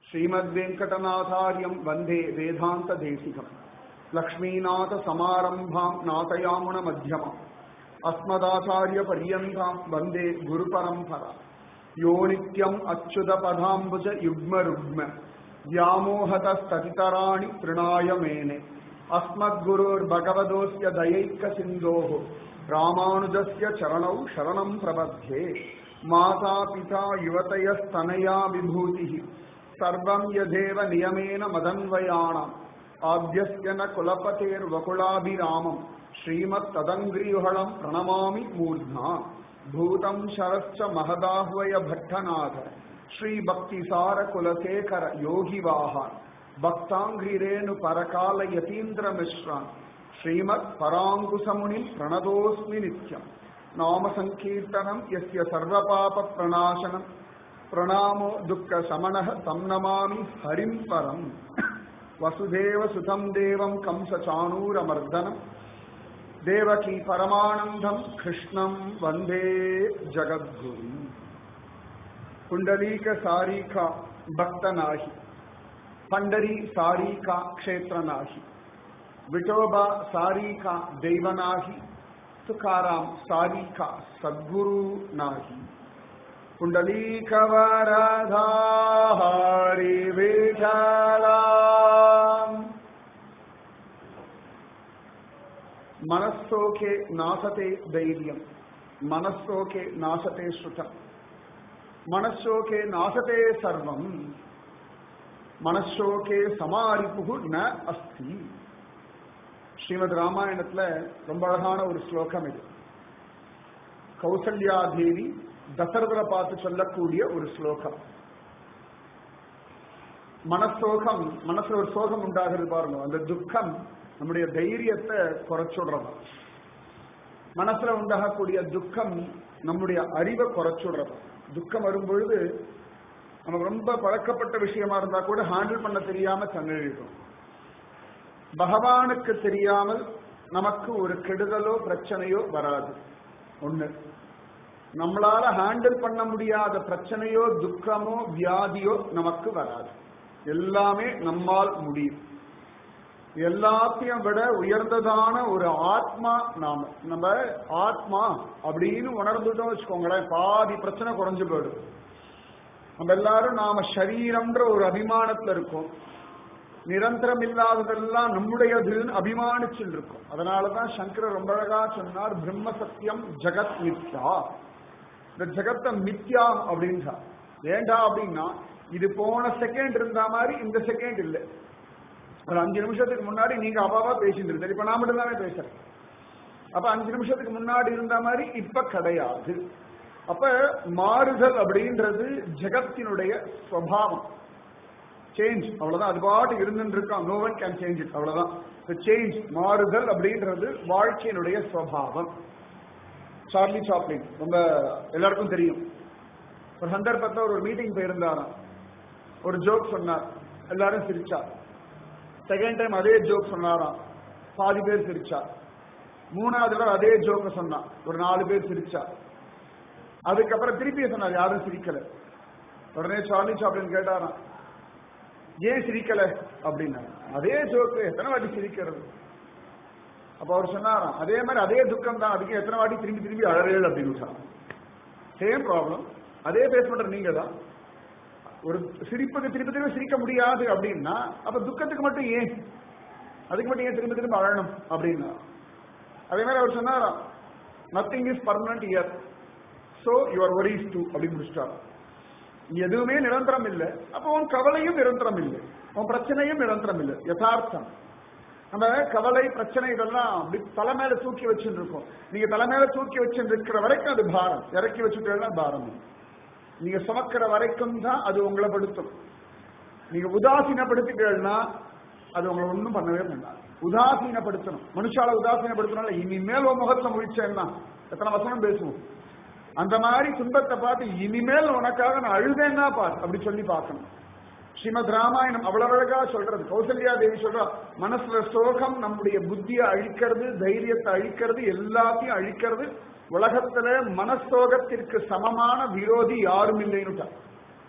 श्रीमद्वेङ्कटनाथार्यं वन्दे वेदान्तदेशिकम् लक्ष्मीनाथसमारम्भाम् नाथयामुणमध्यमम् अस्मदाचार्यपर्यन्ताम् वन्दे गुरुपरम्परा यो नित्यम् अच्युतपदाम्बुज युग्मरुग्म व्यामोहतस्ततितराणि तृणाय मेने अस्मद्गुरुर्भगवदोऽस्य दयैकसिन्धोः रामानुजस्य चरणौ शरणं प्रबध्ये माता पिता युवतयस्तनया विभूतिः सर्वं यथेव नियमेन मदन्वयाणाम् आद्यस्य न कुलपतेर्वकुलाभिरामम् श्रीमत्तदङ्ग्रियुहळम् प्रणमामि मूर्ध्ना भूतं शरश्च महदाह्वय भट्टनाथ श्रीभक्तिसारकुलशेखर योगिवाहान् भक्ताङ्घ्रिरेणु परकाल यतीन्द्रमिश्रान् श्रीमत्पराङ्कुशमुनिम् प्रणतोऽस्मि नित्यम् नाम सङ्कीर्तनम् यस्य सर्वपापप्रणाशनम् प्रणामो दुःखशमनः तं नमामि हरिं परम् वसुदेवसुतं देवं कंसचाणूरमर्दनम् देवकी परमानन्दं कृष्णं वन्दे जगद्गुरुम् पुण्डलीक सारीका भक्त नाही पंढरी सारीका क्षेत्र नाही विठोबा सारीका दैव नाही तुकाराम सारीका सद्गुरु नाही पुंडलीक वरधा हरी विठला मनस्सोखे नासते धैर्यम् मनस्सोखे नासते श्रुतम् மனசோகே நாசதே சர்வம் மனசோகே சமாரிப்பு ந அஸ்தி ஸ்ரீமத் ராமாயணத்துல ரொம்ப அழகான ஒரு ஸ்லோகம் இது கௌசல்யா தேவி தசரதரை பார்த்து சொல்லக்கூடிய ஒரு ஸ்லோகம் மனசோகம் மனசுல ஒரு சோகம் உண்டாகிறது பாருங்க அந்த துக்கம் நம்முடைய தைரியத்தை குறைச்சுடுறது மனசுல உண்டாகக்கூடிய துக்கம் நம்முடைய அறிவை குறைச்சுடுறது துக்கம் வரும் பொழுது நமக்கு ரொம்ப பழக்கப்பட்ட விஷயமா இருந்தா கூட ஹேண்டில் பண்ண தெரியாம தன்னிழிக்கும் பகவானுக்கு தெரியாமல் நமக்கு ஒரு கெடுதலோ பிரச்சனையோ வராது ஒண்ணு நம்மளால ஹேண்டில் பண்ண முடியாத பிரச்சனையோ துக்கமோ வியாதியோ நமக்கு வராது எல்லாமே நம்மால் முடியும் எல்லாத்தையும் விட உயர்ந்ததான ஒரு ஆத்மா நாம நம்ம ஆத்மா அப்படின்னு உணர்ந்துட்டோம் வச்சுக்கோங்களேன் பாதி பிரச்சனை குறைஞ்சு போயிடும் நம்ம எல்லாரும் நாம சரீரம்ன்ற ஒரு அபிமானத்துல இருக்கோம் நிரந்தரம் இல்லாததெல்லாம் நம்முடையதுன்னு அபிமானிச்சுட்டு இருக்கோம் அதனாலதான் சங்கரர் ரொம்ப அழகா சொன்னார் பிரம்ம சத்தியம் ஜெகத் மித்யா இந்த ஜெகத்தை மித்யா அப்படின்றா ஏண்டா அப்படின்னா இது போன செகண்ட் இருந்தா மாதிரி இந்த செகண்ட் இல்லை ஒரு அஞ்சு நிமிஷத்துக்கு முன்னாடி நீங்க அவாவா பேசிட்டு இருந்தீங்க இப்ப நான் மட்டும் தானே பேசுறேன் அப்ப அஞ்சு நிமிஷத்துக்கு முன்னாடி இருந்த மாதிரி இப்ப கிடையாது அப்ப மாறுதல் அப்படின்றது ஜெகத்தினுடைய சுவாவம் சேஞ்ச் அவ்வளவுதான் அது பாட்டு இருந்துட்டு இருக்கோம் no one can change it அவ்வளவுதான் சேஞ்ச் மாறுதல் அப்படின்றது வாழ்க்கையினுடைய சுவாவம் சார்லி சாப்ளின் ரொம்ப எல்லாருக்கும் தெரியும் ஒரு சந்தர்ப்பத்தில் ஒரு மீட்டிங் போயிருந்தாராம் ஒரு ஜோக் சொன்னார் எல்லாரும் சிரிச்சார் செகண்ட் டைம் அதே ஜோக் சொன்னாராம் பாதி பேர் சிரிச்சா மூணாவது தடவை அதே ஜோக்க சொன்னான் ஒரு நாலு பேர் சிரிச்சா அதுக்கப்புறம் திருப்பி சொன்னார் யாரும் சிரிக்கல உடனே சார்லி சாப்ளின் கேட்டாராம் ஏன் சிரிக்கல அப்படின்னா அதே ஜோக்கு எத்தனை வாட்டி சிரிக்கிறது அப்ப அவர் சொன்னாராம் அதே மாதிரி அதே துக்கம் தான் அதுக்கு எத்தனை வாட்டி திரும்பி திரும்பி அழறேள் அப்படின்னு சேம் ப்ராப்ளம் அதே பேஸ் பண்ற நீங்க தான் ஒரு சிரிப்புக்கு திருப்பி திரும்ப சிரிக்க முடியாது அப்படின்னா அப்ப துக்கத்துக்கு மட்டும் ஏன் அதுக்கு மட்டும் ஏன் திரும்ப திரும்ப அழணும் அப்படின்னா அதே மாதிரி அவர் சொன்னாராம் nothing is permanent here so your worries too அப்படின்னு முடிச்சிட்டார் எதுவுமே நிரந்தரம் இல்லை அப்போ உன் கவலையும் நிரந்தரம் இல்லை உன் பிரச்சனையும் நிரந்தரம் இல்லை யதார்த்தம் நம்ம கவலை பிரச்சனை இதெல்லாம் அப்படி தலை மேல தூக்கி வச்சுட்டு இருக்கோம் நீங்க தலை மேல தூக்கி வச்சுட்டு இருக்கிற வரைக்கும் அது பாரம் இறக்கி வச்சுட்டேன்னா பாரம் நீங்க சுமக்கிற வரைக்கும் தான் அது உங்களை படுத்தும் நீங்க உதாசீனப்படுத்திட்டீங்கன்னா அது உங்களை ஒன்றும் பண்ணவே பண்ணாது உதாசீனப்படுத்தணும் மனுஷால உதாசீனப்படுத்தணும் இனிமேல் உன் முகத்தை முடிச்சேன்னா எத்தனை வசனம் பேசுவோம் அந்த மாதிரி துன்பத்தை பார்த்து இனிமேல் உனக்காக நான் அழுதேன்னா பார் அப்படி சொல்லி பார்க்கணும் ஸ்ரீமத் ராமாயணம் அவ்வளவு அழகா சொல்றது கௌசல்யா தேவி சொல்றா மனசுல சோகம் நம்முடைய புத்தியை அழிக்கிறது தைரியத்தை அழிக்கிறது எல்லாத்தையும் அழிக்கிறது உலகத்துல மனசோகத்திற்கு சமமான விரோதி யாரும் இல்லைன்னு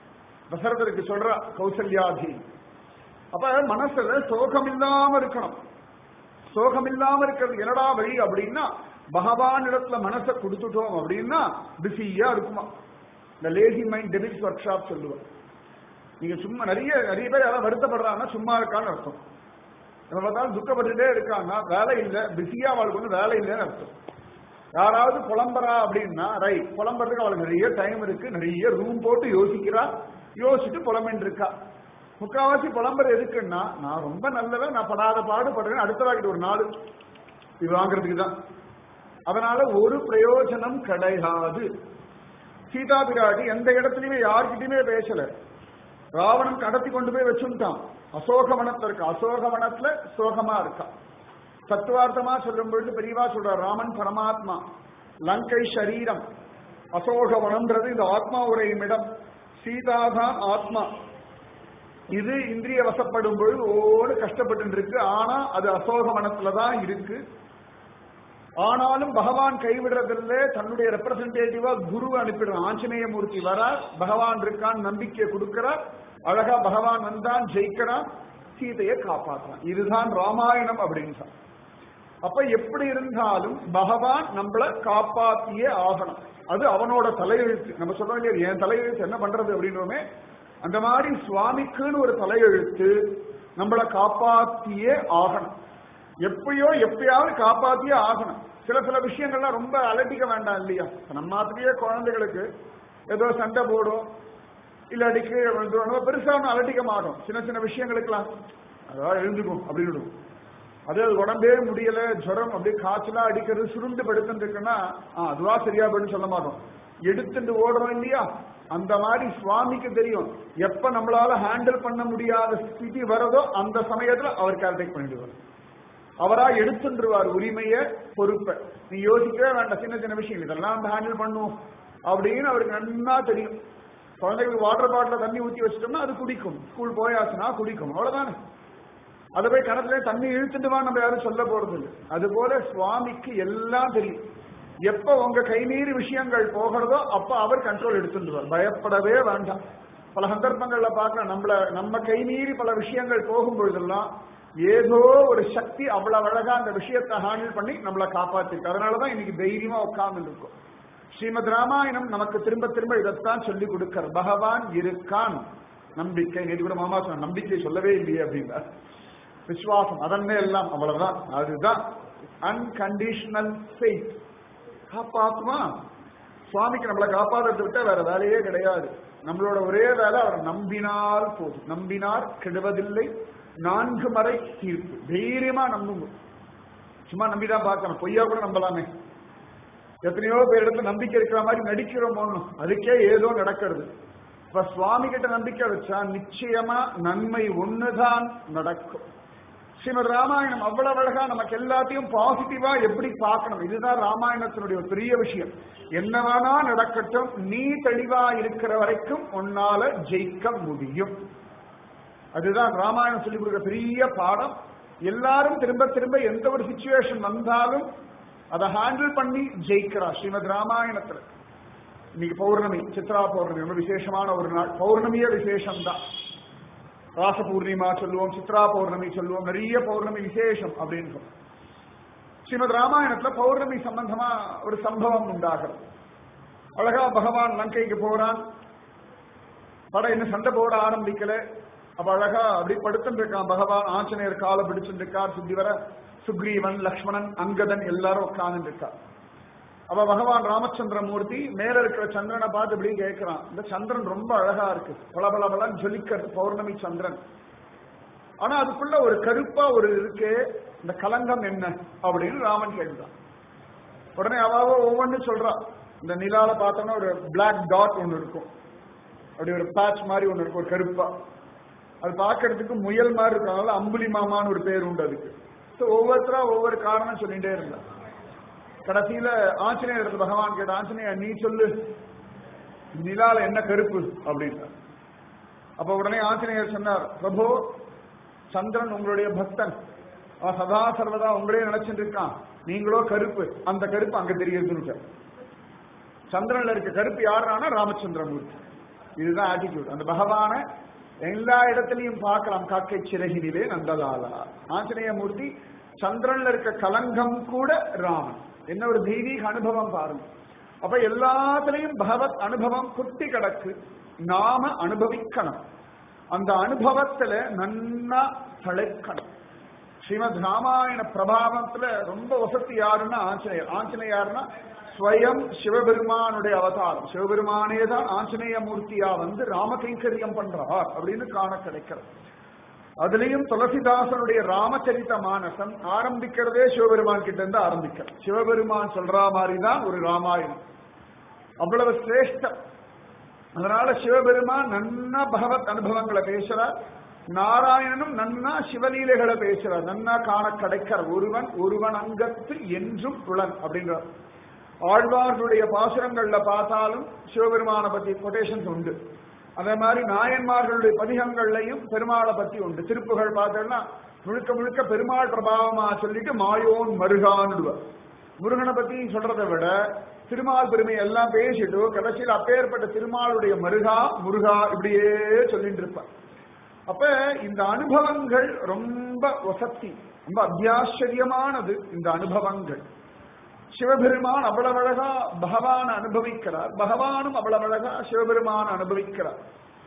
தசரதருக்கு சொல்றா கௌசல்யாதி அப்ப மனசுல சோகம் இல்லாம இருக்கணும் சோகம் இல்லாம இருக்கிறது என்னடா வழி அப்படின்னா பகவான் இடத்துல மனசை கொடுத்துட்டோம் அப்படின்னா பிஸியா இருக்குமா இந்த lazy mind debits workshop சொல்லுவேன் நீங்க சும்மா நிறைய நிறைய பேர் யாராவது வருத்தப்படுறாங்கன்னா சும்மா இருக்கான்னு அர்த்தம் நம்ம பார்த்தாலும் துக்கப்பட்டுட்டே இருக்கான்னா வேலை இல்லை பிஸியா அவளுக்கு ஒன்றும் வேலை இல்லைன்னு அர்த்தம் யாராவது புலம்புறா அப்படின்னா ரைட் புலம்புறதுக்கு அவளுக்கு நிறைய டைம் இருக்கு நிறைய ரூம் போட்டு யோசிக்கிறா யோசிச்சுட்டு புலம்பின்னு இருக்கா முக்காவாசி புலம்புற எதுக்குன்னா நான் ரொம்ப நல்லவன் நான் படாத பாடுபடுறேன் அடுத்த வாக்கிட்டு ஒரு நாள் இது வாங்குறதுக்கு தான் அதனால ஒரு பிரயோஜனம் கிடையாது சீதா பிராட்டி எந்த இடத்துலயுமே யார்கிட்டயுமே பேசல ராவணன் கடத்தி கொண்டு போய் வச்சுட்டான் அசோகவனத்துல இருக்கா அசோகவனத்துல சோகமா இருக்கா தத்துவார்த்தமா சொல்லும் பொழுது பெரியவா சொல்றார் ராமன் பரமாத்மா லங்கை சரீரம் அசோகவனம்ன்றது இந்த ஆத்மா உரையும் இடம் சீதாதான் ஆத்மா இது இந்திரிய வசப்படும் பொழுது ஓடு கஷ்டப்பட்டு இருக்கு ஆனா அது அசோகவனத்துல தான் இருக்கு ஆனாலும் பகவான் கைவிடுறதில்ல தன்னுடைய ரெப்ரசன்டேட்டிவா குரு அனுப்பிடுறான் ஆஞ்சநேய மூர்த்தி வரார் பகவான் இருக்கான் நம்பிக்கை கொடுக்கிறார் அழகா பகவான் வந்தான் ஜெயிக்கிறான் சீதையை காப்பாற்றுறான் இதுதான் ராமாயணம் அப்படின்னு அப்ப எப்படி இருந்தாலும் பகவான் நம்மள காப்பாத்தியே ஆகணும் அது அவனோட தலையெழுத்து நம்ம சொல்றோம் இல்லையா என் தலையெழுத்து என்ன பண்றது அப்படின்னோமே அந்த மாதிரி சுவாமிக்குன்னு ஒரு தலையெழுத்து நம்மள காப்பாத்தியே ஆகணும் எப்பயோ எப்பயாவது காப்பாத்தியே ஆகணும் சில சில விஷயங்கள்லாம் ரொம்ப அலட்டிக்க வேண்டாம் இல்லையா நம்ம மாதிரியே குழந்தைகளுக்கு ஏதோ சண்டை போடும் இல்லாட்டிக்கு நம்ம பெருசா ஒன்றும் அலட்டிக்க மாட்டோம் சின்ன சின்ன விஷயங்களுக்கெல்லாம் அதாவது எழுந்துக்கும் அப்படின்னு விடுவோம் அதே அது உடம்பே முடியல ஜுரம் அப்படியே காய்ச்சலா அடிக்கிறது சுருண்டு படுத்துட்டு இருக்குன்னா அதுவா சரியா போயின்னு சொல்ல மாட்டோம் எடுத்துட்டு ஓடுறோம் இல்லையா அந்த மாதிரி சுவாமிக்கு தெரியும் எப்ப நம்மளால ஹேண்டில் பண்ண முடியாத ஸ்திதி வரதோ அந்த சமயத்துல அவர் கேல்குலேட் பண்ணிடுவார் அவரா எடுத்துருவார் உரிமைய பொறுப்பை நீ யோசிக்கவே வேண்டாம் சின்ன சின்ன விஷயம் இதெல்லாம் வந்து ஹேண்டில் பண்ணும் அப்படின்னு அவருக்கு நன்னா தெரியும் குழந்தைகளுக்கு வாட்டர் பாட்டில தண்ணி ஊத்தி வச்சிட்டோம்னா அது குடிக்கும் ஸ்கூல் போயாச்சுன்னா குடிக்கும் அவ்வளவுதானே அதை போய் கணத்துல தண்ணி இழுத்துட்டு வா நம்ம யாரும் சொல்ல போறது இல்லை அது போல சுவாமிக்கு எல்லாம் தெரியும் எப்ப உங்க கை மீறி விஷயங்கள் போகிறதோ அப்ப அவர் கண்ட்ரோல் எடுத்துருவார் பயப்படவே வேண்டாம் பல சந்தர்ப்பங்கள்ல பார்க்கலாம் நம்மள நம்ம கை மீறி பல விஷயங்கள் போகும் பொழுதெல்லாம் ஏதோ ஒரு சக்தி அவ்வளவு அழகா அந்த விஷயத்தை ஹேண்டில் பண்ணி நம்மளை காப்பாத்திருக்கு அதனாலதான் இன்னைக்கு தைரியமா உட்கார்ந்து இருக்கும் ஸ்ரீமத் ராமாயணம் நமக்கு திரும்ப திரும்ப இதைத்தான் சொல்லி கொடுக்கிற பகவான் இருக்கான் நம்பிக்கை நேற்று கூட மாமா சொன்ன நம்பிக்கை சொல்லவே இல்லையே அப்படின்னா விசுவாசம் அதன்னே எல்லாம் அவ்வளவுதான் அதுதான் அன்கண்டிஷனல் ஃபெய்த் காப்பாத்துமா சுவாமிக்கு நம்மளை காப்பாற்றுறதை விட்ட வேற வேலையே கிடையாது நம்மளோட ஒரே வேலை அவர் நம்பினால் போதும் நம்பினார் கெடுவதில்லை நான்கு மறை தீர்ப்பு தைரியமா நம்புங்க சும்மா நம்பிதான் பார்க்கணும் பொய்யா கூட நம்பலாமே எத்தனையோ பேர் இடத்துல நம்பிக்கை இருக்கிற மாதிரி நடிக்கிறோம் ஒண்ணும் அதுக்கே ஏதோ நடக்கிறது இப்ப சுவாமி கிட்ட நம்பிக்கை வச்சா நிச்சயமா நன்மை ஒண்ணுதான் நடக்கும் ஸ்ரீமத் ராமாயணம் அவ்வளவு அழகா நமக்கு எல்லாத்தையும் பாசிட்டிவா எப்படி பார்க்கணும் இதுதான் ராமாயணத்தினுடைய ஒரு பெரிய விஷயம் என்ன வேணா நடக்கட்டும் நீ தெளிவா இருக்கிற வரைக்கும் உன்னால ஜெயிக்க முடியும் அதுதான் ராமாயணம் சொல்லிக் கொடுக்குற பெரிய பாடம் எல்லாரும் திரும்ப திரும்ப எந்த ஒரு சுச்சுவேஷன் வந்தாலும் அதை ஹேண்டில் பண்ணி ஜெயிக்கிறா ஸ்ரீமத் ராமாயணத்துல இன்னைக்கு பௌர்ணமி சித்ரா பௌர்ணமி ரொம்ப விசேஷமான ஒரு நாள் பௌர்ணமியே விசேஷம் தான் ராச பூர்ணிமா சொல்லுவோம் சித்ரா பௌர்ணமி சொல்லுவோம் நிறைய பௌர்ணமி விசேஷம் அப்படின்னு சொல்லுவோம் ஸ்ரீமத் ராமாயணத்துல பௌர்ணமி சம்பந்தமா ஒரு சம்பவம் உண்டாகிறது அழகா பகவான் லங்கைக்கு போறான் பட இன்னும் சண்டை போட ஆரம்பிக்கல அப்ப அழகா அப்படி படுத்துட்டு இருக்கான் பகவான் ஆஞ்சநேயர் காலை பிடிச்சுட்டு இருக்கார் சுத்தி வர சுக்ரீவன் லக்ஷ்மணன் அங்கதன் எல்லாரும் உட்கார்ந்து இருக்கா அப்ப பகவான் ராமச்சந்திர மூர்த்தி மேல இருக்கிற சந்திரனை பார்த்து இப்படி கேட்கிறான் இந்த சந்திரன் ரொம்ப அழகா இருக்கு பல பல பலன்னு ஜொலிக்கிறது பௌர்ணமி சந்திரன் ஆனா அதுக்குள்ள ஒரு கருப்பா ஒரு இருக்கு இந்த கலங்கம் என்ன அப்படின்னு ராமன் கேட்கிறான் உடனே அவாவோ ஒவ்வொன்னு சொல்றா இந்த நிலால பார்த்தோம்னா ஒரு பிளாக் டாட் ஒன்னு இருக்கும் அப்படி ஒரு பேட்ச் மாதிரி ஒன்னு இருக்கும் ஒரு கருப்பா அது பார்க்கறதுக்கு முயல் மாதிரி இருக்கனால அம்புலி மாமான்னு ஒரு பேர் உண்டு அதுக்கு ஸோ ஒவ்வொருத்தரா ஒவ்வொரு காரணம் சொல்லிட்டே இருந்தா கடைசியில ஆஞ்சநேயர் இடத்துல பகவான் கேட்ட ஆஞ்சநேயர் நீ சொல்லு நிலால என்ன கருப்பு அப்படின்றார் அப்ப உடனே ஆஞ்சநேயர் சொன்னார் பிரபு சந்திரன் உங்களுடைய பக்தன் அவன் சதா சர்வதா உங்களே நினைச்சிட்டு இருக்கான் நீங்களோ கருப்பு அந்த கருப்பு அங்க தெரியுதுன்னு சந்திரன்ல இருக்க கருப்பு யாருனா ராமச்சந்திரமூர்த்தி இதுதான் ஆட்டிடியூட் அந்த பகவான எல்லா இடத்துலயும் பார்க்கலாம் காக்கை சிறகினிலே நந்தலாலா ஆஞ்சநேய மூர்த்தி சந்திரன்ல இருக்க கலங்கம் கூட ராமன் என்ன ஒரு தெய்வீக அனுபவம் பாருங்க அப்ப எல்லாத்துலயும் பகவத் அனுபவம் குட்டி கிடக்கு நாம அனுபவிக்கணும் அந்த அனுபவத்துல நன்னா தழைக்கணும் ஸ்ரீமத் ராமாயண பிரபாவத்துல ரொம்ப வசதி யாருன்னா ஆஞ்சநேயர் ஆஞ்சநேயர்னா ஸ்வயம் சிவபெருமானுடைய அவதாரம் சிவபெருமானே தான் ஆஞ்சநேய மூர்த்தியா வந்து ராமகைங்கரியம் பண்றார் அப்படின்னு காண கிடைக்கிறது அதுலயும் துளசிதாசனுடைய ராமச்சரித்த மானசம் ஆரம்பிக்கிறதே சிவபெருமான் கிட்ட இருந்து ஆரம்பிக்கிறது சிவபெருமான் சொல்ற மாதிரி தான் ஒரு ராமாயணம் அவ்வளவு சிரேஷ்டம் அதனால சிவபெருமான் நன்னா பகவத் அனுபவங்களை பேசுறார் நாராயணனும் நன்னா சிவலீலைகளை பேசுறார் நன்னா காண கிடைக்கிற ஒருவன் ஒருவன் அங்கத்து என்றும் புலன் அப்படின்றார் ஆழ்வார்களுடைய பாசுரங்கள்ல பார்த்தாலும் சிவபெருமான பத்தி கொட்டேஷன்ஸ் உண்டு அதே மாதிரி நாயன்மார்களுடைய பதிகங்கள்லையும் பெருமாளை பத்தி உண்டு திருப்புகள் பார்த்தோம்னா முழுக்க முழுக்க பெருமாள் பிரபாவமா சொல்லிட்டு மாயோன் மருகான்டுவார் முருகனை பத்தி சொல்றதை விட திருமால் பெருமை எல்லாம் பேசிட்டு கடைசியில் அப்பேற்பட்ட திருமாலுடைய மருகா முருகா இப்படியே சொல்லிட்டு இருப்பார் அப்ப இந்த அனுபவங்கள் ரொம்ப வசத்தி ரொம்ப அத்தியாச்சரியமானது இந்த அனுபவங்கள் சிவபெருமான் அவ்வளவு அழகா பகவான அனுபவிக்கிறார் பகவானும் அவ்வளவு அழகா சிவபெருமான் அனுபவிக்கிறார்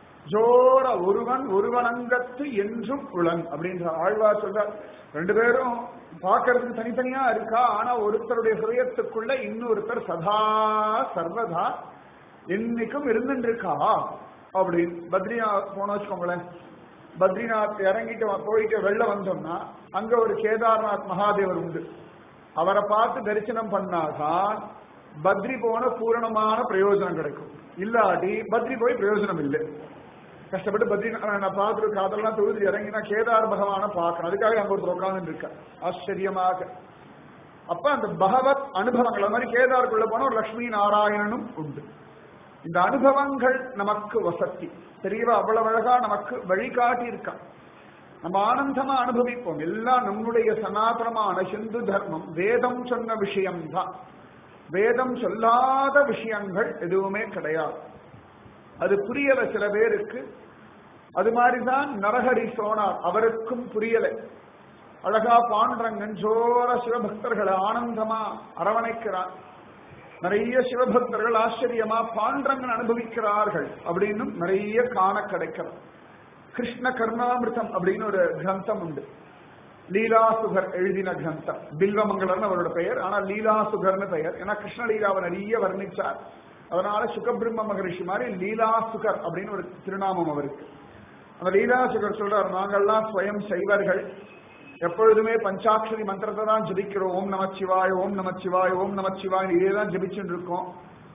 ஜோர ஒருவன் ஒருவனங்கத்து என்றும் உளன் அப்படின்ற ஆழ்வார் சொல்றார் ரெண்டு பேரும் பார்க்கறதுக்கு தனித்தனியா இருக்கா ஆனா ஒருத்தருடைய ஹிருதயத்துக்குள்ள இன்னொருத்தர் சதா சர்வதா என்னைக்கும் இருந்துட்டு இருக்கா அப்படின்னு பத்ரிநாத் போன வச்சுக்கோங்களேன் பத்ரிநாத் இறங்கிட்டு போயிட்டு வெளில வந்தோம்னா அங்க ஒரு கேதார்நாத் மகாதேவர் உண்டு அவரை பார்த்து தரிசனம் பண்ணாதான் பத்ரி போன பூரணமான பிரயோஜனம் கிடைக்கும் இல்லாட்டி பத்ரி போய் பிரயோஜனம் இல்லை கஷ்டப்பட்டு பத்ரி நான் பார்த்துட்டு காதெல்லாம் தொழுது இறங்கினா கேதார் பகவான பார்க்கணும் அதுக்காக அங்க ஒருத்தர் உட்கார்ந்து இருக்க ஆச்சரியமாக அப்ப அந்த பகவத் அனுபவங்கள் அது மாதிரி கேதாருக்குள்ள போன ஒரு லட்சுமி நாராயணனும் உண்டு இந்த அனுபவங்கள் நமக்கு வசதி தெரியவா அவ்வளவு அழகா நமக்கு வழிகாட்டி இருக்கான் நம்ம ஆனந்தமா அனுபவிப்போம் எல்லாம் நம்முடைய சனாதனமான ஹிந்து தர்மம் வேதம் சொன்ன விஷயம்தான் வேதம் சொல்லாத விஷயங்கள் எதுவுமே கிடையாது அது புரியல சில பேருக்கு அது மாதிரிதான் நரஹரி சோனார் அவருக்கும் புரியல அழகா பாண்டரங்கன் ஜோர சிவபக்தர்களை ஆனந்தமா அரவணைக்கிறார் நிறைய சிவபக்தர்கள் ஆச்சரியமா பாண்டரங்கன் அனுபவிக்கிறார்கள் அப்படின்னு நிறைய காண கிடைக்கிறது கிருஷ்ண கர்ணாமிருதம் அப்படின்னு ஒரு கிரந்தம் உண்டு லீலாசுகர் எழுதின கிரந்தம் பில்வமங்கலர்னு அவரோட பெயர் ஆனா லீலாசுகர்னு பெயர் ஏன்னா கிருஷ்ண லீலாவை நிறைய வர்ணிச்சார் அதனால சுகபிரம்ம மகரிஷி மாதிரி லீலாசுகர் அப்படின்னு ஒரு திருநாமம் அவருக்கு அந்த லீலாசுகர் சொல்றார் நாங்கள்லாம் ஸ்வயம் சைவர்கள் எப்பொழுதுமே பஞ்சாட்சரி மந்திரத்தை தான் ஜபிக்கிறோம் ஓம் நமச்சிவாய் ஓம் நமச்சிவாய் ஓம் நமச்சிவாய் இதே தான் ஜபிச்சுட்டு இருக்கோம்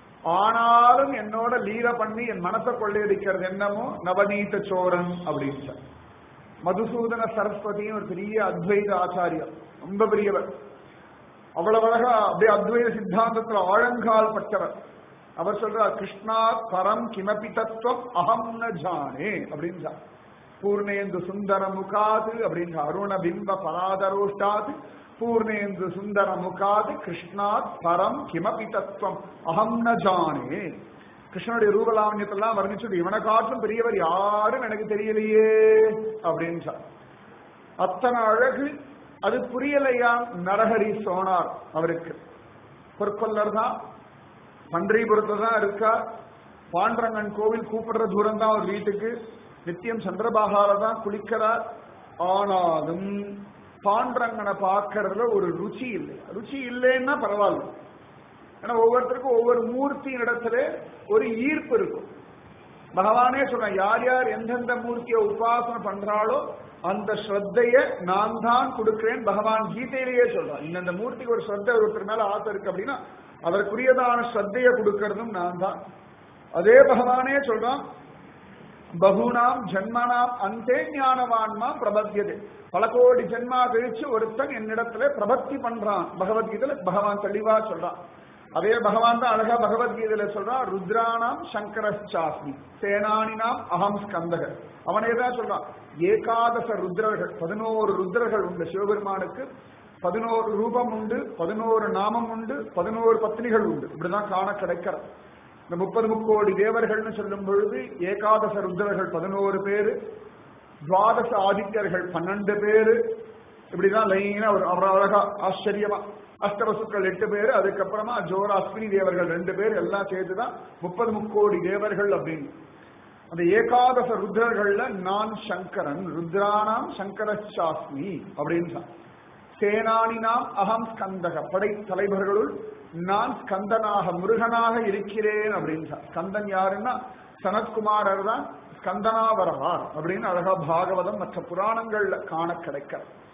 ஆனாலும் என்னோட லீல பண்ணி என் மனசை கொள்ளையடிக்கிறது என்னமோ நவநீத சோரன் அப்படின்னு மதுசூதன சரஸ்வதியும் ஒரு பெரிய அத்வைத ஆச்சாரியர் ரொம்ப பெரியவர் அவ்வளவு அழகா அப்படியே அத்வைத சித்தாந்தத்துல ஆழங்கால் பட்டவர் அவர் சொல்றார் கிருஷ்ணா பரம் கிமபி தத்துவம் அகம் ந ஜானே அப்படின்னு பூர்ணேந்து சுந்தர முகாது அப்படின்னு அருண பிம்ப பராதரோஷ்டாது பூர்ணேந்து சுந்தர முகாது கிருஷ்ணாத் பரம் கிமபி தத்துவம் அகம் ந ஜானே கிருஷ்ணனுடைய ரூபலாவண்யத்தெல்லாம் வர்ணிச்சுட்டு இவனை காட்டும் பெரியவர் யாரும் எனக்கு தெரியலையே அப்படின்னு சொன்னார். அத்தனை அழகு அது புரியலையா நரஹரி சோனார் அவருக்கு பொற்கொல்லர் தான் பன்றிபுரத்துல தான் இருக்கா பாண்டரங்கன் கோவில் கூப்பிடுற தூரம் தான் அவர் வீட்டுக்கு நித்தியம் சந்திரபாகால தான் குளிக்கிறார் ஆனாலும் பாண்டரங்கனை பார்க்கறதுல ஒரு ருச்சி இல்லை ருச்சி இல்லைன்னா பரவாயில்ல ஏன்னா ஒவ்வொருத்தருக்கும் ஒவ்வொரு மூர்த்தியின் இடத்துல ஒரு ஈர்ப்பு இருக்கும் பகவானே சொல்றேன் யார் யார் எந்தெந்த மூர்த்தியை உபாசனை பண்றாளோ அந்த ஸ்ரத்தைய நான் தான் கொடுக்கிறேன் பகவான் கீதையிலேயே சொல்றான் இந்தந்த மூர்த்திக்கு ஒரு ஸ்ரத்தை ஒருத்தர் மேல ஆசை இருக்கு அப்படின்னா அதற்குரியதான ஸ்ரத்தைய கொடுக்கறதும் நான் தான் அதே பகவானே சொல்றான் பகுனாம் ஜன்மனாம் அந்தே ஞானவான்மா பிரபத்தியது பல கோடி ஜென்மா கழிச்சு ஒருத்தன் என்னிடத்துல பிரபத்தி பண்றான் பகவத்கீதையில பகவான் தெளிவா சொல்றான் அதே பகவான் தான் அழகா பகவத்கீதையில சொல்றான் ருத்ரானாம் சங்கரச்சாஸ்மி சேனானினாம் அகம் ஸ்கந்தக அவனே தான் சொல்றான் ஏகாதச ருத்ரர்கள் பதினோரு ருத்ரர்கள் உண்டு சிவபெருமானுக்கு பதினோரு ரூபம் உண்டு பதினோரு நாமம் உண்டு பதினோரு பத்னிகள் உண்டு இப்படிதான் காண கிடைக்கிற இந்த முப்பது முக்கோடி தேவர்கள்னு சொல்லும் பொழுது ஏகாதச ருத்ரர்கள் பதினோரு பேரு துவாதச ஆதித்யர்கள் பன்னெண்டு பேரு இப்படிதான் லைனா ஒரு அவர் அழகா ஆச்சரியமா அஷ்டவசுக்கள் எட்டு பேர் அதுக்கப்புறமா ஜோர அஸ்வினி தேவர்கள் ரெண்டு பேர் எல்லாம் சேர்த்துதான் முப்பது முக்கோடி தேவர்கள் அப்படின்னு அந்த ஏகாதச ருத்ரர்கள்ல நான் சங்கரன் ருத்ரானாம் சங்கர சாஸ்மி அப்படின்னு சொன்னான். சேனானினாம் அகம் ஸ்கந்தக படை தலைவர்களுள் நான் ஸ்கந்தனாக முருகனாக இருக்கிறேன் அப்படின்னு சொன்னான். ஸ்கந்தன் யாருன்னா சனத்குமாரர் தான் ஸ்கந்தனா வரவார் அப்படின்னு அழகா பாகவதம் மற்ற புராணங்கள்ல காண கிடைக்க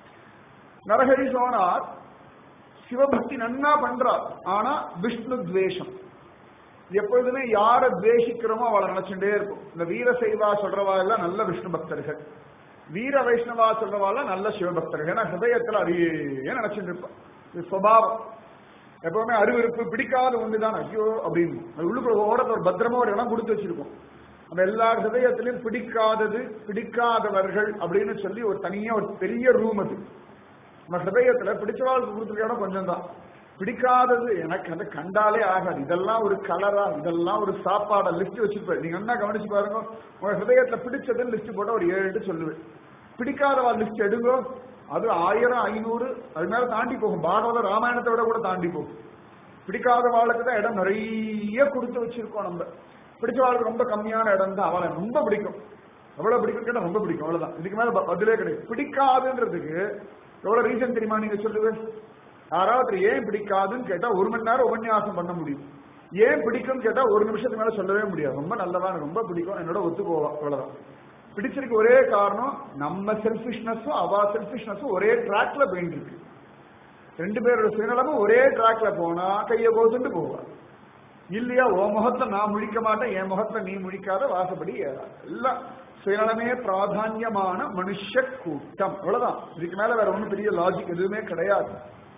நரஹரி சோனார் சிவபக்தி நன்னா பண்றார் ஆனா விஷ்ணு துவேஷம் எப்பொழுதுமே யாரை துவேஷிக்கிறோமோ அவளை நினைச்சுட்டே இருக்கும் இந்த வீர சைவா சொல்றவா எல்லாம் நல்ல விஷ்ணு பக்தர்கள் வீர வைஷ்ணவா சொல்றவா எல்லாம் நல்ல சிவபக்தர்கள் ஏன்னா ஹிருதயத்துல அதையே நினைச்சுட்டு இருப்பான் இது சுவாவம் எப்பவுமே அருவிருப்பு பிடிக்காத ஒண்ணுதான் ஐயோ அப்படின்னு அது உள்ளுக்குள்ள ஓரத்தை ஒரு பத்திரமா ஒரு இடம் கொடுத்து வச்சிருக்கோம் நம்ம எல்லா ஹிருதயத்திலையும் பிடிக்காதது பிடிக்காதவர்கள் அப்படின்னு சொல்லி ஒரு தனியா ஒரு பெரிய ரூம் அது நம்ம ஹிருதயத்துல பிடிச்சவாளுக்கு கொடுத்துருக்க இடம் கொஞ்சம் தான் பிடிக்காதது எனக்கு அந்த கண்டாலே ஆகாது இதெல்லாம் ஒரு கலரா இதெல்லாம் ஒரு சாப்பாடா லிஸ்ட் வச்சிருப்பேன் நீங்க என்ன கவனிச்சு பாருங்க உங்க ஹிருதயத்துல பிடிச்சதுன்னு லிஸ்ட் போட்டா ஒரு ஏழு எட்டு சொல்லுவேன் பிடிக்காதவா லிஸ்ட் எடுங்கோ அது ஆயிரம் ஐநூறு அது மேல தாண்டி போகும் பாகவத ராமாயணத்தை விட கூட தாண்டி போகும் பிடிக்காத வாழ்க்கை தான் இடம் நிறைய கொடுத்து வச்சிருக்கோம் நம்ம பிடிச்ச வாழ்க்கை ரொம்ப கம்மியான இடம் தான் அவளை ரொம்ப பிடிக்கும் எவ்வளவு பிடிக்கும் கேட்டா ரொம்ப பிடிக்கும் அவ்வளவுதான் இதுக்கு மேல ப- பதிலே கிடையாது பிடிக்காதுன்றதுக்கு எவ்வளவு ரீசன் தெரியுமா நீங்க சொல்லுவேன் யாராவது ஏன் பிடிக்காதுன்னு கேட்டா ஒரு மணி நேரம் உபன்யாசம் பண்ண முடியும் ஏன் பிடிக்கும்னு கேட்டா ஒரு நிமிஷத்துக்கு மேல சொல்லவே முடியாது ரொம்ப நல்லதா எனக்கு ரொம்ப பிடிக்கும் என்னோட ஒத்து போவா அவ்வளவுதான் பிடிச்சிருக்கு ஒரே காரணம் நம்ம செல்ஃபிஷ்னஸும் அவ செல்ஃபிஷ்னஸும் ஒரே ட்ராக்ல போயிட்டு இருக்கு ரெண்டு பேரோட சுயநலமும் ஒரே ட்ராக்ல போனா கைய போதுண்டு போவா இல்லையா உன் முகத்தை நான் முழிக்க மாட்டேன் என் முகத்துல நீ முழிக்காத வாசப்படி ஏறாது எல்லாம் சுயநலமே பிராதான்யமான மனுஷ கூட்டம் அவ்வளவுதான் இதுக்கு மேல வேற ஒண்ணும் பெரிய லாஜிக் எதுவுமே கிடையாது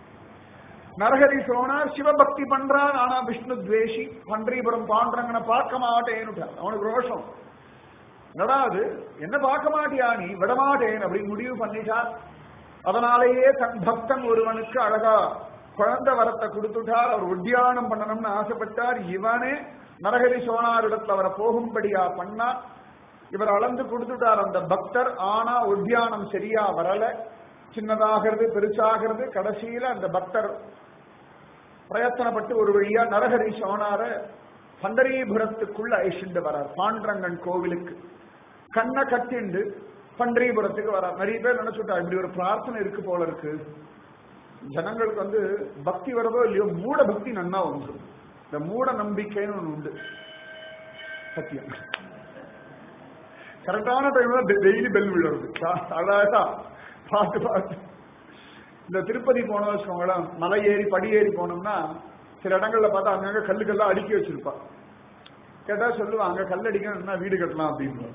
நரஹரி சோனார் சிவபக்தி பண்றான் ஆனா விஷ்ணு துவேஷி பன்றிபுரம் பாண்டரங்கனை பார்க்க மாட்டேன்னு அவனுக்கு ரோஷம் என்னடா அது என்ன பார்க்க மாட்டியா நீ விடமாட்டேன் அப்படின்னு முடிவு பண்ணிட்டார் அதனாலேயே தன் பக்தன் ஒருவனுக்கு அழகா குழந்தை வரத்தை கொடுத்துட்டார் அவர் உத்தியானம் பண்ணணும்னு ஆசைப்பட்டார் இவனே நரஹரி சோனாரிடத்துல அவரை போகும்படியா பண்ணா இவர் அளந்து கொடுத்துட்டார் அந்த பக்தர் ஆனா உத்தியானம் சரியா வரல சின்னதாகிறது பெருசாகிறது கடைசியில அந்த பக்தர் பிரயத்தனப்பட்டு ஒரு வழியா நரஹரி சோனார பண்டரீபுரத்துக்குள்ள அழிச்சுண்டு வரார் பாண்டரங்கன் கோவிலுக்கு கண்ணை கட்டிண்டு பண்டரிபுரத்துக்கு வரார் நிறைய பேர் நினைச்சுட்டா இப்படி ஒரு பிரார்த்தனை இருக்கு போல இருக்கு ஜனங்களுக்கு வந்து பக்தி வரதோ இல்லையோ மூட பக்தி நன்னா உண்டு இந்த மூட நம்பிக்கைன்னு ஒண்ணு உண்டு சத்தியம் கரெக்டான டைம்ல டெய்லி பெல் விழுறது அழகா பார்த்து பார்த்து இந்த திருப்பதி போனோம் வச்சுக்கோங்களேன் மலை ஏறி படி ஏறி போனோம்னா சில இடங்கள்ல பார்த்தா அங்கங்க கல்லுக்கெல்லாம் அடுக்கி வச்சிருப்பா கேட்டா சொல்லுவாங்க அங்க கல் அடிக்கணும்னா வீடு கட்டலாம் அப்படின்னு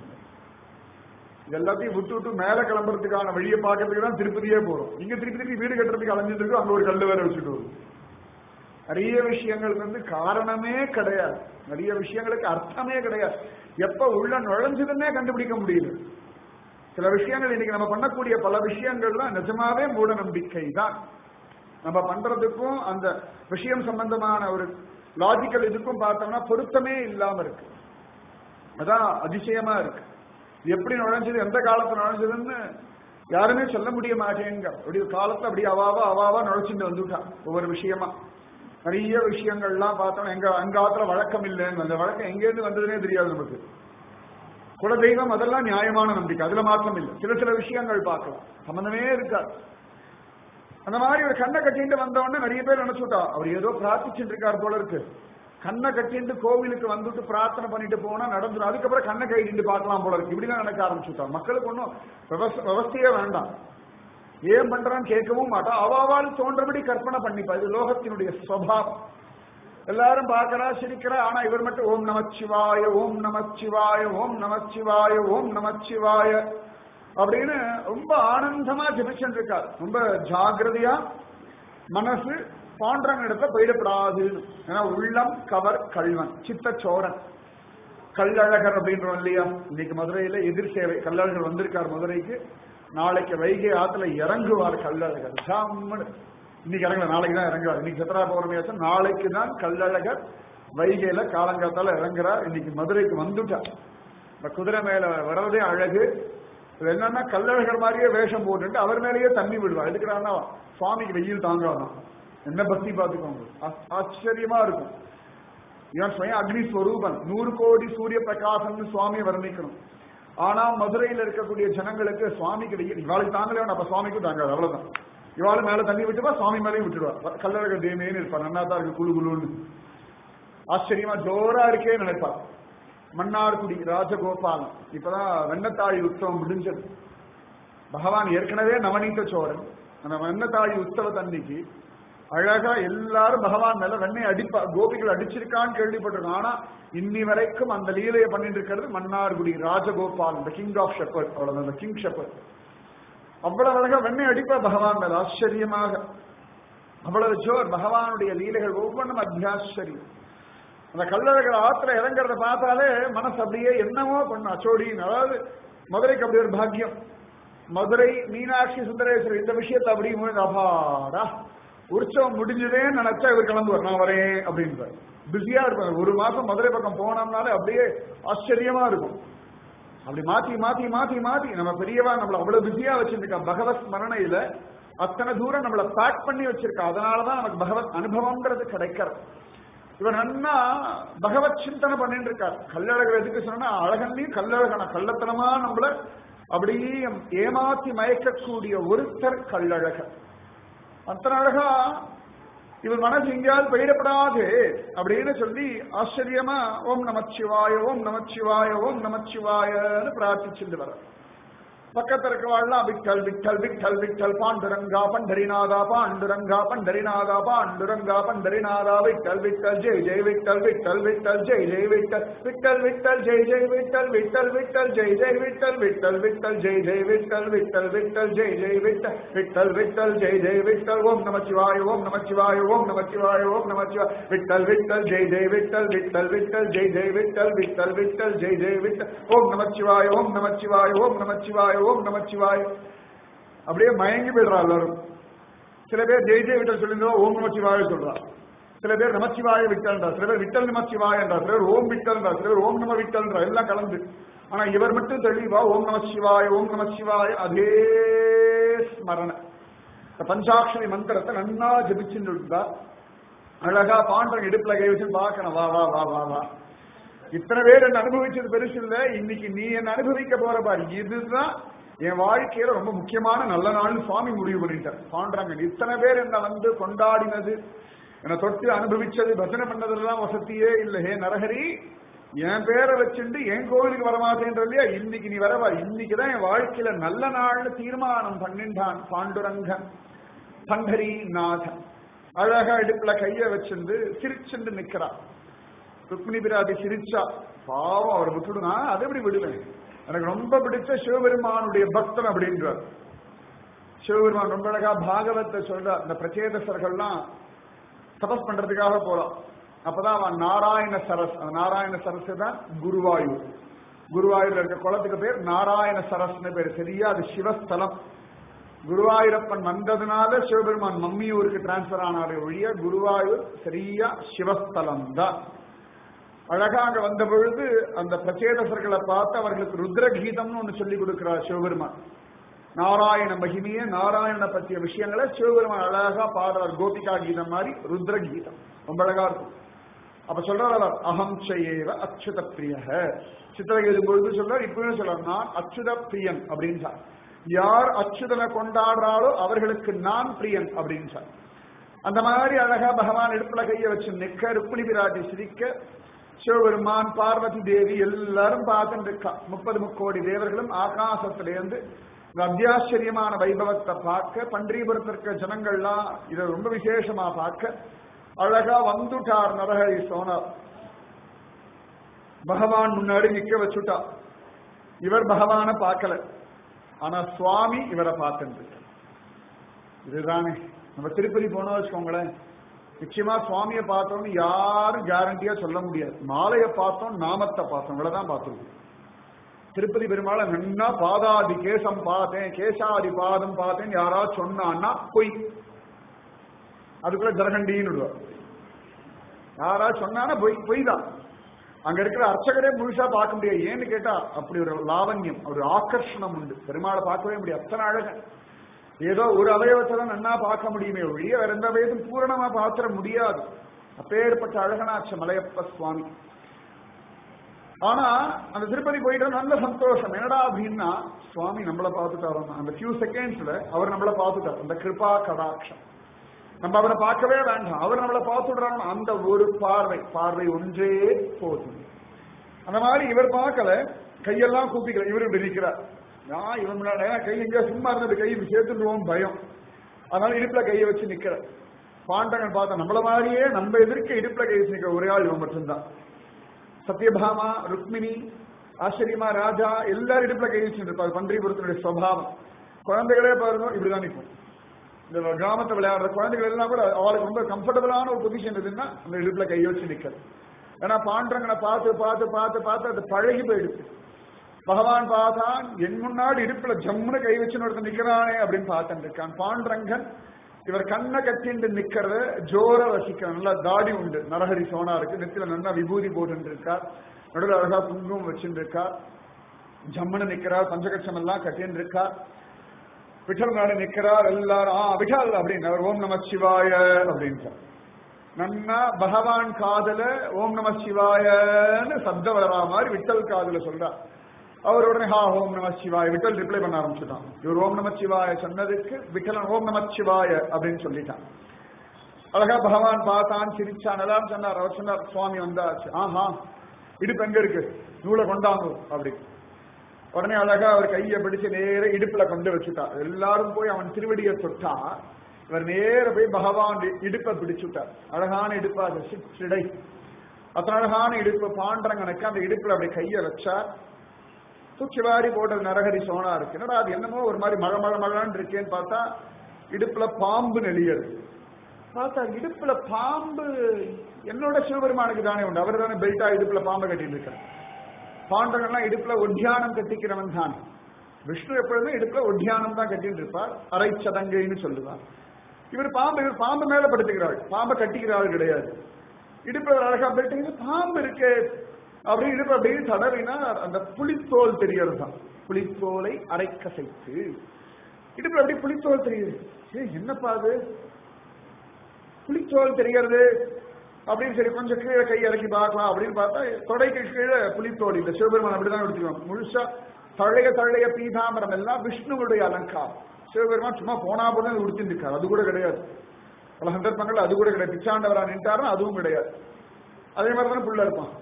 இது எல்லாத்தையும் விட்டு விட்டு மேல கிளம்புறதுக்கான வழியை பார்க்கறதுக்கு தான் திருப்பதியே போறோம் இங்க திருப்பி திருப்பி வீடு கட்டுறதுக்கு அலைஞ்சிட்டு இருக்கோம் அங்க ஒரு கல்லு வேற வச்சுட்டு வரும் நிறைய விஷயங்களுக்கு வந்து காரணமே கிடையாது நிறைய விஷயங்களுக்கு அர்த்தமே கிடையாது எப்ப உள்ள நுழைஞ்சதுன்னே கண்டுபிடிக்க முடியல சில விஷயங்கள் இன்னைக்கு நம்ம பண்ணக்கூடிய பல விஷயங்கள்லாம் நிஜமாவே மூட நம்பிக்கை தான் நம்ம பண்றதுக்கும் அந்த விஷயம் சம்பந்தமான ஒரு லாஜிக்கல் இதுக்கும் பார்த்தோம்னா பொருத்தமே இல்லாம இருக்கு அதான் அதிசயமா இருக்கு இது எப்படி நுழைஞ்சது எந்த காலத்துல நுழைஞ்சதுன்னு யாருமே சொல்ல முடிய மாட்டேங்க அப்படி ஒரு காலத்துல அப்படி அவாவா அவாவா நுழைச்சுட்டு வந்துட்டான் ஒவ்வொரு விஷயமா நிறைய விஷயங்கள்லாம் பார்த்தோம்னா எங்க அங்க ஆத்துல வழக்கம் இல்லைன்னு அந்த வழக்கம் எங்கேருந்து வந்ததுனே தெரியாது நமக்கு குலதெய்வம் அதெல்லாம் நியாயமான நம்பிக்கை அதுல மாற்றம் இல்லை சில சில விஷயங்கள் பார்க்கலாம் சம்பந்தமே இருக்காது அந்த மாதிரி ஒரு கண்ணை கட்டிட்டு வந்தவொடனே நிறைய பேர் நினைச்சுட்டா அவர் ஏதோ பிரார்த்திச்சுட்டு இருக்கார் போல இருக்கு கண்ணை கட்டிட்டு கோவிலுக்கு வந்துட்டு பிரார்த்தனை பண்ணிட்டு போனா நடந்துடும் அதுக்கப்புறம் கண்ணை கைட்டு பார்க்கலாம் போல இருக்கு இப்படிதான் நினைக்க ஆரம்பிச்சுட்டா மக்களுக்கு ஒன்றும் விவசாயே வேண்டாம் ஏன் பண்றான்னு கேட்கவும் மாட்டா அவாவால் தோன்றபடி கற்பனை பண்ணிப்பா இது லோகத்தினுடைய சுவாவம் எல்லாரும் பார்க்கறா சிரிக்கிறா ஆனா இவர் மட்டும் ஓம் நமச்சிவாய ஓம் நமச்சிவாய ஓம் நமச்சிவாய ஓம் நமச்சிவாய அப்படின்னு ரொம்ப ஆனந்தமா ஜபிச்சுட்டு இருக்கார் ரொம்ப ஜாகிரதையா மனசு பாண்டவங்க இடத்துல போயிடப்படாதுன்னு ஏன்னா உள்ளம் கவர் கல்வன் சித்தச்சோரன் கல்லழகர் அப்படின்றோம் இல்லையா இன்னைக்கு மதுரையில எதிர் சேவை கல்லழகர் வந்திருக்கார் மதுரைக்கு நாளைக்கு வைகை ஆத்துல இறங்குவார் கல்லழகர் ஜாம்மனு இன்னைக்கு இறங்கல நாளைக்கு தான் இறங்குவார் இன்னைக்கு சத்ரா பௌர்ணமியாசம் நாளைக்கு தான் கல்லழகர் வைகையில காலங்காத்தால இறங்குறார் இன்னைக்கு மதுரைக்கு வந்துட்டார் இந்த குதிரை மேல வர்றதே அழகு இது என்னன்னா கல்லழகர் மாதிரியே வேஷம் போட்டுட்டு அவர் மேலேயே தண்ணி விடுவா எதுக்குறான்னா சுவாமிக்கு வெயில் தாங்காதான் என்ன பக்தி பார்த்துக்கோங்க ஆ- ஆச்சரியமா இருக்கும் இவன் சுயம் அக்னி ஸ்வரூபன் நூறு கோடி சூரிய பிரகாசம்னு சுவாமியை வர்ணிக்கணும் ஆனா மதுரையில இருக்கக்கூடிய ஜனங்களுக்கு சுவாமிக்கு வெயில் இவாளுக்கு தாங்கல அப்ப சுவாமிக்கும் தாங்காது அவ்வளவுதான் இவாளு மேல தண்ணி விட்டுவா சுவாமி மேலேயும் விட்டுடுவா கல்லழக தேமேன்னு இருப்பா நன்னா தான் இருக்கு குழு குழுன்னு ஆச்சரியமா ஜோரா இருக்கே நினைப்பா மன்னார்குடி ராஜகோபாலன் இப்பதான் வெண்ணத்தாழி உற்சவம் முடிஞ்சது பகவான் ஏற்கனவே நவநீத சோழன் அந்த வெண்ணத்தாழி உற்சவத்தன்னைக்கு அழகா எல்லாரும் பகவான் மேல வெண்ணை அடிப்பா கோபிகள் அடிச்சிருக்கான்னு கேள்விப்பட்டிருக்கோம் ஆனா இன்னி வரைக்கும் அந்த லீலையை பண்ணிட்டு இருக்கிறது Mannargudi Rajagopal the king of shepherd அவ்வளவுதான் the கிங் ஷெப்பர்ட் அவ்வளவு அழகா வெண்ணை அடிப்பா பகவான் மேல ஆச்சரியமாக அவ்வளவு ஜோர் பகவானுடைய லீலைகள் ஒவ்வொன்றும் அத்தியாச்சரியம் அந்த கல்லழகர் ஆத்துல இறங்குறத பார்த்தாலே மனசு அப்படியே என்னமோ பண்ணும் அச்சோடின்னு அதாவது மதுரைக்கு அப்படி ஒரு பாக்கியம் மதுரை மீனாட்சி சுந்தரேஸ்வரர் இந்த விஷயத்தை அப்படி முழுங்க அபாடா உற்சவம் முடிஞ்சதேன்னு நினைச்சா இவர் கிளம்புவார் நான் வரேன் அப்படின்றார் பிஸியா இருப்பார் ஒரு மாசம் மதுரை பக்கம் போனோம்னாலே அப்படியே ஆச்சரியமா இருக்கும் அப்படி மாத்தி மாத்தி மாத்தி மாத்தி நம்ம பெரியவா நம்மள அவ்வளவு பிஸியா வச்சிருக்கா பகவத் ஸ்மரணையில அத்தனை தூரம் நம்மள பேக் பண்ணி வச்சிருக்கா அதனாலதான் நமக்கு பகவத் அனுபவம்ன்றது கிடைக்கிறது இவர் நன்னா பகவத் சிந்தனை பண்ணிட்டு இருக்கார் கல்லழகர் எதுக்கு சொன்னா அழகன்லையும் கல்லழகன கள்ளத்தனமா நம்மள அப்படியே ஏமாத்தி மயக்கக்கூடிய ஒருத்தர் கல்லழகர் அத்தனை அழகா இவர் மனசு எங்கேயாவது பயிரப்படாது அப்படின்னு சொல்லி ஆச்சரியமா ஓம் நமச்சிவாய ஓம் நமச்சிவாய ஓம் நமச்சிவாயன்னு பிரார்த்திச்சுட்டு வர பக்கத்துல இருக்கவாள்லாம் விட்டல் விட்டல் விட்டல் விட்டல் பாண்டுரங்கா பண்டரிநாதா பாண்டுரங்கா பண்டரிநாதா பாண்டுரங்கா பண்டரிநாதா விட்டல் விட்டல் ஜெய் ஜெய் விட்டல் விட்டல் விட்டல் ஜெய் ஜெய் விட்டல் விட்டல் விட்டல் ஜெய் ஜெய் விட்டல் விட்டல் விட்டல் ஜெய் ஜெய் விட்டல் விட்டல் விட்டல் ஜெய் ஜெய் விட்டல் விட்டல் விட்டல் ஜெய் ஜெய் விட்டல் விட்டல் விட்டல் ஜெய் ஜெய் விட்டல் ஓம் நமச்சிவாய ஓம் நமச்சிவாய ஓம் நமச்சிவாய ஓம் நமச்சிவாய விட்டல் விட்டல் ஜெய் ஜெய் விட்டல் விட்டல் விட்டல் ஜெய் ஜெய் விட்டல் விட்டல் விட்டல் ஜெய் ஜெய் விட்டல் ஓம் நமச்சிவாய ஓம் நமச்சிவாய ஓம் நமச்சிவாய ஓம் நமச்சிவாய அப்படியே மயங்கி போயிடுறா எல்லாரும் சில பேர் ஜெய் ஜெய் விட்டல் சொல்லியிருந்தா ஓம் நமச்சிவாய சொல்றா சில பேர் நமச்சிவாய விட்டல்ன்றா சில பேர் விட்டல் நமச்சிவாயன்றா சில பேர் ஓம் விட்டல்ன்றா சில பேர் ஓம் நம விட்டல்ன்றா எல்லாம் கலந்து ஆனா இவர் மட்டும் தெளிவா ஓம் நமச்சிவாய ஓம் நமச்சிவாய அதே ஸ்மரண இந்த பஞ்சாட்சரி மந்திரத்தை நன்னா ஜபிச்சுட்டு இருந்தா அழகா பாண்டவன் இடுப்புல கை வச்சு பார்க்கணும் வா வா வா வா வா இத்தனை பேர் என்ன அனுபவிச்சது பெருசு இல்ல இன்னைக்கு நீ என்ன அனுபவிக்க போற பாரு இதுதான் என் வாழ்க்கையில ரொம்ப முக்கியமான நல்ல நாள்னு சுவாமி முடிவு பண்ணிட்டார் பாண்டுறாங்க இத்தனை பேர் என்ன வந்து கொண்டாடினது என்னை தொட்டு அனுபவிச்சது பஜனை பண்ணதெல்லாம் வசதியே இல்ல ஹே நரஹரி என் பேரை வச்சுட்டு என் கோவிலுக்கு வரமாட்டேன்ற இல்லையா இன்னைக்கு நீ வரவா இன்னைக்குதான் என் வாழ்க்கையில நல்ல நாள்னு தீர்மானம் பண்ணிட்டான் பாண்டுரங்கன் பண்டரி நாதன் அழகா இடுப்புல கைய வச்சிருந்து சிரிச்சுண்டு நிக்கிறான் ருக்மிணி பிராட்டி சிரிச்சா பாவம் அவரை விட்டுடுனா அதை எப்படி விடுவேன் எனக்கு ரொம்ப பிடிச்ச சிவபெருமானுடைய பக்தன் அப்படின்றார் சிவபெருமான் ரொம்ப அழகா பாகவத்தை சொல்ற இந்த பிரச்சேதசர்கள்லாம் தபஸ் பண்றதுக்காக போறான் அப்பதான் அவன் நாராயண சரஸ் அந்த நாராயண சரஸ் தான் குருவாயூர் குருவாயூர்ல இருக்க குளத்துக்கு பேர் நாராயண சரஸ்னு பேர் சரியா அது சிவஸ்தலம் குருவாயூரப்பன் வந்ததுனால சிவபெருமான் மம்மியூருக்கு டிரான்ஸ்பர் ஆனாரே ஒழிய குருவாயூர் சரியா சிவஸ்தலம் தான் அழகா அங்க வந்த பொழுது அந்த பிரச்சேதசர்களை பார்த்து அவர்களுக்கு ருத்ர கீதம்னு ஒண்ணு சொல்லி கொடுக்கிறார் சிவபெருமான் நாராயண மகிமைய நாராயண பற்றிய விஷயங்களை சிவபெருமான் அழகா பாடுறார் கோபிகா கீதம் மாதிரி ருத்ர கீதம் ரொம்ப அழகா இருக்கும் அப்ப சொல்றார் அவர் அகம் செய்யேவ அச்சுத பிரிய சித்திரை எழுதும் பொழுது சொல்றார் இப்பவும் சொல்றார் நான் அச்சுத பிரியன் அப்படின்னு சார் யார் அச்சுதனை கொண்டாடுறாளோ அவர்களுக்கு நான் பிரியன் அப்படின்னு சார் அந்த மாதிரி அழகா பகவான் இடுப்புல கைய வச்சு நிக்க ருக்மிணி பிராட்டி சிரிக்க சிவபெருமான் பார்வதி தேவி எல்லாரும் பார்த்துட்டு இருக்கா முப்பது முக்கோடி தேவர்களும் ஆகாசத்திலேருந்து இந்த அத்தியாச்சரியமான வைபவத்தை பார்க்க பண்டீபுரத்திற்கு ஜனங்கள்லாம் இதை ரொம்ப விசேஷமா பார்க்க அழகா வந்துட்டார் நரஹரி சோனார் பகவான் முன்னாடி நிக்க வச்சுட்டா இவர் பகவான பார்க்கல ஆனா சுவாமி இவரை பார்த்துட்டு இதுதானே நம்ம திருப்பதி போனோம் வச்சுக்கோங்களேன் நிச்சயமா சுவாமியை பார்த்தோம்னு யாரும் கேரண்டியா சொல்ல முடியாது மாலையை பார்த்தோம் நாமத்தை பார்த்தோம் இவ்வளவுதான் பார்த்துருக்கோம் திருப்பதி பெருமாளை நன்னா பாதாதி கேசம் பார்த்தேன் கேசாதி பாதம் பார்த்தேன் யாராவது சொன்னான்னா பொய் அதுக்குள்ள ஜரகண்டின்னு விடுவார் யாரா சொன்னானா பொய் பொய் தான் அங்க இருக்கிற அர்ச்சகரே முழுசா பார்க்க முடியாது ஏன்னு கேட்டா அப்படி ஒரு லாவண்யம் ஒரு ஆக்கர்ஷணம் உண்டு பெருமாளை பார்க்கவே முடியாது அத்தனை அழகன் ஏதோ ஒரு அவயவத்தை தான் நன்னா பார்க்க முடியுமே ஒழிய வேற எந்த அவயதும் பூரணமா பாத்திர முடியாது அப்பேற்பட்ட அழகனாச்ச மலையப்ப சுவாமி ஆனா அந்த திருப்பதி போயிட்டு நல்ல சந்தோஷம் என்னடா அப்படின்னா சுவாமி நம்மளை பார்த்துட்டாரு அந்த ஃபியூ செகண்ட்ஸ்ல அவர் நம்மளை பார்த்துட்டார் அந்த கிருபா கடாட்சம் நம்ம அவரை பார்க்கவே வேண்டாம் அவர் நம்மளை பார்த்துடுறாங்க அந்த ஒரு பார்வை பார்வை ஒன்றே போதும் அந்த மாதிரி இவர் பார்க்கல கையெல்லாம் கூப்பிக்கல இவர் இப்படி நிற்கிறார் நான் இவன் முன்னாடி ஏன்னா கை எங்கேயா சும்மா இருந்தது கை சேர்த்துடுவோம் பயம் அதனால இடுப்புல கையை வச்சு நிக்கிற பாண்டகன் பார்த்தா நம்மள மாதிரியே நம்ம எதிர்க்க இடுப்புல கை வச்சு நிக்கிற ஒரே ஆள் இவன் மட்டும்தான் சத்யபாமா ருக்மிணி ஆச்சரியமா ராஜா எல்லாரும் இடுப்புல கை வச்சுட்டு இருப்பாங்க பன்றிபுரத்தினுடைய சுவாவம் குழந்தைகளே பாருங்க இப்படிதான் நிற்கும் இந்த கிராமத்தை விளையாடுற குழந்தைகள் எல்லாம் கூட அவளுக்கு ரொம்ப கம்ஃபர்டபுளான ஒரு பொசிஷன் எதுன்னா அந்த இடுப்புல கை வச்சு நிக்கிறது ஏன்னா பாண்டரங்கனை பார்த்து பார்த்து பார்த்து பார்த்து அது பழகி போயிடுச்சு பகவான் பார்த்தான் என் முன்னாடி இடுப்புல ஜம்முன்னு கை வச்சுன்னு ஒருத்தன் நிக்கிறானே அப்படின்னு பார்த்துட்டு இருக்கான் பாண்டரங்கன் இவர் கண்ணை கட்டிண்டு நிக்கிறத ஜோர வசிக்கிறார் நல்லா தாடி உண்டு நரஹரி சோனா இருக்கு நெத்தில நல்லா விபூதி போட்டு இருக்கார் நடுவில் அழகா குங்குமம் வச்சுட்டு இருக்கார் ஜம்முன்னு நிக்கிறார் பஞ்சகட்சம் எல்லாம் கட்டின்னு இருக்கார் விட்டல் நாடு நிக்கிறார் எல்லாரும் ஆ விட்டல் அப்படின்னு அவர் ஓம் நம சிவாய அப்படின்ட்டார் நன்னா பகவான் காதல ஓம் நம சிவாயன்னு சப்தம் வரா மாதிரி விட்டல் காதல சொல்றார் அவர் உடனே ஹா ஓம் நம சிவாய விட்டல் ரிப்ளை பண்ண ஆரம்பிச்சுட்டான் இவர் ஓம் நம சிவாய சொன்னதுக்கு விட்டலன் ஓம் நம சிவாய அப்படின்னு சொல்லிட்டான் அழகா பகவான் பார்த்தான் சிரிச்சான் எல்லாம் சொன்னார் அவர் சொன்னார் சுவாமி வந்தாச்சு ஆஹா இடுப்பு எங்க இருக்கு நூலை கொண்டாங்க அப்படி உடனே அழகா அவர் கையை பிடிச்சு நேர இடுப்புல கொண்டு வச்சுட்டார் எல்லாரும் போய் அவன் திருவடியை தொட்டா இவர் நேர போய் பகவான் இடுப்பை பிடிச்சுட்டார் அழகான இடுப்பா அது சிடை அத்தனை அழகான இடுப்பு பாண்டரங்கனுக்கு அந்த இடுப்புல அப்படி கையை வச்சார் தூக்கி வாரி போட்டது நரகரி சோனா இருக்கு என்னடா அது என்னமோ ஒரு மாதிரி மழை மழை மழைன்னு இருக்கேன்னு பார்த்தா இடுப்புல பாம்பு நெளியது பார்த்தா இடுப்புல பாம்பு என்னோட சிவபெருமானுக்கு தானே உண்டு அவர் தானே பெல்ட்டா இடுப்புல பாம்பை கட்டிட்டு இருக்கார் பாண்டவங்கள்லாம் இடுப்புல ஒட்டியானம் கட்டிக்கிறவன் தான் விஷ்ணு எப்பொழுதுமே இடுப்புல ஒட்டியானம் தான் கட்டிட்டு இருப்பார் அரை சதங்கைன்னு சொல்லுவார் இவர் பாம்பு இவர் பாம்பு மேல படுத்துக்கிறாள் பாம்பை கட்டிக்கிறாள் கிடையாது இடுப்புல அழகா போயிட்டு பாம்பு இருக்கு அப்படி இடுப்பு அப்படியே தடவினா அந்த புளித்தோல் தெரியறது தான் புளித்தோலை அரைக்கசைத்து இடுப்புல அப்படியே புளித்தோல் தெரியுது ஏ என்னப்பா அது புளித்தோல் தெரியறது அப்படின்னு சரி கொஞ்சம் கீழே கை இறக்கி பார்க்கலாம் அப்படின்னு பார்த்தா தொடைக்கு கீழே புலித்தோல் இந்த சிவபெருமான் அப்படிதான் எடுத்துக்கணும் முழுசா தழைய தழைய பீதாமரம் எல்லாம் விஷ்ணுவுடைய அலங்காரம் சிவபெருமான் சும்மா போனா போன உடுத்திட்டு இருக்காரு அது கூட கிடையாது பல சந்தர்ப்பங்கள் அது கூட கிடையாது பிச்சாண்டவரா நின்ட்டாருன்னா அதுவும் கிடையாது அதே மாதிரி தானே புள்ள இருப்பான்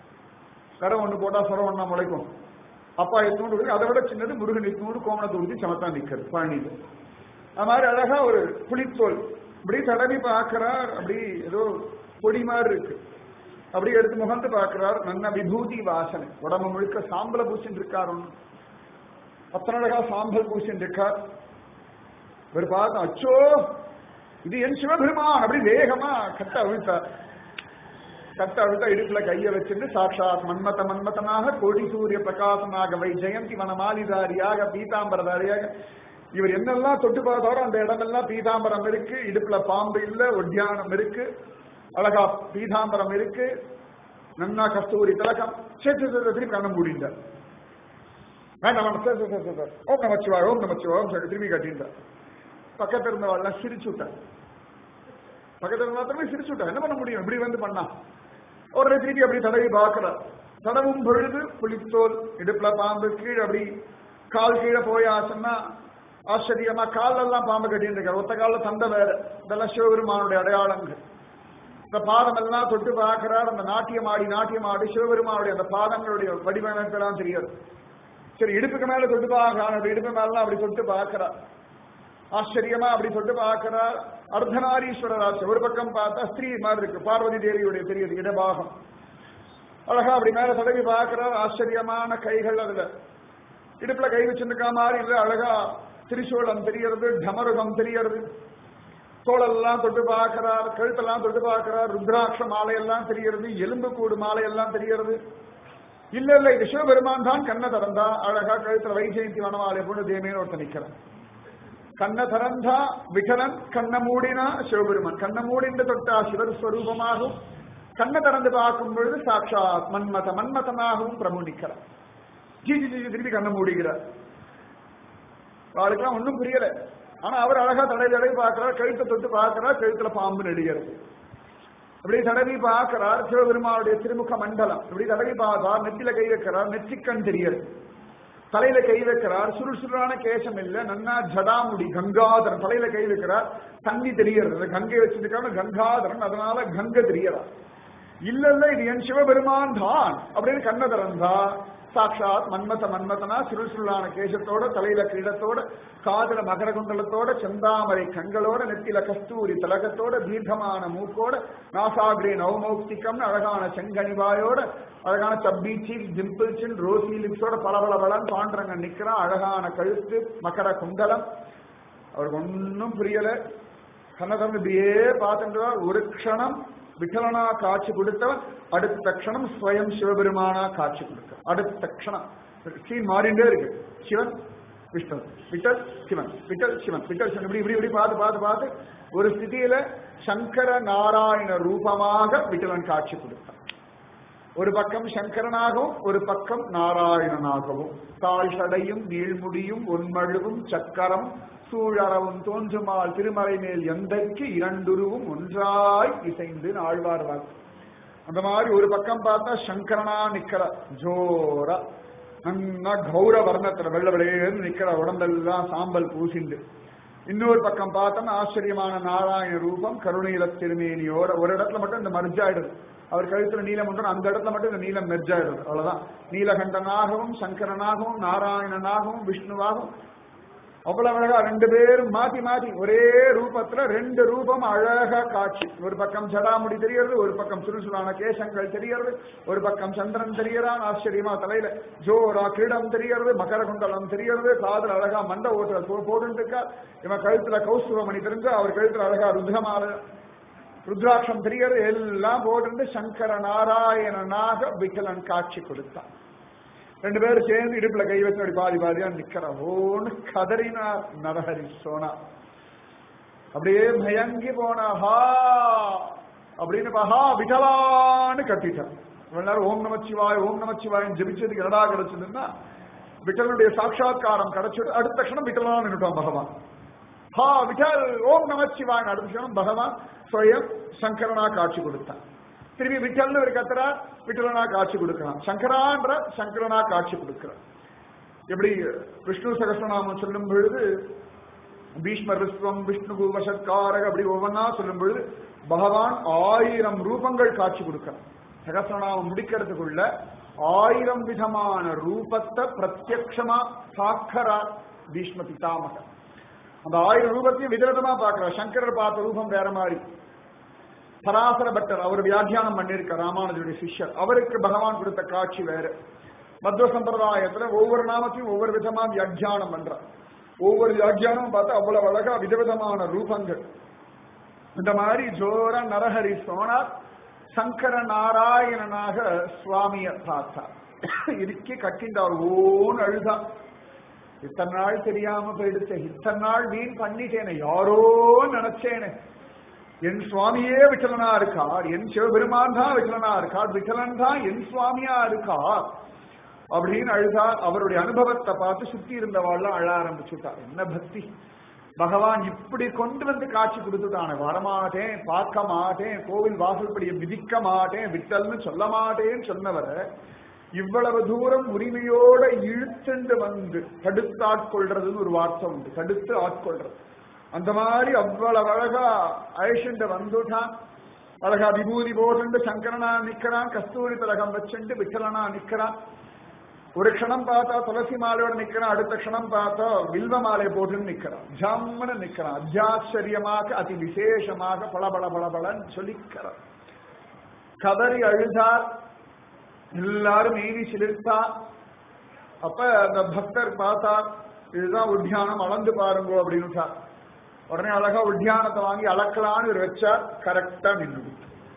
கரை ஒண்ணு போட்டா சுரம் ஒண்ணா முளைக்கும் அப்பா எத்தூண்டு அதை விட சின்னது முருகன் எத்தூண்டு கோமணத்தை ஊற்றி சமத்தா நிக்கிறது பழனியில் அது மாதிரி அழகா ஒரு புளித்தோல் இப்படி தடவி பார்க்கிறார் அப்படி ஏதோ பொடி மாதிரி இருக்கு அப்படி எடுத்து முகந்து பார்க்கிறார் நல்ல விபூதி வாசனை உடம்பு முழுக்க சாம்பல பூசின்னு இருக்கார் ஒண்ணு அத்தனை அழகா சாம்பல் பூசின்னு இருக்கார் இவர் பார்த்து அச்சோ இது என் சிவபெருமான் அப்படி வேகமா கட்ட அவிழ்த்தார் கட்ட அவிழ்த்தா இடுப்புல கைய வச்சுட்டு சாட்சாத் மன்மத மன்மதனாக கோடி சூரிய பிரகாசமாக வை ஜெயந்தி வனமாலிதாரியாக பீதாம்பரதாரியாக இவர் என்னெல்லாம் தொட்டு பார்த்தாரோ அந்த இடமெல்லாம் பீதாம்பரம் இருக்கு இடுப்புல பாம்பு இல்ல ஒட்டியானம் இருக்கு அழகா பீதாம்பரம் இருக்கு நன்னா கஸ்தூரி திலகம் சேர்த்து திருப்பி கண்ணம் மூடிண்டார் வேண்டாம் சார் சார் சார் சார் ஓம் நமச்சிவாய் ஓம் நமச்சிவாய் ஓம் சொல்லி திரும்பி கட்டிண்டார் பக்கத்துல இருந்தவாள்லாம் சிரிச்சு விட்டார் பக்கத்துல இருந்த மாத்திரமே சிரிச்சு விட்டார் என்ன பண்ண முடியும் இப்படி வந்து பண்ணா உடனே திருப்பி அப்படி தடவி பார்க்கிறார் தடவும் பொழுது புளித்தோல் இடுப்புல பாம்பு கீழே அப்படி கால் கீழே போயாச்சுன்னா ஆச்சரியமா காலெல்லாம் பாம்பு கட்டிட்டு இருக்காரு ஒத்த கால தந்தை வேற இதெல்லாம் சிவபெருமானுடைய அடையாளங்கள் இந்த பாதம் எல்லாம் தொட்டு பார்க்கிறார் அந்த நாட்டியம் ஆடி நாட்டியம் ஆடி சிவபெருமானுடைய அந்த பாதங்களுடைய வடிவமைப்பெல்லாம் தெரியாது சரி இடுப்புக்கு மேல தொட்டு பார்க்கிறான் அப்படி இடுப்பு மேலாம் அப்படி தொட்டு பார்க்கிறார் ஆச்சரியமா அப்படி தொட்டு பார்க்கிறார் அர்த்தநாரீஸ்வரராட்சி ஒரு பக்கம் பார்த்தா ஸ்திரீ மாதிரி இருக்கு பார்வதி தேவியுடைய பெரியது இடபாகம் அழகா அப்படி மேல தடவி பார்க்கிறார் ஆச்சரியமான கைகள் அதுல இடுப்புல கை வச்சிருக்கா மாதிரி இல்ல அழகா திரிசூலம் தெரியறது டமருகம் தெரியறது தோளெல்லாம் தொட்டு பார்க்கிறார் கழுத்தெல்லாம் தொட்டு பார்க்கிறார் ருத்ராட்ச மாலையெல்லாம் தெரியறது எலும்பு கூடு மாலையெல்லாம் தெரியறது இல்ல இல்ல இது சிவபெருமான் தான் கண்ணை திறந்தா அழகா கழுத்துல வைஜெயந்தி வனமாலை போட்டு தேமேன்னு ஒருத்தன் நிக்கிறான் கண்ண திறந்தா விகலன் கண்ண மூடினா சிவபெருமான் கண்ண மூடிந்து தொட்டா சிவர் ஸ்வரூபமாகும் கண்ணை திறந்து பார்க்கும் பொழுது சாட்சாத் மன்மத மன்மதனாகவும் பிரபு நிற்கிறார் ஜி ஜி ஜி திருப்பி கண்ணை மூடிக்கிறார் அவளுக்கெல்லாம் ஒன்றும் புரியல ஆனா அவர் அழகா தடை தடவை பார்க்கிறார் கழுத்தை தொட்டு பார்க்கிறார் கழுத்துல பாம்பு நடிகிறது இப்படி தடவி பார்க்கிறார் சிவபெருமானுடைய திருமுக மண்டலம் இப்படி தடவி பார்த்தார் நெத்தில கை வைக்கிறார் நெற்றிக்கண் தெரியறது தலையில கை வைக்கிறார் சுருள் சுருளான கேசம் இல்ல நன்னா ஜடாமுடி கங்காதரன் தலையில கை வைக்கிறார் தண்ணி தெரியறது கங்கை வச்சிருக்கான கங்காதரன் அதனால கங்கை தெரியறார் இல்ல இல்ல இது என் சிவபெருமான் தான் அப்படின்னு கண்ண திறந்தா சாட்சாத் மன்மத மன்மதனா சுருள் சுருளான கேசத்தோட தலையில கிரீடத்தோட காதல மகர குண்டலத்தோட செந்தாமரை கண்களோட நெத்தில கஸ்தூரி திலகத்தோட தீர்க்கமான மூக்கோட நாசாகிரே நவமௌக்திகம்னு அழகான செங்கனிவாயோட அழகான சப்பீச்சி டிம்பிள்சின் ரோசி லிப்ஸோட பளபளபளன் பாண்டரங்க நிக்கிறான் அழகான கழுத்து மகர குண்டலம் அவருக்கு ஒன்னும் புரியல கண்ணதம் இப்படியே பார்த்துட்டு ஒரு க்ஷணம் விட்டலனா காட்சி கொடுத்தவன் அடுத்த க்ஷணம் ஸ்வயம் சிவபெருமானா காட்சி கொடுத்த அடுத்த க்ஷணம் சீன் மாறிண்டே இருக்கு சிவன் விஷ்ணு விட்டல் சிவன் விட்டல் சிவன் விட்டல் சிவன் இப்படி இப்படி இப்படி பார்த்து பார்த்து பார்த்து ஒரு ஸ்திதியில சங்கர நாராயண ரூபமாக விட்டலன் காட்சி கொடுத்தான் ஒரு பக்கம் சங்கரனாகவும் ஒரு பக்கம் நாராயணனாகவும் தாழ் சடையும் நீழ்முடியும் ஒன்மழுவும் சக்கரம் சூழறவும் தோன்றுமால் திருமலை மேல் எந்தைக்கு இரண்டுருவும் ஒன்றாய் இசைந்து ஆழ்வார்வார் அந்த மாதிரி ஒரு பக்கம் பார்த்தா சங்கரனா நிக்கிற ஜோரா நல்லா கௌர வர்ணத்துல வெள்ள வெளியேன்னு நிக்கிற உடம்பெல்லாம் சாம்பல் பூசிண்டு இன்னொரு பக்கம் பார்த்தோம்னா ஆச்சரியமான நாராயண ரூபம் கருணையில திருமேனியோட ஒரு இடத்துல மட்டும் இந்த மர்ஜாயிடுது அவர் கழுத்துல நீலம் உண்டு அந்த இடத்துல மட்டும் இந்த நீலம் மெர்ஜாயிடுது அவ்வளவுதான் நீலகண்டனாகவும் சங்கரனாகவும் நாராயணனாகவும் விஷ்ணுவாகவும் அவ்வளவு அழகா ரெண்டு பேரும் மாத்தி மாத்தி ஒரே ரூபத்துல ரெண்டு ரூபம் அழகா காட்சி ஒரு பக்கம் ஜடாமுடி தெரியறது ஒரு பக்கம் சுறுசுறான கேசங்கள் தெரியறது ஒரு பக்கம் சந்திரன் தெரியறான் ஆச்சரியமா தலையில ஜோரா கிரீடம் தெரியறது மகர குண்டலம் தெரியறது காதல் அழகா மண்ட ஓட்டுற போட்டு இருக்கா இவன் கழுத்துல கௌஸ்துவமணி தெரிஞ்சு அவர் கழுத்துல அழகா ருத்ரமால ருத்ராட்சம் தெரியறது எல்லாம் போட்டு சங்கர நாராயணனாக விக்கலன் காட்சி கொடுத்தான் ரெண்டு பேரும் சேர்ந்து இடுப்புல கை வச்சு அப்படி பாதி பாதியா நிக்கிற ஓன்னு கதறினார் நரஹரி சோனா அப்படியே மயங்கி போனா ஹா அப்படின்னு ஹா விகலான்னு கத்திட்டான் இவ்வளவு நேரம் ஓம் நமச்சிவாய் ஓம் நமச்சிவாயன் ஜபிச்சதுக்கு என்னடா கிடைச்சதுன்னா விட்டலனுடைய சாட்சா்காரம் கிடைச்சது அடுத்த க்ஷணம் விட்டலான்னு நின்றுட்டான் பகவான் ஹா விட்டல் ஓம் நமச்சிவாயன் அடுத்த க்ஷணம் பகவான் ஸ்வயம் சங்கரனா காட்சி கொடுத்தான் திரும்பி விட்டல்னு ஒரு கத்துறார் விட்டலனா காட்சி கொடுக்கிறான் சங்கரான்ற சங்கரனா காட்சி கொடுக்கிறார் எப்படி விஷ்ணு சகசிரநாமம் சொல்லும் பொழுது பீஷ்மர் விஸ்வம் விஷ்ணு வசத்காரக அப்படி ஒவ்வொன்றா சொல்லும் பொழுது பகவான் ஆயிரம் ரூபங்கள் காட்சி கொடுக்கிறான் சகசிரநாமம் முடிக்கிறதுக்குள்ள ஆயிரம் விதமான ரூபத்தை பிரத்யக்ஷமா பார்க்கிறார் பீஷ்ம பிதாமகர் அந்த ஆயிரம் ரூபத்தையும் விதவிதமா பார்க்கிறார் சங்கரர் பார்த்த ரூபம் வேற மாதிரி பராசர பட்டர் அவர் வியாக்கியானம் பண்ணிருக்க ராமானுஜருடைய சிஷ்யர் அவருக்கு பகவான் கொடுத்த காட்சி வேற மத்வ சம்பிரதாயத்துல ஒவ்வொரு நாமத்தையும் ஒவ்வொரு விதமா வியாக்கியானம் பண்றார் ஒவ்வொரு வியாக்கியானமும் பார்த்தா அவ்வளவு அழகா விதவிதமான ரூபங்கள் இந்த மாதிரி ஜோர நரஹரி சோனார் சங்கர நாராயணனாக சுவாமிய பார்த்தார் இறுக்கி கட்டிண்டார் ஓன்னு அழுதா இத்தனை நாள் தெரியாம போயிடுச்சேன் இத்தனை நாள் வீண் பண்ணிட்டேனே யாரோ நினைச்சேனே என் சுவாமியே விட்டலனா இருக்கார் என் சிவபெருமான் தான் விட்டலனா இருக்கார் விட்டலன் தான் என் சுவாமியா இருக்கார் அப்படின்னு அழுதா அவருடைய அனுபவத்தை பார்த்து சுத்தி இருந்தவாள்லாம் அழ ஆரம்பிச்சுட்டார் என்ன பக்தி பகவான் இப்படி கொண்டு வந்து காட்சி கொடுத்துட்டானே வரமாட்டேன் பார்க்க மாட்டேன் கோவில் வாசல்படியை மிதிக்க மாட்டேன் விட்டல்னு சொல்ல மாட்டேன்னு சொன்னவரை இவ்வளவு தூரம் உரிமையோட இழுத்துண்டு வந்து தடுத்து ஆட்கொள்றதுன்னு ஒரு வார்த்தை உண்டு தடுத்து ஆட்கொள்றது அந்த மாதிரி அவ்வளவு அழகா அழிச்சுண்டு வந்துட்டான் அழகா விபூதி போட்டு சங்கரனா நிக்கிறான் கஸ்தூரி திலகம் வச்சுண்டு விட்டலனா நிக்கிறான் ஒரு க்ஷணம் பார்த்தா துளசி மாலையோட நிக்கிறான் அடுத்த க்ஷணம் பார்த்தா வில்வ மாலை போட்டு நிக்கிறான் ஜம்முன்னு நிக்கிறான் அத்தியாச்சரியமாக அதி விசேஷமாக பளபள பளபளன்னு சொல்லிக்கிறான் கதறி அழுதார் எல்லாரும் மீறி சிலிர்த்தா அப்ப அந்த பக்தர் பார்த்தா இதுதான் உத்தியானம் அளந்து பாருங்க அப்படின்னு உடனே அழகா உத்தியானத்தை வாங்கி அளக்கலான்னு இவர் வச்சார் கரெக்டா நின்று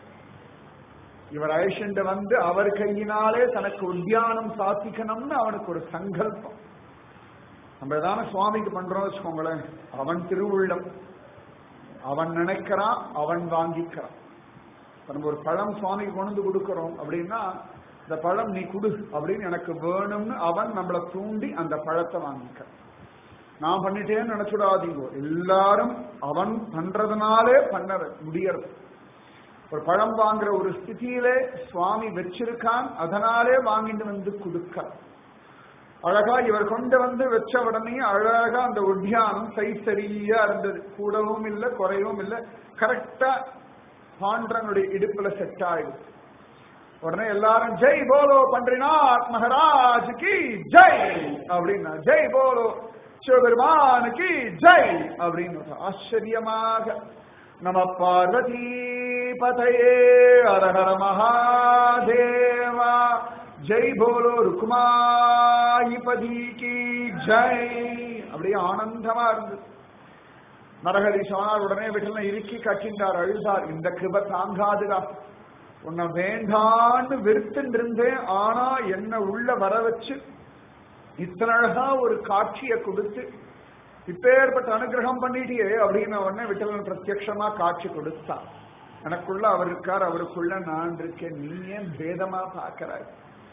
இவர் அழிச்சுண்டு வந்து அவர் கையினாலே தனக்கு உத்தியானம் சாத்திக்கணும்னு அவனுக்கு ஒரு சங்கல்பம் நம்ம ஏதான சுவாமிக்கு பண்றோம் வச்சுக்கோங்களேன் அவன் திருவுள்ளம் அவன் நினைக்கிறான் அவன் வாங்கிக்கிறான் இப்ப நம்ம ஒரு பழம் சுவாமிக்கு கொண்டு வந்து கொடுக்கறோம் அப்படின்னா இந்த பழம் நீ குடு அப்படின்னு எனக்கு வேணும்னு அவன் நம்மளை தூண்டி அந்த பழத்தை வாங்கிக்க நான் பண்ணிட்டேன்னு நினைச்சுடாதீங்க எல்லாரும் அவன் பண்றதுனாலே பண்ண முடியறது ஒரு பழம் வாங்குற ஒரு ஸ்திதியிலே சுவாமி வச்சிருக்கான் அதனாலே வாங்கிட்டு வந்து கொடுக்க அழகா இவர் கொண்டு வந்து வச்ச உடனே அழகா அந்த உத்தியானம் சை சரியா இருந்தது கூடவும் இல்லை குறையவும் இல்லை கரெக்டா பாண்டனுடைய இடுப்புல செட் ஆயிடுச்சு உடனே எல்லாரும் ஜெய் போலோ பன்றிநாத் மகாராஜ் கி ஜெய் அப்படின்னா ஜெய் போலோ சிவபெருமானுக்கு ஜெய் அப்படின்னு ஆச்சரியமாக நம பார்வதி பதையே அரஹர மகாதேவா ஜெய் போலோ ருக்குமாயிபதி கி ஜெய் அப்படியே ஆனந்தமா இருந்தது நரஹரி சொன்னார் உடனே வீட்டில் இறுக்கி கட்டின்றார் அழுதார் இந்த கிருப தாங்காதுடா உன்னை வேண்டான்னு வெறுத்துட்டு இருந்தேன் ஆனா என்ன உள்ள வர வச்சு இத்தனை அழகா ஒரு காட்சியை கொடுத்து இப்பேற்பட்ட அனுகிரகம் பண்ணிட்டியே அப்படின்னு உடனே விட்டலன் பிரத்யக்ஷமா காட்சி கொடுத்தான் எனக்குள்ள அவர் இருக்கார் அவருக்குள்ள நான் இருக்கேன் நீ ஏன் பேதமா பார்க்கிறாய்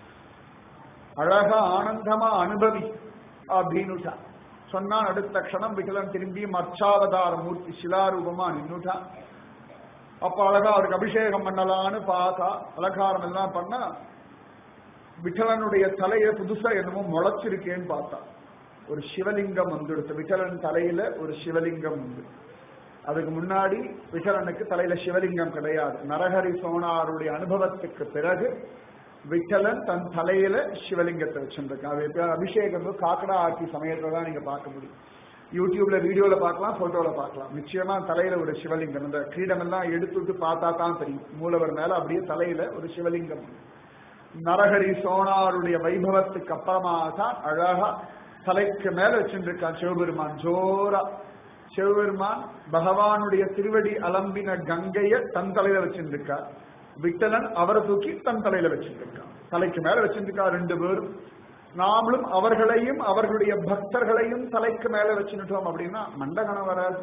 அழகா ஆனந்தமா அனுபவி அப்படின்னுட்டான் சொன்னான் அடுத்த க்ஷணம் விகலன் திரும்பி மர்ச்சாவதார மூர்த்தி சிலாரூபமா நின்னுட்டான் அப்ப அழகா அவருக்கு அபிஷேகம் பண்ணலான்னு பார்த்தா அலங்காரம் எல்லாம் பண்ணா விட்டலனுடைய தலையில புதுசா என்னமோ முளைச்சிருக்கேன்னு பார்த்தா ஒரு சிவலிங்கம் வந்துடுத்து விட்டலன் தலையில ஒரு சிவலிங்கம் உண்டு அதுக்கு முன்னாடி விட்டலனுக்கு தலையில சிவலிங்கம் கிடையாது நரஹரி சோனாருடைய அனுபவத்துக்கு பிறகு விட்டலன் தன் தலையில சிவலிங்கத்தை வச்சிருக்கான் அது எப்ப அபிஷேகம் காக்கடா ஆக்கி சமயத்துல தான் நீங்க பார்க்க முடியும் யூடியூப்ல வீடியோல பார்க்கலாம் போட்டோல பார்க்கலாம் நிச்சயமா தலையில ஒரு சிவலிங்கம் இந்த கிரீடம் எல்லாம் எடுத்துட்டு பார்த்தா தான் தெரியும் மூலவர் மேல அப்படியே தலையில ஒரு சிவலிங்கம் நரஹரி சோனாருடைய வைபவத்துக்கு அப்புறமா தான் அழகா தலைக்கு மேல வச்சுருக்கான் சிவபெருமான் ஜோரா சிவபெருமான் பகவானுடைய திருவடி அலம்பின கங்கைய தன் தலையில வச்சிருக்கார் விட்டலன் அவரை தூக்கி தன் தலையில வச்சிருக்கான் தலைக்கு மேல வச்சிருக்கா ரெண்டு பேரும் நாமளும் அவர்களையும் அவர்களுடைய பக்தர்களையும் தலைக்கு மேல வச்சுட்டோம் அப்படின்னா மண்டகணம் வராது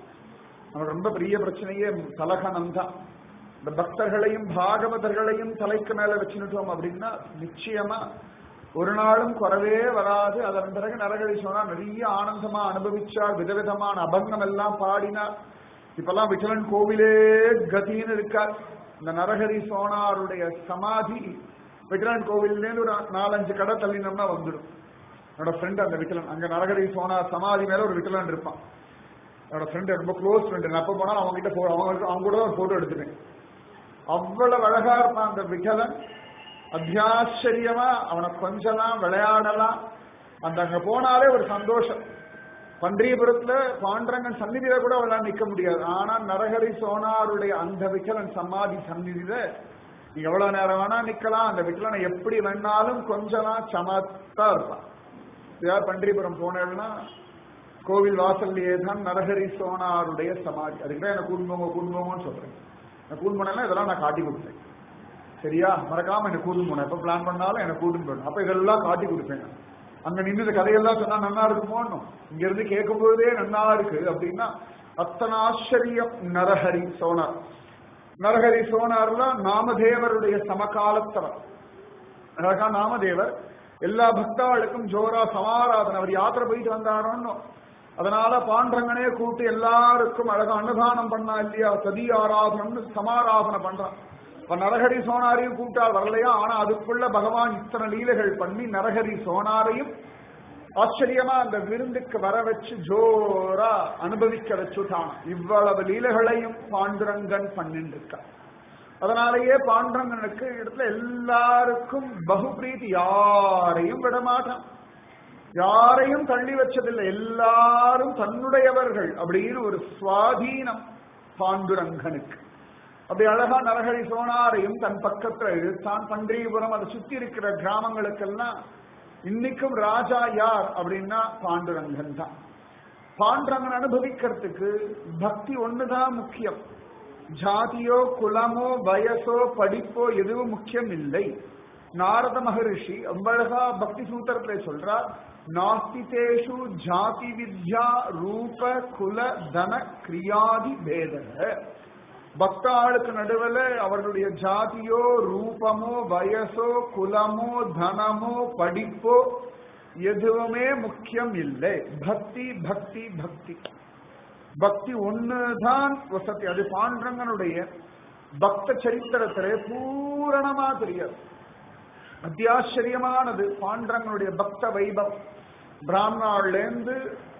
நம்ம ரொம்ப பெரிய பிரச்சனையே தலகணம் தான் இந்த பக்தர்களையும் பாகவதர்களையும் தலைக்கு மேல வச்சுட்டோம் அப்படின்னா நிச்சயமா ஒரு நாளும் குறவே வராது அதன் பிறகு நரகரி சொன்னா நிறைய ஆனந்தமா அனுபவிச்சார் விதவிதமான அபங்கம் எல்லாம் பாடினார் இப்பெல்லாம் விட்டலன் கோவிலே கதின்னு இருக்கார் இந்த நரஹரி சோனாருடைய சமாதி விட்டலன் கோவில்லேருந்து ஒரு நாலஞ்சு கடை தள்ளினோம்னா வந்துடும் என்னோட ஃப்ரெண்ட் அந்த விட்டலன் அங்க நரஹரி சோனார் சமாதி மேல ஒரு விட்டலன் இருப்பான் என்னோட ஃப்ரெண்டு ரொம்ப க்ளோஸ் ஃப்ரெண்டு நான் எப்போ போனாலும் அவங்க கிட்ட போ அவங்க அவங்க கூட ஒரு போட்டோ எடுத்துட்டேன் அவ்வளவு அழகா இருப்பான் அந்த விட்டலன் அத்தியாச்சரியமா அவனை கொஞ்சலாம் விளையாடலாம் அந்த அங்க போனாலே ஒரு சந்தோஷம் பன்றியபுரத்துல பாண்டரங்கன் சந்நிதியில கூட அவளால் நிக்க முடியாது ஆனா நரஹரி சோனாருடைய அந்த விக்கலன் சமாதி சந்நிதியில நீ எவ்வளவு நேரம் வேணா நிக்கலாம் அந்த விக்கலனை எப்படி வேணாலும் கொஞ்சலாம் சமத்தா இருப்பான் யார் பன்றியபுரம் போனேன்னா கோவில் வாசல்லையே தான் நரஹரி சோனாருடைய சமாதி அதுக்கு எனக்கு குடும்பங்க குடும்பங்கன்னு சொல்றேன் நான் கூடும்போனா இதெல்லாம் நான் காட்டி கொடுத்தேன் சரியா மறக்காம என்ன கூட்டு போனேன் எப்ப பிளான் பண்ணாலும் எனக்கு கூட்டு போயிடும் அப்ப இதெல்லாம் காட்டி கொடுப்பேன் நான். அங்க நின்று இந்த கதையெல்லாம் சொன்னா நன்னா இருக்குமோன்னு இங்க இருந்து கேட்கும் பொழுதே நன்னா இருக்கு அப்படின்னா அத்தனை ஆச்சரியம் நரஹரி சோனார் நரஹரி சோனார்ல நாமதேவருடைய சமகாலத்தவர் அழகா நாமதேவர் எல்லா பக்தாளுக்கும் ஜோரா சமாராதனை அவர் யாத்திரை போயிட்டு வந்தாரோன்னு அதனால பாண்டங்கனே கூட்டு எல்லாருக்கும் அழகா அன்னதானம் பண்ணா இல்லையா சதி ஆராதனம்னு சமாராதனை பண்றான் இப்ப நரஹரி சோனாரையும் கூட்டால் வரலையா ஆனா அதுக்குள்ள பகவான் இத்தனை லீலைகள் பண்ணி நரஹரி சோனாரையும் ஆச்சரியமா அந்த விருந்துக்கு வர வச்சு ஜோரா அனுபவிக்க வச்சுட்டான் இவ்வளவு லீலைகளையும் பாண்டுரங்கன் பண்ணிட்டு இருக்கான் அதனாலேயே பாண்டரங்கனுக்கு இடத்துல எல்லாருக்கும் பகுபிரீதி யாரையும் விடமாட்டான் யாரையும் தள்ளி வச்சதில்லை எல்லாரும் தன்னுடையவர்கள் அப்படின்னு ஒரு சுவாதீனம் பாண்டுரங்கனுக்கு அப்படி அழகா நரஹரி சோனாரையும் தன் பக்கத்துல இழுத்தான் பன்றியபுரம் அதை சுத்தி இருக்கிற கிராமங்களுக்கெல்லாம் இன்னைக்கும் ராஜா யார் அப்படின்னா பாண்டுரங்கன் தான் பாண்டுரங்கன் அனுபவிக்கிறதுக்கு பக்தி ஒண்ணுதான் முக்கியம் ஜாதியோ குலமோ வயசோ படிப்போ எதுவும் முக்கியம் இல்லை நாரத மகரிஷி அவ்வழகா பக்தி சூத்திரத்துல சொல்றார் நாஸ்திதேஷு ஜாதி வித்யா ரூப குல தன கிரியாதி பேத பக்தாளுக்கு நடுவில் அவர்களுடைய ஜாதியோ ரூபமோ வயசோ குலமோ தனமோ படிப்போ எதுவுமே முக்கியம் இல்லை பக்தி பக்தி பக்தி பக்தி ஒண்ணுதான் வசதி அது பாண்டரங்கனுடைய பக்த சரித்திரத்திலே பூரணமா தெரியாது அத்தியாச்சரியமானது பாண்டரங்கனுடைய பக்த வைபவம் பிராமணாள்லேருந்து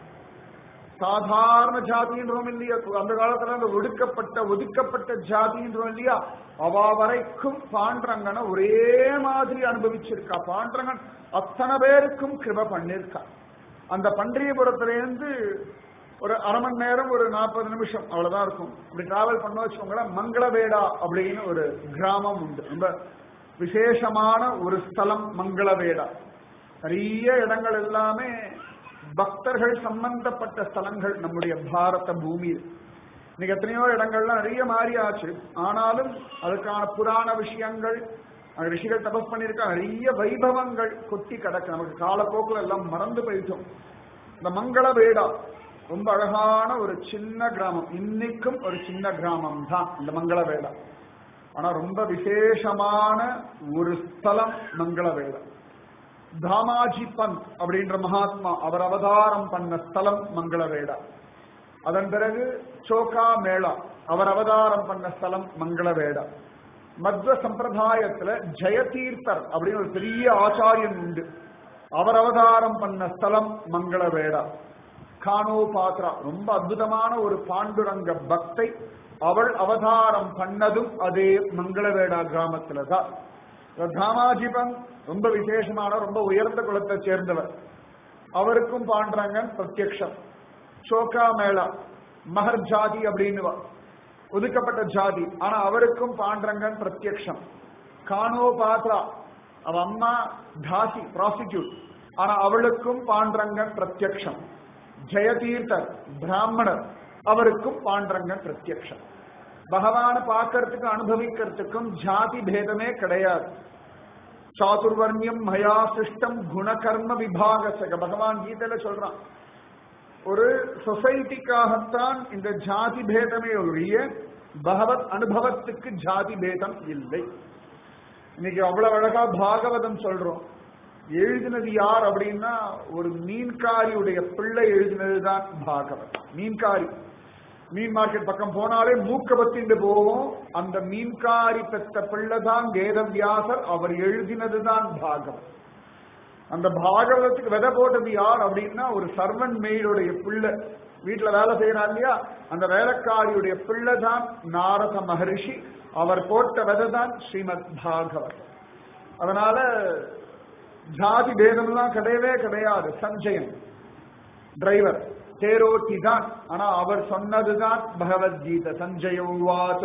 சாதாரண ஜாதின்றோம் இல்லையா அந்த காலத்துல அந்த ஒடுக்கப்பட்ட ஒதுக்கப்பட்ட ஜாதின்றோம் இல்லையா அவ வரைக்கும் பாண்டரங்கனை ஒரே மாதிரி அனுபவிச்சிருக்கா பாண்டரங்கன் அத்தனை பேருக்கும் கிருப பண்ணிருக்கா அந்த பன்றியபுரத்திலேருந்து ஒரு அரை மணி நேரம் ஒரு நாற்பது நிமிஷம் அவ்வளவுதான் இருக்கும் அப்படி டிராவல் பண்ண வச்சுக்கோங்களேன் மங்களவேடா அப்படின்னு ஒரு கிராமம் உண்டு ரொம்ப விசேஷமான ஒரு ஸ்தலம் மங்களவேடா நிறைய இடங்கள் எல்லாமே பக்தர்கள் சம்பந்தப்பட்ட ஸ்தலங்கள் நம்முடைய பாரத பூமியில் இன்னைக்கு எத்தனையோ இடங்கள்லாம் நிறைய மாறியாச்சு ஆனாலும் அதுக்கான புராண விஷயங்கள் அங்க ரிஷிகள் தபஸ் பண்ணியிருக்க நிறைய வைபவங்கள் கொட்டி கிடக்கு நமக்கு காலப்போக்கில் எல்லாம் மறந்து போயிட்டோம் இந்த மங்கள வேடா ரொம்ப அழகான ஒரு சின்ன கிராமம் இன்னைக்கும் ஒரு சின்ன கிராமம் தான் இந்த மங்கள வேடா ஆனா ரொம்ப விசேஷமான ஒரு ஸ்தலம் மங்கள வேடா தாமாஜி பந்த் அப்படின்ற மகாத்மா அவர் அவதாரம் பண்ண ஸ்தலம் மங்களவேடா அதன் பிறகு சோகா மேளா அவர் அவதாரம் பண்ண ஸ்தலம் மங்களவேடா மத்வ சம்பிரதாயத்துல ஜெயதீர்த்தர் அப்படின்னு ஒரு பெரிய ஆச்சாரியன் உண்டு அவர் அவதாரம் பண்ண ஸ்தலம் மங்களவேடா கானோ பாத்ரா ரொம்ப அற்புதமான ஒரு பாண்டுரங்க பக்தை அவள் அவதாரம் பண்ணதும் அதே மங்களவேடா கிராமத்துல தான் தாமாஜிபன் ரொம்ப விசேஷமான ரொம்ப உயர்ந்த குலத்தை சேர்ந்தவர் அவருக்கும் பாண்டரங்கன் பிரத்யக்ஷம் சோகா மேளா மகர் ஜாதி அப்படின்னு ஒதுக்கப்பட்ட ஜாதி ஆனா அவருக்கும் பாண்டரங்கன் பிரத்யக்ஷம் கானோ பாத்ரா அவ அம்மா தாசி ப்ராசிக்யூட் ஆனா அவளுக்கும் பாண்டரங்கன் பிரத்யக்ஷம் ஜெயதீர்த்தர் பிராமணர் அவருக்கும் பாண்டரங்கன் பிரத்யக்ஷம் பகவான பார்க்கறதுக்கும் அனுபவிக்கிறதுக்கும் ஜாதி பேதமே கிடையாது சாதுர்வர்ணியம் மயா சிருஷ்டம் குணகர்ம விபாகசக பகவான் கீதையில சொல்றான் ஒரு சொசைட்டிக்காகத்தான் இந்த ஜாதி பேதமே ஒழிய பகவத் அனுபவத்துக்கு ஜாதி பேதம் இல்லை இன்னைக்கு அவ்வளவு அழகா பாகவதம் சொல்றோம் எழுதினது யார் அப்படின்னா ஒரு மீன்காரியுடைய பிள்ளை எழுதினதுதான் பாகவத் மீன்காரி மீன் மார்க்கெட் பக்கம் போனாலே மூக்க பத்திண்டு போவோம் அந்த மீன்காரி பெற்ற பிள்ளை தான் வேதவியாசர் அவர் எழுதினதுதான் பாகவத் அந்த பாகவதத்துக்கு விதை போட்டது யார் அப்படின்னா ஒரு சர்வன் மெய்டுடைய பிள்ளை வீட்டுல வேலை செய்யறான் இல்லையா அந்த வேலைக்காரியுடைய பிள்ளை தான் நாரத மகரிஷி அவர் போட்ட விதை தான் ஸ்ரீமத் பாகவத் அதனால ஜாதி பேதம்லாம் கிடையவே கிடையாது சஞ்சயன் டிரைவர் தேரோட்டி தான் ஆனா அவர் சொன்னதுதான் பகவத்கீதை சஞ்சய உவாச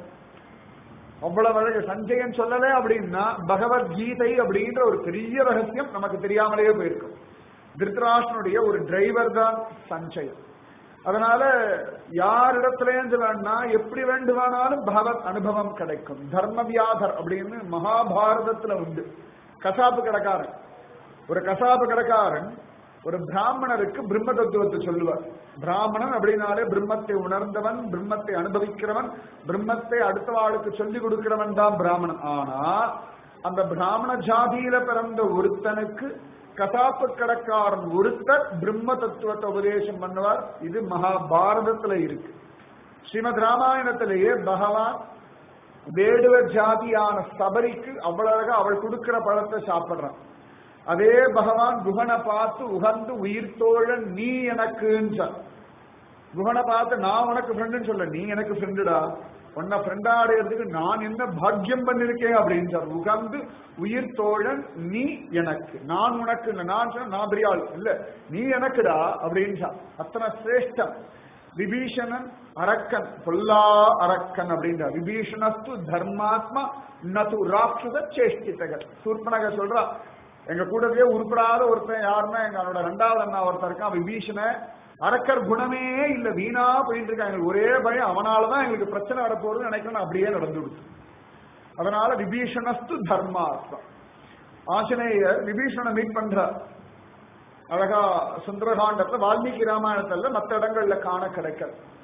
அவ்வளவு அழகு சஞ்சயன் சொல்லல அப்படின்னா பகவத்கீதை அப்படின்ற ஒரு பெரிய ரகசியம் நமக்கு தெரியாமலேயே போயிருக்கும் திருத்தராஷ்டனுடைய ஒரு டிரைவர் தான் சஞ்சயன் அதனால யாரிடத்திலேருந்து வேணா எப்படி வேண்டுமானாலும் பகவத் அனுபவம் கிடைக்கும் தர்மவியாதர் அப்படின்னு மகாபாரதத்துல உண்டு கசாப்பு கடைக்காரன் ஒரு கசாப்பு கடைக்காரன் ஒரு பிராமணருக்கு பிரம்ம தத்துவத்தை சொல்லுவார் பிராமணன் அப்படின்னாலே பிரம்மத்தை உணர்ந்தவன் பிரம்மத்தை அனுபவிக்கிறவன் பிரம்மத்தை அடுத்த ஆளுக்கு சொல்லிக் கொடுக்கிறவன் தான் பிராமணன் ஆனா அந்த பிராமண ஜாதியில பிறந்த ஒருத்தனுக்கு கசாப்பு கடக்காரன் ஒருத்தர் பிரம்ம தத்துவத்தை உபதேசம் பண்ணுவார் இது மகாபாரதத்துல இருக்கு ஸ்ரீமத் ராமாயணத்திலேயே பகவான் வேடுவ ஜாதியான சபரிக்கு அவ்வளவு அவள் கொடுக்கிற பழத்தை சாப்பிடுறான் அதே பகவான் குகனை பார்த்து உகந்து உயிர் தோழன் நீ எனக்கு குகனை பார்த்து நான் உனக்கு ஃப்ரெண்டுன்னு சொல்ல நீ எனக்கு ஃப்ரெண்டுடா உன்னை ஃப்ரெண்டா அடையிறதுக்கு நான் என்ன பாக்கியம் பண்ணிருக்கேன் அப்படின்னு சொல்ற உகந்து உயிர் தோழன் நீ எனக்கு நான் உனக்கு இல்லை நான் சொன்ன நான் பெரிய ஆள் இல்ல நீ எனக்குடா அப்படின்னு அத்தனை சிரேஷ்டம் விபீஷணன் அரக்கன் பொல்லா அரக்கன் அப்படின்ற விபீஷணஸ்து தர்மாத்மா நது ராட்சத சேஷ்டித்தகர் சூர்பனக சொல்றா எங்க கூடவே உருப்படாத ஒருத்தன் யாருன்னா எங்களோட ரெண்டாவது அண்ணா ஒருத்தர் இருக்கான் விபீஷண அரக்கர் குணமே இல்ல வீணா போயிட்டு இருக்காங்க எங்களுக்கு ஒரே பயம் அவனாலதான் எங்களுக்கு பிரச்சனை வரப்போகுதுன்னு நினைக்கணும் அப்படியே நடந்து கொடுத்து அதனால விபீஷணஸ்து தர்மாத்மா ஆஞ்சநேயர் விபீஷணனை மீட் பண்றார் அழகா சுந்தரகாண்டத்துல வால்மீகி ராமாயணத்துல மற்ற இடங்கள்ல காண கிடைக்கல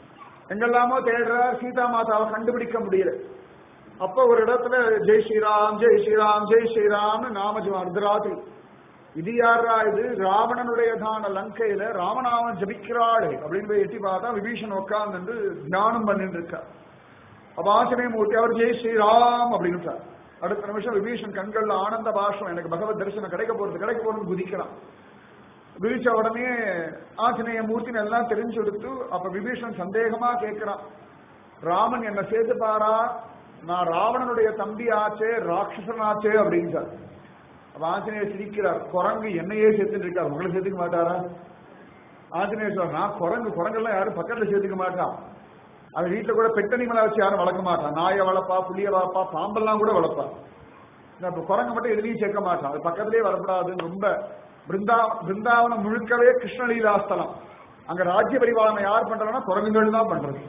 எங்கெல்லாமோ தேடுறார் சீதா மாதாவை கண்டுபிடிக்க முடியல அப்ப ஒரு இடத்துல ஜெய் ஸ்ரீராம் ஜெய் ஸ்ரீராம் ஜெய் ஸ்ரீராம்னு நாமஜம் அர்த்தராத்திரி இது யாரா இது ராவணனுடைய தான லங்கையில ராமநாமன் ஜபிக்கிறாளே அப்படின்னு போய் எட்டி பார்த்தா விபீஷன் உட்கார்ந்து தியானம் பண்ணிட்டு இருக்கா அப்ப ஆஞ்சநேய மூர்த்தி அவர் ஜெய் ஸ்ரீராம் அப்படின்னு அடுத்த நிமிஷம் விபீஷன் கண்கள்ல ஆனந்த பாஷம் எனக்கு பகவத் தரிசனம் கிடைக்க போறது கிடைக்க போறது குதிக்கிறான் குதிச்ச உடனே ஆஞ்சநேய மூர்த்தின்னு எல்லாம் தெரிஞ்சு கொடுத்து அப்ப விபீஷன் சந்தேகமா கேட்கிறான் ராமன் என்ன சேர்த்து பாரா நான் ராவணனுடைய தம்பி ஆச்சே ராட்சசன் ஆச்சே அப்படின்றார் அப்ப ஆஞ்சநேயர் சிரிக்கிறார் குரங்கு என்னையே சேர்த்துட்டு இருக்கார் உங்களை சேர்த்துக்க மாட்டாரா ஆஞ்சநேயர் சொல்ற நான் குரங்கு குரங்கெல்லாம் யாரும் பக்கத்துல சேர்த்துக்க மாட்டான் அது வீட்டுல கூட பெட்டனிமலா வச்சு யாரும் வளர்க்க மாட்டான் நாயை வளர்ப்பா புளிய வளர்ப்பா பாம்பெல்லாம் கூட வளர்ப்பா இப்ப குரங்கு மட்டும் எதுலையும் சேர்க்க மாட்டான் அது பக்கத்திலேயே வரக்கூடாதுன்னு ரொம்ப பிருந்தா பிருந்தாவனம் முழுக்கவே கிருஷ்ணலீலாஸ்தலம் அங்க ராஜ்ய பரிபாலனை யார் பண்றாங்கன்னா குரங்குகள் தான் பண்றது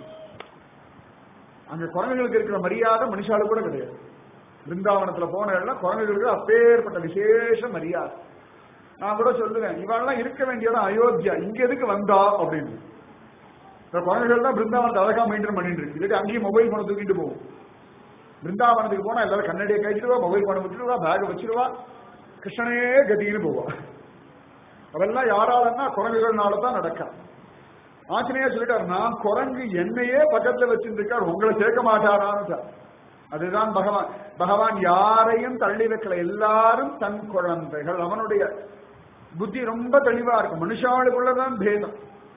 அங்க குரங்குகளுக்கு இருக்கிற மரியாதை மனுஷாலு கூட கிடையாது பிருந்தாவனத்துல போன இடம் குரங்குகளுக்கு அப்பேற்பட்ட விசேஷ மரியாதை நான் கூட சொல்லுவேன் இவெல்லாம் இருக்க வேண்டியதான் அயோத்தியா இங்க எதுக்கு வந்தா அப்படின்னு இந்த குழந்தைகள் தான் பிருந்தாவனத்தை அழகா மெயின்டைன் பண்ணிட்டு இருக்கு இல்லாட்டி அங்கேயும் மொபைல் போனை தூக்கிட்டு போகும் பிருந்தாவனத்துக்கு போனா எல்லாரும் கண்ணடியை கழிச்சிடுவா மொபைல் போனை வச்சிருவா பேக் வச்சிருவா கிருஷ்ணனே கதின்னு போவா அதெல்லாம் யாராலன்னா குரங்குகள்னால தான் நடக்கும் ஆஞ்சநேயா சொல்லிட்டார் நான் குரங்கு என்னையே பக்கத்துல வச்சிருக்கார் உங்களை சேர்க்க மாட்டாரான்னு அதுதான் பகவான் பகவான் யாரையும் தள்ளி வைக்கல எல்லாரும் தன் குழந்தைகள் அவனுடைய புத்தி ரொம்ப தெளிவா இருக்கும் மனுஷாளுக்குள்ளதான் பேதம்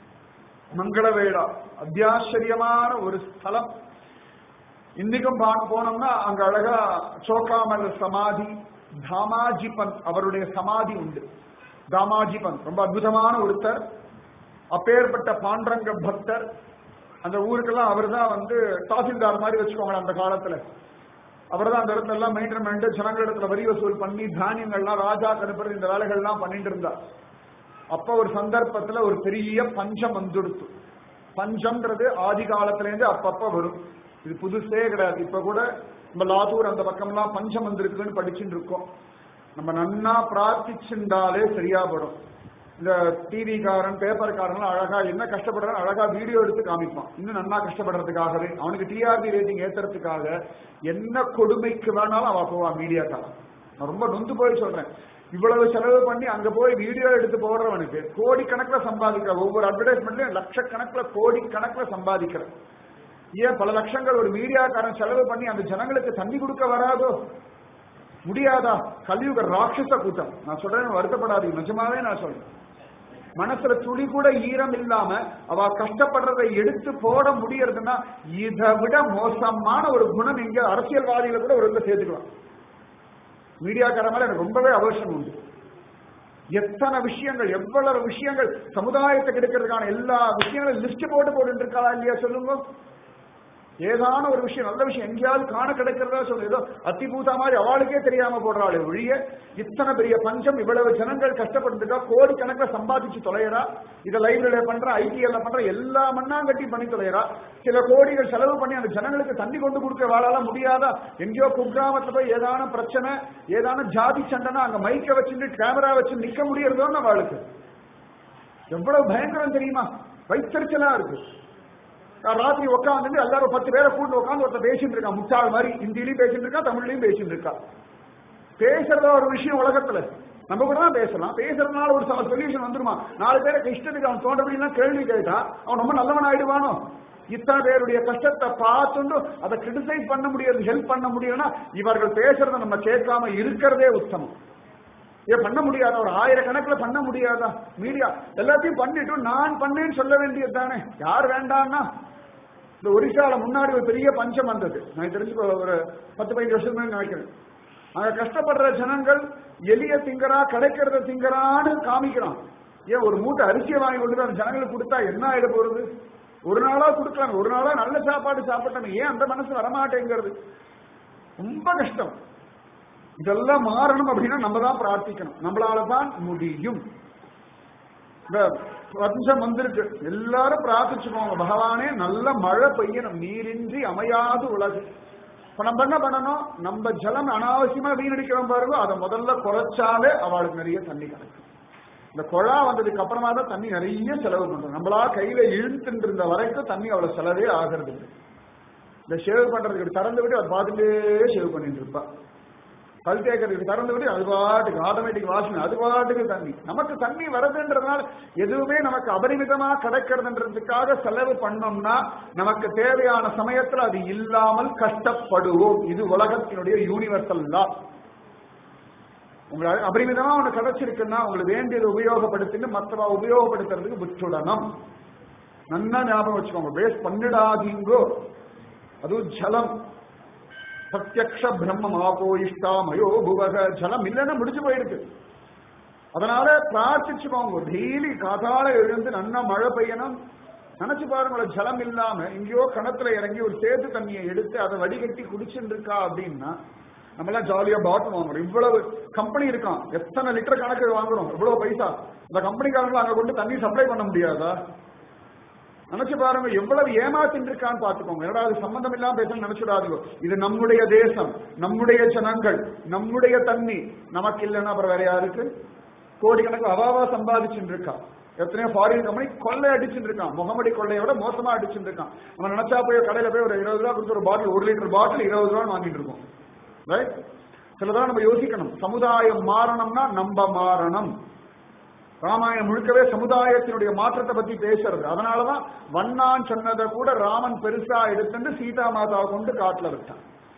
மங்கள வேளா அத்தியாச்சரியமான ஒரு ஸ்தலம் இன்னைக்கும் போனோம்னா அங்க அழகா சோக்காமல் சமாதி தாமாஜிபன் அவருடைய சமாதி உண்டு தாமாஜிபன் ரொம்ப அற்புதமான ஒருத்தர் அப்பேற்பட்ட பாண்டரங்க பக்தர் அந்த ஊருக்கெல்லாம் அவர் தான் வந்து தாசில்தார் மாதிரி வச்சுக்கோங்க அந்த காலத்துல அவர் தான் அந்த இடத்துல எல்லாம் மெயின்டைன் பண்ணிட்டு ஜனங்களிடத்துல வரி வசூல் பண்ணி தானியங்கள்லாம் ராஜா கருப்பர் இந்த வேலைகள்லாம் பண்ணிட்டு இருந்தார் அப்ப ஒரு சந்தர்ப்பத்துல ஒரு பெரிய பஞ்சம் வந்துடுத்து பஞ்சம்ன்றது ஆதி காலத்துல இருந்து அப்பப்ப வரும் இது புதுசே கிடையாது இப்ப கூட நம்ம லாத்தூர் அந்த பக்கம்லாம் பஞ்சம் வந்திருக்குன்னு படிச்சுட்டு இருக்கோம் நம்ம நன்னா பிரார்த்திச்சுண்டாலே சரியா படும் இந்த டிவி காரன் பேப்பர் காரன் அழகா என்ன கஷ்டப்படுறான் அழகா வீடியோ எடுத்து காமிப்பான் இன்னும் நன்னா கஷ்டப்படுறதுக்காகவே அவனுக்கு டிஆர்பி ரேட்டிங் ஏத்துறதுக்காக என்ன கொடுமைக்கு வேணாலும் அவன் போவான் மீடியாக்காரன் நான் ரொம்ப நொந்து போய் சொல்றேன் இவ்வளவு செலவு பண்ணி அங்க போய் வீடியோ எடுத்து போடுறவனுக்கு கோடிக்கணக்கில் சம்பாதிக்கிற ஒவ்வொரு அட்வர்டைஸ்மெண்ட்லயும் லட்சக்கணக்கில் கோடிக்கணக்கில் சம்பாதிக்கிற ஏன் பல லட்சங்கள் ஒரு மீடியாக்காரன் செலவு பண்ணி அந்த ஜனங்களுக்கு தண்ணி கொடுக்க வராதோ முடியாதா கலியுக ராட்சச கூட்டம் நான் சொல்றேன் வருத்தப்படாதீங்க நிஜமாவே நான் சொல்றேன் மனசுல துளி கூட ஈரம் இல்லாம அவ கஷ்டப்படுறதை எடுத்து போட முடியறதுன்னா இதை விட மோசமான ஒரு குணம் இங்க அரசியல்வாதிகளை கூட ஒரு இடத்துல சேர்த்துக்கலாம் மீடியாக்கார மேல எனக்கு ரொம்பவே அவசியம் உண்டு எத்தனை விஷயங்கள் எவ்வளவு விஷயங்கள் சமுதாயத்தை கெடுக்கிறதுக்கான எல்லா விஷயங்களும் லிஸ்ட் போட்டு போட்டு இருக்காளா இல்லையா சொல்லுங்க ஏதான ஒரு விஷயம் நல்ல விஷயம் எங்கேயாவது காண கிடைக்கிறதா சொல்லு ஏதோ அத்திபூதா மாதிரி அவளுக்கே தெரியாம போடுறாள் ஒழிய இத்தனை பெரிய பஞ்சம் இவ்வளவு ஜனங்கள் கஷ்டப்பட்டுருக்கா கோடி கணக்கில் சம்பாதிச்சு தொலைறா இதை லைப்ரரியில பண்ற ஐடிஎல்ல பண்ற எல்லா மண்ணாங்கட்டி பண்ணி தொலைறா சில கோடிகள் செலவு பண்ணி அந்த ஜனங்களுக்கு தண்ணி கொண்டு கொடுக்க வாழால முடியாதா எங்கேயோ குக்கிராமத்துல போய் ஏதான பிரச்சனை ஏதான ஜாதி சண்டைனா அங்க மைக்க வச்சுட்டு கேமரா வச்சு நிக்க முடியறதோன்னு அவளுக்கு எவ்வளவு பயங்கரம் தெரியுமா வைத்தறிச்சலா இருக்கு ராத்திரி உட்காந்துட்டு எல்லாரும் பத்து பேரை கூட்டு உட்காந்து ஒருத்தர் பேசிட்டு இருக்கான் முட்டாள் மாதிரி ஹிந்திலையும் பேசிட்டு இருக்கா தமிழ்லையும் பேசிட்டு இருக்கா பேசுறதா ஒரு விஷயம் உலகத்துல நம்ம கூட தான் பேசலாம் பேசுறதுனால ஒரு சொல்யூஷன் வந்துருமா நாலு பேருக்கு இஷ்டத்துக்கு அவன் தோன்றபடிலாம் கேள்வி கேட்டா அவன் ரொம்ப நல்லவன் ஆயிடுவானோ இத்தனை பேருடைய கஷ்டத்தை பார்த்துட்டு அதை கிரிட்டிசைஸ் பண்ண முடியாது ஹெல்ப் பண்ண முடியும்னா இவர்கள் பேசுறத நம்ம கேட்காம இருக்கிறதே உத்தமம் ஏன் பண்ண முடியாதா ஒரு ஆயிரக்கணக்கில் பண்ண முடியாதா மீடியா எல்லாத்தையும் பண்ணிட்டு நான் பண்ணேன்னு சொல்ல வேண்டியது தானே யார் வேண்டாம்னா இந்த ஒரிசால முன்னாடி ஒரு பெரிய பஞ்சம் வந்தது நான் தெரிஞ்சு ஒரு பத்து பதினஞ்சு வருஷத்துக்கு நினைக்கிறேன் அங்க கஷ்டப்படுற ஜனங்கள் எளிய திங்கரா கிடைக்கிறத திங்கரான்னு காமிக்கிறான் ஏன் ஒரு மூட்டை அரிசியை வாங்கி கொண்டு அந்த ஜனங்களுக்கு கொடுத்தா என்ன ஆயிட போறது ஒரு நாளா கொடுக்கலாம் ஒரு நாளா நல்ல சாப்பாடு சாப்பிட்டோம் ஏன் அந்த மனசு வரமாட்டேங்கிறது ரொம்ப கஷ்டம் இதெல்லாம் மாறணும் அப்படின்னா நம்ம தான் பிரார்த்திக்கணும் நம்மளால தான் முடியும் இந்த பஞ்சம் வந்திருக்கு எல்லாரும் பிரார்த்திச்சுக்கோங்க பகவானே நல்ல மழை பெய்யணும் நீரின்றி அமையாது உலகு இப்ப நம்ம என்ன பண்ணணும் நம்ம ஜலம் அனாவசியமா வீணடிக்கிறோம் பாருங்க அதை முதல்ல குறைச்சாலே அவளுக்கு நிறைய தண்ணி கிடைக்கும் இந்த குழா வந்ததுக்கு அப்புறமா தான் தண்ணி நிறைய செலவு பண்றோம் நம்மளா கையில இழுத்துட்டு இருந்த வரைக்கும் தண்ணி அவ்வளவு செலவே ஆகிறது இல்லை இந்த ஷேவ் பண்றதுக்கு திறந்து விட்டு அதை பார்த்துட்டே ஷேவ் பண்ணிட்டு இருப்பா பல் தேக்கிறதுக்கு திறந்து விட்டு அது பாட்டுக்கு ஆட்டோமேட்டிக் வாஷிங் அது பாட்டுக்கு தண்ணி நமக்கு தண்ணி வருதுன்றதுனால எதுவுமே நமக்கு அபரிமிதமா கிடைக்கிறதுன்றதுக்காக செலவு பண்ணோம்னா நமக்கு தேவையான சமயத்துல அது இல்லாமல் கஷ்டப்படுவோம் இது உலகத்தினுடைய யூனிவர்சல் லா உங்களுக்கு அபரிமிதமா ஒண்ணு கிடைச்சிருக்குன்னா உங்களுக்கு வேண்டியதை உபயோகப்படுத்திட்டு மற்றவ உபயோகப்படுத்துறதுக்கு விட்டுடணும் நல்லா ஞாபகம் வச்சுக்கோங்க வேஸ்ட் பண்ணிடாதீங்கோ அதுவும் ஜலம் பிரத்யக்ஷ பிரம்மம் ஆபோ இஷ்டா மயோ புவக ஜலம் இல்லைன்னா முடிஞ்சு போயிருக்கு அதனால பிரார்த்திச்சுக்கோங்க டெய்லி காதால எழுந்து நன்னா மழை பெய்யணும் நினைச்சு பாருங்களேன் ஜலம் இல்லாம எங்கேயோ கணத்துல இறங்கி ஒரு சேத்து தண்ணியை எடுத்து அதை வடிகட்டி குடிச்சுட்டு இருக்கா அப்படின்னா நம்ம எல்லாம் ஜாலியா பாட்டில் வாங்குறோம் இவ்வளவு கம்பெனி இருக்கான் எத்தனை லிட்டர் கணக்கு வாங்குறோம் இவ்வளவு பைசா இந்த கம்பெனிக்காரங்களும் அங்க கொண்டு தண்ணி சப்ளை பண்ண முடியாதா நினைச்சு பாருங்க எவ்வளவு ஏமாத்தின்னு இருக்கான்னு பாத்துக்கோங்க என்னடா அது சம்பந்தம் இல்லாம பேசணும் நினைச்சுடாதீங்க இது நம்முடைய தேசம் நம்முடைய ஜனங்கள் நம்முடைய தண்ணி நமக்கு இல்லைன்னா அப்புறம் வேற யாருக்கு கோடிக்கணக்கு அவாவா சம்பாதிச்சுட்டு இருக்கா எத்தனையோ ஃபாரின் கம்பெனி கொள்ளை அடிச்சுட்டு இருக்கான் முகமடி கொள்ளையை விட மோசமா அடிச்சுட்டு இருக்கான் நம்ம நினைச்சா போய் கடையில போய் ஒரு இருபது ரூபா கொடுத்து ஒரு பாட்டில் ஒரு லிட்டர் பாட்டில் இருபது ரூபா வாங்கிட்டு இருக்கோம் ரைட் சிலதான் நம்ம யோசிக்கணும் சமுதாயம் மாறணும்னா நம்ம மாறணும் ராமாயணம் முழுக்கவே சமுதாயத்தினுடைய மாற்றத்தை பத்தி பேசுறது அதனாலதான் வண்ணான் சொன்னதை கூட ராமன் பெருசா எடுத்துட்டு சீதா மாதாவை கொண்டு காட்டுல விட்டான்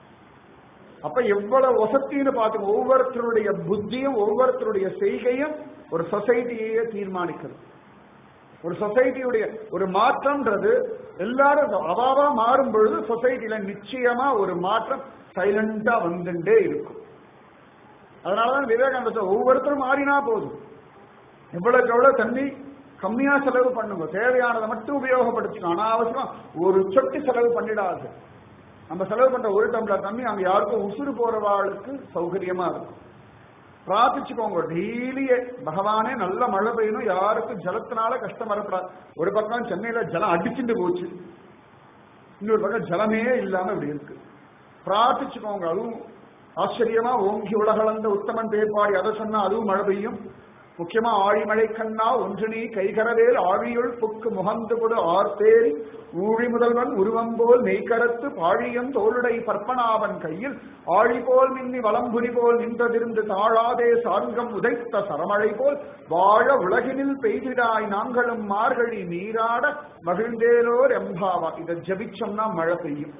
அப்ப எவ்வளவு வசத்தின்னு பார்த்து ஒவ்வொருத்தருடைய புத்தியும் ஒவ்வொருத்தருடைய செய்கையும் ஒரு சொசைட்டியே தீர்மானிக்கிறது ஒரு சொசைட்டியுடைய ஒரு மாற்றம்ன்றது எல்லாரும் அவாவா மாறும் பொழுது சொசைட்டில நிச்சயமா ஒரு மாற்றம் சைலண்டா வந்துட்டே இருக்கும் அதனாலதான் விவேகானந்த ஒவ்வொருத்தரும் மாறினா போதும் எவ்வளவுக்கு எவ்வளவு தண்ணி கம்மியா செலவு பண்ணுங்க தேவையானதை மட்டும் உபயோகப்படுத்திக்கணும் அனாவசியம் ஒரு சொட்டு செலவு பண்ணிடாது நம்ம செலவு பண்ற ஒரு டம்ளர் தண்ணி அங்க யாருக்கும் உசுறு போறவாளுக்கு சௌகரியமா இருக்கும் பிரார்த்திச்சுக்கோங்க டெய்லியே பகவானே நல்ல மழை பெய்யணும் யாருக்கும் ஜலத்தினால கஷ்டம் வரப்படாது ஒரு பக்கம் சென்னையில ஜலம் அடிச்சுட்டு போச்சு இன்னொரு பக்கம் ஜலமே இல்லாம இப்படி இருக்கு பிரார்த்திச்சுக்கோங்க அதுவும் ஆச்சரியமா ஓங்கி உலகளந்த உத்தமன் பேர்பாடி அதை சொன்னா அதுவும் மழை பெய்யும் முக்கியமா ஆழிமழை கண்ணா ஒன்று நீ கைகரவேல் ஆழியுள் புக்கு முகந்து கொடு ஆர்த்தேரி ஊழி முதல்வன் உருவம் போல் மெய்கரத்து பாழியம் தோளுடை பற்பனாவன் கையில் ஆழி போல் மின்னி வளம்புரி போல் நின்றதிருந்து தாழாதே சார்கம் உதைத்த சரமழை போல் வாழ உலகினில் பெய்திடாய் நாங்களும் மார்கழி நீராட மகிழ்ந்தேலோர் எம்பாவா இதை ஜபிச்சோம்னா மழை பெய்யும்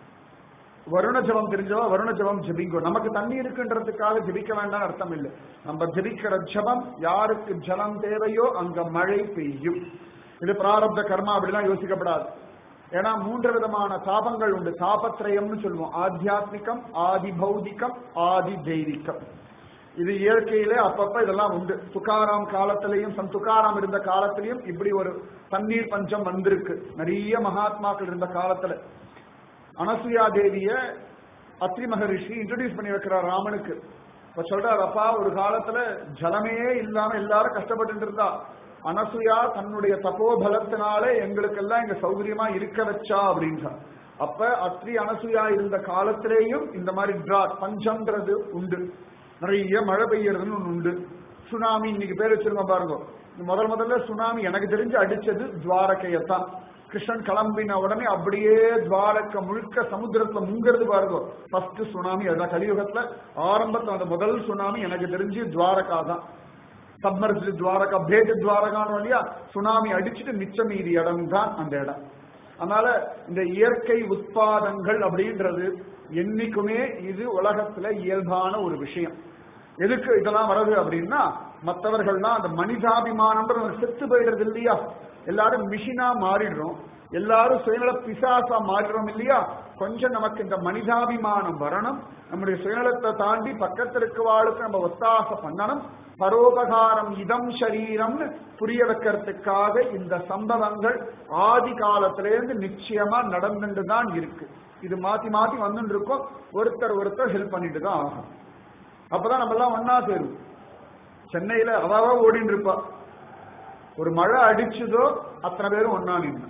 வருண ஜபம் தெரிஞ்சவா வருண ஜபம் ஜபிங்கோ நமக்கு தண்ணி இருக்குன்றதுக்காக ஜபிக்க வேண்டாம் அர்த்தம் இல்லை நம்ம ஜபிக்கிற ஜபம் யாருக்கு ஜலம் தேவையோ அங்க மழை பெய்யும் இது பிராரப்த கர்மா அப்படிலாம் யோசிக்கப்படாது ஏன்னா மூன்று விதமான தாபங்கள் உண்டு தாபத்திரயம்னு சொல்லுவோம் ஆத்தியாத்மிகம் ஆதி பௌதிகம் ஆதி தெய்வீகம் இது இயற்கையிலே அப்பப்ப இதெல்லாம் உண்டு துக்காராம் காலத்திலையும் சன் துக்காராம் இருந்த காலத்திலையும் இப்படி ஒரு தண்ணீர் பஞ்சம் வந்திருக்கு நிறைய மகாத்மாக்கள் இருந்த காலத்துல அனசுயா தேவிய அத்ரி மகரிஷி இன்ட்ரடியூஸ் பண்ணி வைக்கிறார் ராமனுக்கு இப்ப சொல்றார் அப்பா ஒரு காலத்துல ஜலமே இல்லாம எல்லாரும் கஷ்டப்பட்டு இருந்தா அனசுயா தன்னுடைய தபோபலத்தினாலே எங்களுக்கெல்லாம் இங்க சௌகரியமா இருக்க வச்சா அப்படின்றார் அப்ப அத்ரி அனசுயா இருந்த காலத்திலேயும் இந்த மாதிரி டிராட் பஞ்சம்ன்றது உண்டு நிறைய மழை பெய்யறதுன்னு ஒண்ணு உண்டு சுனாமி இன்னைக்கு பேர் வச்சிருக்கோம் பாருங்க முதல் முதல்ல சுனாமி எனக்கு தெரிஞ்சு அடிச்சது துவாரகையத்தான் கிருஷ்ணன் கிளம்பின உடனே அப்படியே துவாரக்க முழுக்க சமுத்திரத்துல முங்கிறது பாருங்க ஃபர்ஸ்ட் சுனாமி அதுதான் கலியுகத்துல ஆரம்பத்துல அந்த முதல் சுனாமி எனக்கு தெரிஞ்சு துவாரகா தான் சப்மர்ஜ் துவாரகா பேட்டு துவாரகான்னு வழியா சுனாமி அடிச்சுட்டு மிச்ச மீதி இடம் தான் அந்த இடம் அதனால இந்த இயற்கை உட்பாதங்கள் அப்படின்றது என்னைக்குமே இது உலகத்துல இயல்பான ஒரு விஷயம் எதுக்கு இதெல்லாம் வருது அப்படின்னா மற்றவர்கள்லாம் அந்த மனிதாபிமானம்ன்ற செத்து போயிடுறது இல்லையா எல்லாரும் மிஷினா மாறிடுறோம் எல்லாரும் சுயநல பிசாசா மாறிடுறோம் இல்லையா கொஞ்சம் நமக்கு இந்த மனிதாபிமானம் வரணும் நம்முடைய சுயநலத்தை தாண்டி பக்கத்தில் இருக்கவாளுக்கு நம்ம ஒத்தாசை பண்ணணும் பரோபகாரம் இதம் சரீரம்னு புரிய வைக்கிறதுக்காக இந்த சம்பவங்கள் ஆதி காலத்திலேருந்து நிச்சயமா நடந்துட்டு தான் இருக்கு இது மாத்தி மாத்தி வந்துட்டு இருக்கோம் ஒருத்தர் ஒருத்தர் ஹெல்ப் பண்ணிட்டு தான் ஆகும் அப்பதான் நம்ம எல்லாம் ஒன்னா சேரும் சென்னையில அவாவா ஓடின்னு இருப்பா ஒரு மழை அடிச்சதோ அத்தனை பேரும் ஒன்னா நின்று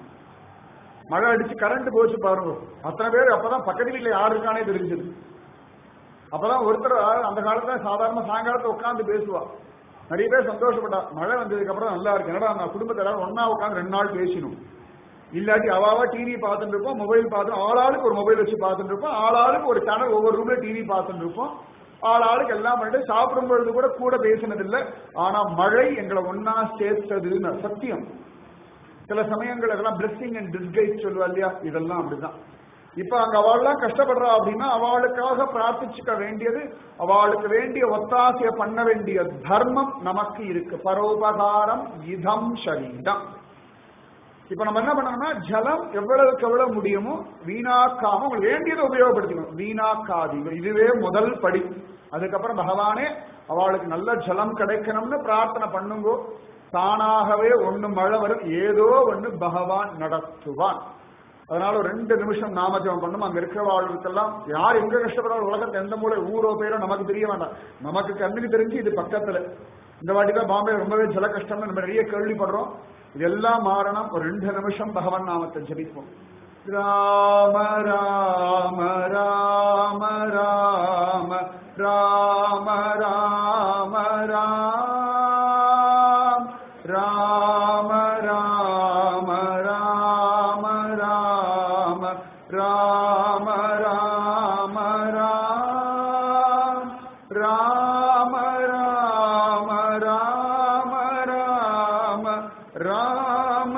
மழை அடிச்சு கரண்ட் போச்சு பாருங்க அத்தனை பேர் அப்பதான் பக்கத்து வீட்டுல யாரு இருக்கானே தெரிஞ்சது அப்பதான் ஒருத்தர் அந்த காலத்துல சாதாரண சாயங்காலத்தை உட்காந்து பேசுவா நிறைய பேர் சந்தோஷப்பட்டா மழை வந்ததுக்கு அப்புறம் நல்லா இருக்கு என்னடா நான் குடும்பத்தை எல்லாரும் ஒன்னா உட்காந்து ரெண்டு நாள் பேசணும் இல்லாட்டி அவாவா டிவி பார்த்துட்டு இருப்போம் மொபைல் பார்த்து ஆளாளுக்கு ஒரு மொபைல் வச்சு பார்த்துட்டு இருப்போம் ஆளாளுக்கு ஒரு சேனல் ஒவ்வொரு ரூம்ல டிவி பார்த்துட்டு இருப்போம் ஆளாளுக்கு எல்லாம் பண்ணிட்டு சாப்பிடும் பொழுது கூட கூட பேசினது இல்லை ஆனா மழை எங்களை ஒன்னா சேர்த்ததுன்னு சத்தியம் சில சமயங்கள் இதெல்லாம் பிளெஸிங் அண்ட் டிஸ்கைஸ் சொல்லுவா இல்லையா இதெல்லாம் அப்படிதான் இப்ப அங்க அவள்லாம் கஷ்டப்படுறா அப்படின்னா அவளுக்காக பிரார்த்திச்சுக்க வேண்டியது அவளுக்கு வேண்டிய ஒத்தாசைய பண்ண வேண்டிய தர்மம் நமக்கு இருக்கு பரோபகாரம் இதம் சரீரம் இப்ப நம்ம என்ன பண்ணணும்னா ஜலம் எவ்வளவுக்கு எவ்வளவு முடியுமோ வீணாக்காம உங்களுக்கு வேண்டியதை உபயோகப்படுத்திக்கணும் வீணாக்காதீங்க இதுவே முதல் படி அதுக்கப்புறம் பகவானே அவளுக்கு நல்ல ஜலம் கிடைக்கணும்னு பிரார்த்தனை பண்ணுங்கோ தானாகவே ஒண்ணு மழை வரும் ஏதோ ஒண்ணு பகவான் நடத்துவான் அதனால ஒரு ரெண்டு நிமிஷம் நாமஜபம் பண்ணும் அங்க இருக்கிறவாளுக்கெல்லாம் யார் எங்க கஷ்டப்படுற உலகத்துல எந்த மூலை ஊரோ பேரோ நமக்கு தெரிய வேண்டாம் நமக்கு கண்ணுக்கு தெரிஞ்சு இது பக்கத்துல இந்த வாட்டி தான் பாம்பே ரொம்பவே ஜல கஷ்டம்னு நம்ம நிறைய கேள்விப்படுறோம் இதெல்லாம் மாறணும் ஒரு ரெண்டு நிமிஷம் பகவான் நாமத்தை ஜபிப்போம் ராம ராம ராம ராம ராம ராம ராம் ராம ராம ராம ராம ராம ராம ராம் ராம ராம ராம ராம ராம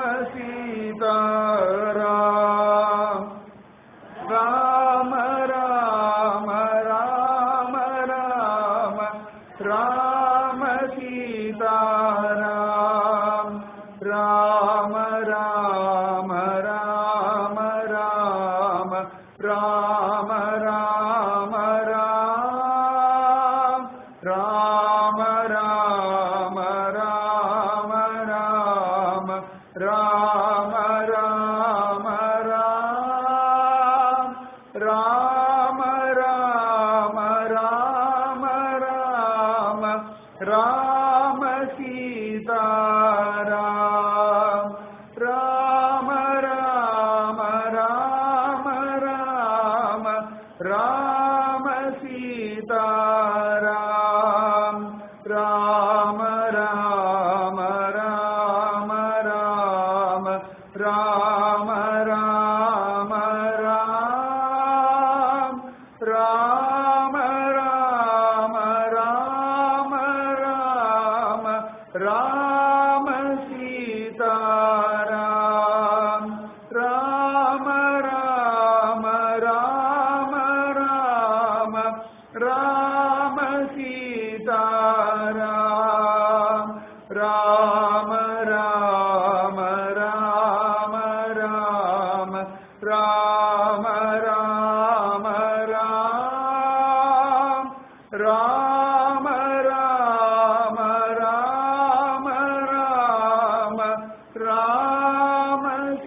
சீதாராம் ராம ராம ராம ராம ராம சீதாராம் ராம ராம ராம ராம ராம ராம ராம் ராம ராம ராம ராம ராம ராம ராம் ராம ராம ராம ராம ராம சீதாராம் ராம ராம ராம ராம ராம சீதாராம் ராம ராம ராம ராம ராம ராம ராம் ராம ராம ராம ராம ராம சீதாராம் ராம ராம ராம ராம ராம சீதாராம் ராம ராம ராம ராம ராம ராம ராம் ராம ராம ராம ராம ராம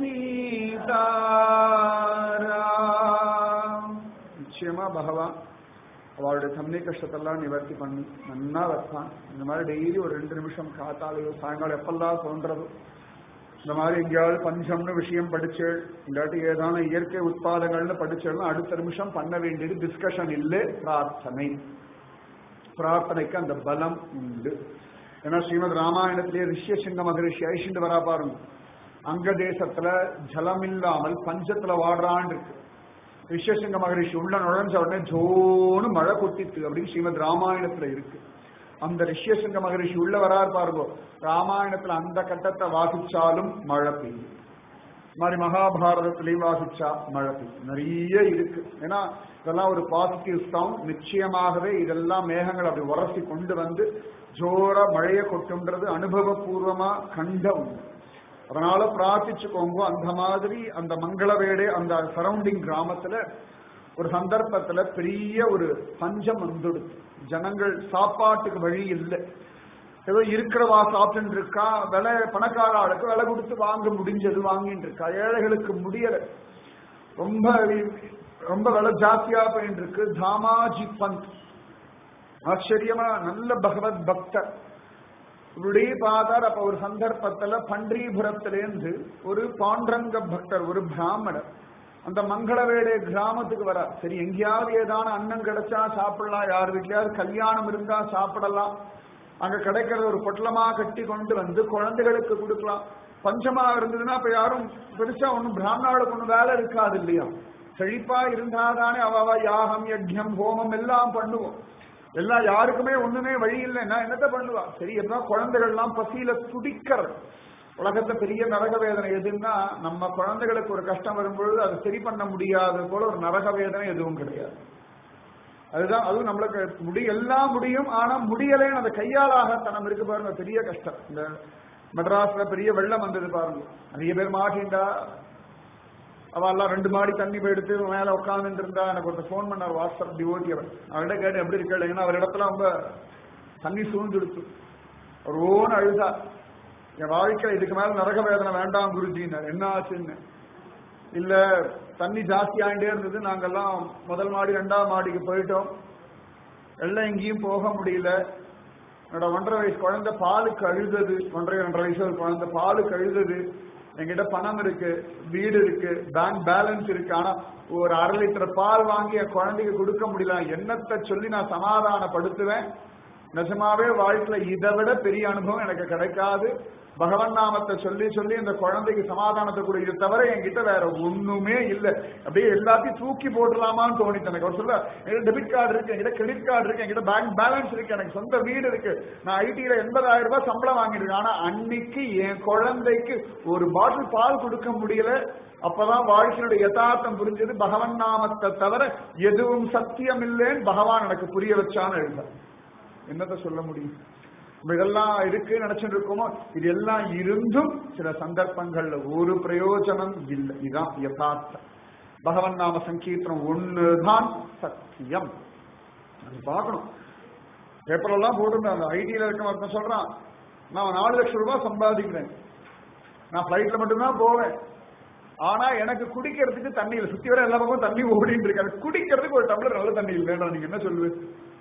சீதாராம் நிச்சயமா பகவான் அவளுடைய தம்மை கஷ்டத்தெல்லாம் நிவர்த்தி பண்ணி நன்னா வைப்பான் இந்த மாதிரி டெய்லி ஒரு ரெண்டு நிமிஷம் காத்தாலையோ சாயங்காலம் எப்பெல்லாம் தோன்றதோ இந்த மாதிரி எங்கேயாவது பஞ்சம்னு விஷயம் படிச்சேள் இல்லாட்டி ஏதான இயற்கை உட்பாதங்கள்னு படிச்சேள்னா அடுத்த நிமிஷம் பண்ண வேண்டியது டிஸ்கஷன் இல்லை பிரார்த்தனை பிரார்த்தனைக்கு அந்த பலம் உண்டு ஏன்னா ஸ்ரீமத் ராமாயணத்திலே ரிஷ்யசிங்க மகரிஷி ஐஷிண்டு வரா பாருங்க அங்க தேசத்துல ஜலம் இல்லாமல் பஞ்சத்துல வாடுறான் இருக்கு ரிஷ்யசிங்க மகரிஷி உள்ள நுழைஞ்ச உடனே ஜோன்னு மழை கொட்டித்து அப்படின்னு ஸ்ரீமத் ராமாயணத்துல இருக்கு அந்த ரிஷ்யசிங்க மகரிஷி உள்ள வரார் பாருங்க ராமாயணத்துல அந்த கட்டத்தை வாசிச்சாலும் மழை பெய்யும் இது மாதிரி மகாபாரதத்திலையும் வாசிச்சா மழை பெய்யும் நிறைய இருக்கு ஏன்னா இதெல்லாம் ஒரு பாசிட்டிவ் சவுண்ட் நிச்சயமாகவே இதெல்லாம் மேகங்கள் அப்படி உரசி கொண்டு வந்து ஜோரா மழையை கொட்டுன்றது அனுபவபூர்வமா கண்ட உண்மை அதனால பிரார்த்திச்சுக்கோங்க அந்த மாதிரி அந்த மங்களவேடே அந்த சரௌண்டிங் கிராமத்துல ஒரு சந்தர்ப்பத்துல பெரிய ஒரு பஞ்சம் வந்துடுது ஜனங்கள் சாப்பாட்டுக்கு வழி இல்லை ஏதோ இருக்கிறவா சாப்பிட்டு இருக்கா விலை பணக்கார ஆளுக்கு விலை கொடுத்து வாங்க முடிஞ்சது வாங்கிட்டு இருக்கா ஏழைகளுக்கு முடியல ரொம்ப ரொம்ப விலை ஜாஸ்தியா போயிட்டு இருக்கு தாமாஜி பந்த் ஆச்சரியமா நல்ல பகவத் பக்தர் இப்படி பார்த்தார் அப்ப ஒரு சந்தர்ப்பத்துல பண்டீபுரத்திலேருந்து ஒரு பாண்டரங்க பக்தர் ஒரு பிராமணர் அந்த மங்களவேடை கிராமத்துக்கு வர சரி எங்கேயாவது ஏதான அன்னம் கிடைச்சா சாப்பிடலாம் யார் வீட்லயாவது கல்யாணம் இருந்தா சாப்பிடலாம் அங்க கிடைக்கிறத ஒரு பொட்டலமா கட்டி கொண்டு வந்து குழந்தைகளுக்கு கொடுக்கலாம் பஞ்சமா இருந்ததுன்னா இப்ப யாரும் பெருசா ஒண்ணும் பிராமணாளுக்கு ஒண்ணும் வேலை இருக்காது இல்லையா செழிப்பா இருந்தாதானே அவ அவ யாகம் யஜ்யம் ஹோமம் எல்லாம் பண்ணுவோம் எல்லாம் யாருக்குமே ஒண்ணுமே வழி இல்லைன்னா என்னத்த பண்ணுவா சரி என்ன குழந்தைகள் எல்லாம் பசியில துடிக்கிறது உலகத்துல பெரிய நரக வேதனை எதுன்னா நம்ம குழந்தைகளுக்கு ஒரு கஷ்டம் வரும்பொழுது அதை சரி பண்ண முடியாத போல ஒரு நரக வேதனை எதுவும் கிடையாது அதுதான் அதுவும் நம்மளுக்கு முடி எல்லாம் முடியும் ஆனா முடியலைன்னு அந்த கையாளாகத்தனம் இருக்கு பாருங்க பெரிய கஷ்டம் இந்த மெட்ராஸ்ல பெரிய வெள்ளம் வந்தது பாருங்க நிறைய பேர் மாட்டின்டா அவ எல்லாம் ரெண்டு மாடி தண்ணி போய் எடுத்து மேல உட்காந்துட்டு இருந்தா எனக்கு ஒருத்தர் ஃபோன் பண்ணார் வாட்ஸ்அப் டிவோட்டி அவர் அவர்கிட்ட கேட்டு எப்படி இருக்கல ஏன்னா அவர் இடத்துல ரொம்ப தண்ணி சூழ்ந்துடுச்சு ஒரு ஓன் அழுதா என் வாழ்க்கையில இதுக்கு மேல நரக வேதனை வேண்டாம் குருஜின்னார் என்ன ஆச்சுன்னு இல்ல தண்ணி ஜாஸ்தி ஆகிட்டே இருந்தது நாங்கெல்லாம் முதல் மாடி ரெண்டாம் மாடிக்கு போயிட்டோம் எல்லாம் எங்கேயும் போக முடியல என்னோட ஒன்றரை வயசு குழந்தை பாலுக்கு அழுதது ஒன்றரை ஒன்றரை வயசு ஒரு குழந்தை பாலுக்கு அழுதது என்கிட்ட பணம் இருக்கு வீடு இருக்கு பேங்க் பேலன்ஸ் இருக்கு ஆனா ஒரு அரை லிட்டர் பால் வாங்கி என் குழந்தைக்கு கொடுக்க முடியல என்னத்தை சொல்லி நான் சமாதானப்படுத்துவேன் நிஜமாவே வாழ்க்கையில இதை விட பெரிய அனுபவம் எனக்கு கிடைக்காது பகவன் நாமத்தை சொல்லி சொல்லி இந்த குழந்தைக்கு சமாதானத்தை கூட இது தவிர என்கிட்ட வேற ஒண்ணுமே இல்லை அப்படியே எல்லாத்தையும் தூக்கி போட்டுலாமான்னு தோணிச்சு எனக்கு ஒரு சொல்ல என்கிட்ட டெபிட் கார்டு இருக்கு என்கிட்ட கிரெடிட் கார்டு இருக்கு என்கிட்ட பேங்க் பேலன்ஸ் இருக்கு எனக்கு சொந்த வீடு இருக்கு நான் ஐடியில எண்பதாயிரம் ரூபாய் சம்பளம் வாங்கிருக்கேன் ஆனா அன்னைக்கு என் குழந்தைக்கு ஒரு பாட்டில் பால் கொடுக்க முடியல அப்பதான் வாழ்க்கையுடைய யதார்த்தம் புரிஞ்சது பகவன் நாமத்தை தவிர எதுவும் சத்தியம் இல்லைன்னு பகவான் எனக்கு புரிய வச்சான்னு எழுத என்னத்த சொல்ல முடியும் நம்ம இதெல்லாம் இருக்கு நினைச்சிட்டு இருக்கோமோ இது எல்லாம் இருந்தும் சில சந்தர்ப்பங்கள்ல ஒரு பிரயோஜனம் இல்லை இதுதான் யதார்த்தம் பகவன் நாம சங்கீர்த்தனம் ஒண்ணுதான் சத்தியம் அது பார்க்கணும் பேப்பர் எல்லாம் போட்டுருந்தேன் அந்த ஐடியில இருக்க ஒருத்தன் சொல்றான் நான் நாலு லட்சம் ரூபாய் சம்பாதிக்கிறேன் நான் பிளைட்ல மட்டும்தான் போவேன் ஆனா எனக்கு குடிக்கிறதுக்கு தண்ணி இல்லை சுத்தி வர எல்லா பக்கமும் தண்ணி ஓடிட்டு இருக்காரு குடிக்கிறதுக்கு ஒரு டம்ளர் நல்ல தண்ணி இல்லைன்றா நீங்க என்ன சொல்லுவேன்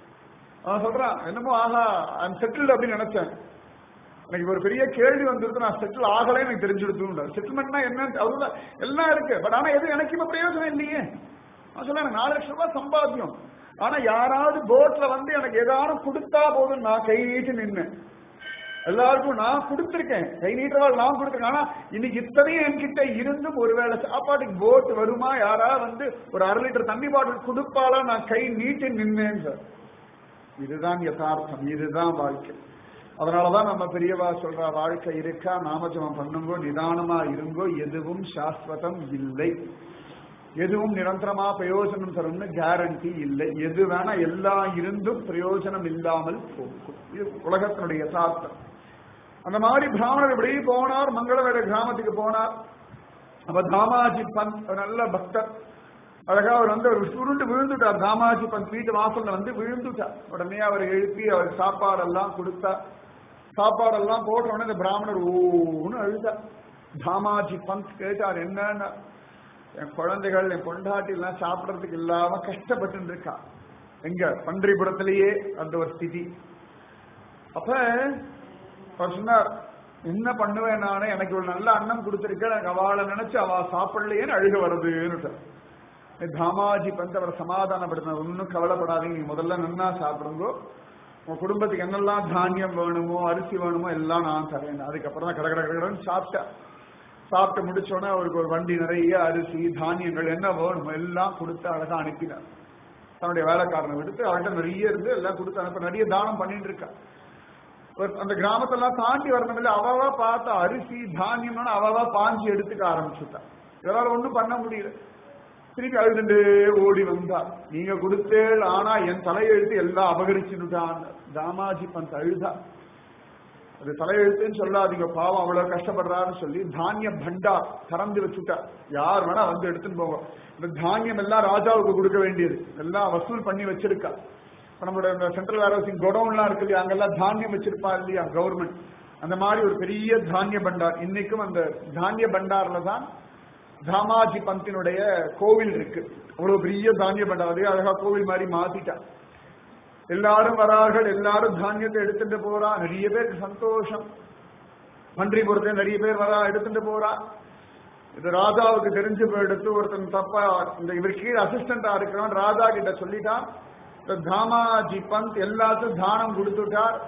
அவன் சொல்றான் என்னமோ ஆஹா ஐம் செட்டில்டு அப்படின்னு நினைச்சேன் எனக்கு ஒரு பெரிய கேள்வி வந்திருக்கு நான் செட்டில் ஆகலைன்னு எனக்கு தெரிஞ்சுடுத்து செட்டில்மெண்ட்னா என்ன அதுதான் எல்லாம் இருக்கு பட் ஆனா எது எனக்கு இப்ப பிரயோஜனம் இல்லையே நான் சொல்ல எனக்கு நாலு லட்சம் ரூபாய் சம்பாத்தியம் ஆனா யாராவது போட்ல வந்து எனக்கு ஏதாவது கொடுத்தா போதும் நான் கை நீட்டு நின்னேன் எல்லாருக்கும் நான் கொடுத்திருக்கேன் கை நீட்டுறவாள் நான் கொடுத்திருக்கேன் ஆனா இன்னைக்கு இத்தனையும் என்கிட்ட இருந்தும் ஒருவேளை சாப்பாட்டுக்கு போட் வருமா யாராவது வந்து ஒரு அரை லிட்டர் தண்ணி பாட்டில் கொடுப்பாளா நான் கை நீட்டி நின்னேன் சார் இதுதான் யதார்த்தம் இதுதான் வாழ்க்கை அதனாலதான் நம்ம பெரியவா சொல்ற வாழ்க்கை இருக்கா நாமஜபம் பண்ணுங்கோ நிதானமா இருங்கோ எதுவும் சாஸ்வதம் இல்லை எதுவும் நிரந்தரமா பிரயோஜனம் தரும்னு கேரண்டி இல்லை எது வேணா எல்லாம் இருந்தும் பிரயோஜனம் இல்லாமல் போகும் இது உலகத்தினுடைய யதார்த்தம் அந்த மாதிரி பிராமணர் இப்படி போனார் மங்களவேட கிராமத்துக்கு போனார் அப்ப தாமாஜி பந்த் ஒரு நல்ல பக்தர் அழகா அவர் வந்து ஒரு சுருண்டு விழுந்துட்டார் தாமாஜி பந்த் வீட்டு வாசல்ல வந்து விழுந்துட்டார் உடனே அவர் எழுப்பி அவருக்கு சாப்பாடெல்லாம் கொடுத்தா சாப்பாடெல்லாம் போட்ட உடனே இந்த பிராமணர் ஓன்னு அழுதார் தாமாஜி பந்த் கேட்டார் என்னன்னா என் குழந்தைகள் என் பொண்டாட்டி எல்லாம் சாப்பிடறதுக்கு இல்லாம கஷ்டப்பட்டு இருக்கா எங்க பன்றிபுரத்திலேயே அந்த ஒரு ஸ்திதி அப்ப அவர் சொன்னார் என்ன பண்ணுவேன் நானே எனக்கு ஒரு நல்ல அன்னம் கொடுத்திருக்க எனக்கு அவளை நினைச்சு அவ சாப்பிடலையேன்னு அழுக வருதுன்னு தாமாஜி பந்த் அவரை சமாதானப்படுத்தின ஒன்னும் கவலைப்படாதீங்க நீங்க முதல்ல நன்னா சாப்பிடுங்கோ உங்க குடும்பத்துக்கு என்னெல்லாம் தானியம் வேணுமோ அரிசி வேணுமோ எல்லாம் நான் தரேன் அதுக்கப்புறம் தான் கடை கடை கடைன்னு சாப்பிட்டேன் சாப்பிட்டு முடிச்சோடனே அவருக்கு ஒரு வண்டி நிறைய அரிசி தானியங்கள் என்ன வேணுமோ எல்லாம் கொடுத்து அழகா அனுப்பினார் தன்னுடைய வேலைக்காரனை விடுத்து அவர்கிட்ட நிறைய இருந்து எல்லாம் கொடுத்து அனுப்ப நிறைய தானம் பண்ணிட்டு இருக்கா அந்த கிராமத்தெல்லாம் தாண்டி வரணும் அவவா பார்த்த அரிசி தானியம்னு அவவா பாஞ்சு எடுத்துக்க ஆரம்பிச்சுட்டா இதனால ஒண்ணும் பண்ண முடியல திருப்பி அழுதுண்டு ஓடி வந்தா நீங்க கொடுத்தேள் ஆனா என் தலையெழுத்து எல்லாம் அபகரிச்சுட்டான் தாமாஜி பந்த் அழுதா அது தலையெழுத்துன்னு சொல்லாதீங்க பாவம் அவ்வளவு கஷ்டப்படுறாருன்னு சொல்லி தானிய பண்டா திறந்து வச்சுட்டா யார் வேணா வந்து எடுத்துன்னு போங்க இந்த தானியம் எல்லாம் ராஜாவுக்கு கொடுக்க வேண்டியது எல்லாம் வசூல் பண்ணி வச்சிருக்கா இப்ப நம்மளோட இந்த சென்ட்ரல் வேர் ஹவுசிங் குடோன்லாம் இருக்கு இல்லையா அங்கெல்லாம் தானியம் வச்சிருப்பா இல்லையா கவர்மெண்ட் அந்த மாதிரி ஒரு பெரிய தானிய பண்டார் இன்னைக்கும் அந்த தானிய பண்டார்ல தான் தாமாஜி பந்தினுடைய கோவில் இருக்கு அவ்வளவு பெரிய தானிய பண்டார் அதே அழகா கோவில் மாதிரி மாத்திட்டா எல்லாரும் வரார்கள் எல்லாரும் தானியத்தை எடுத்துட்டு போறா நிறைய பேருக்கு சந்தோஷம் பன்றிபுரத்துல நிறைய பேர் வரா எடுத்துட்டு போறா இது ராஜாவுக்கு தெரிஞ்சு போயிடுத்து ஒருத்தன் தப்பா இந்த இவர் கீழே அசிஸ்டண்டா இருக்கிறவன் ராஜா கிட்ட சொல்லிட்டான் இந்த தாமாஜி பந்த் எல்லாத்துக்கும் தானம் கொடுத்துட்டார்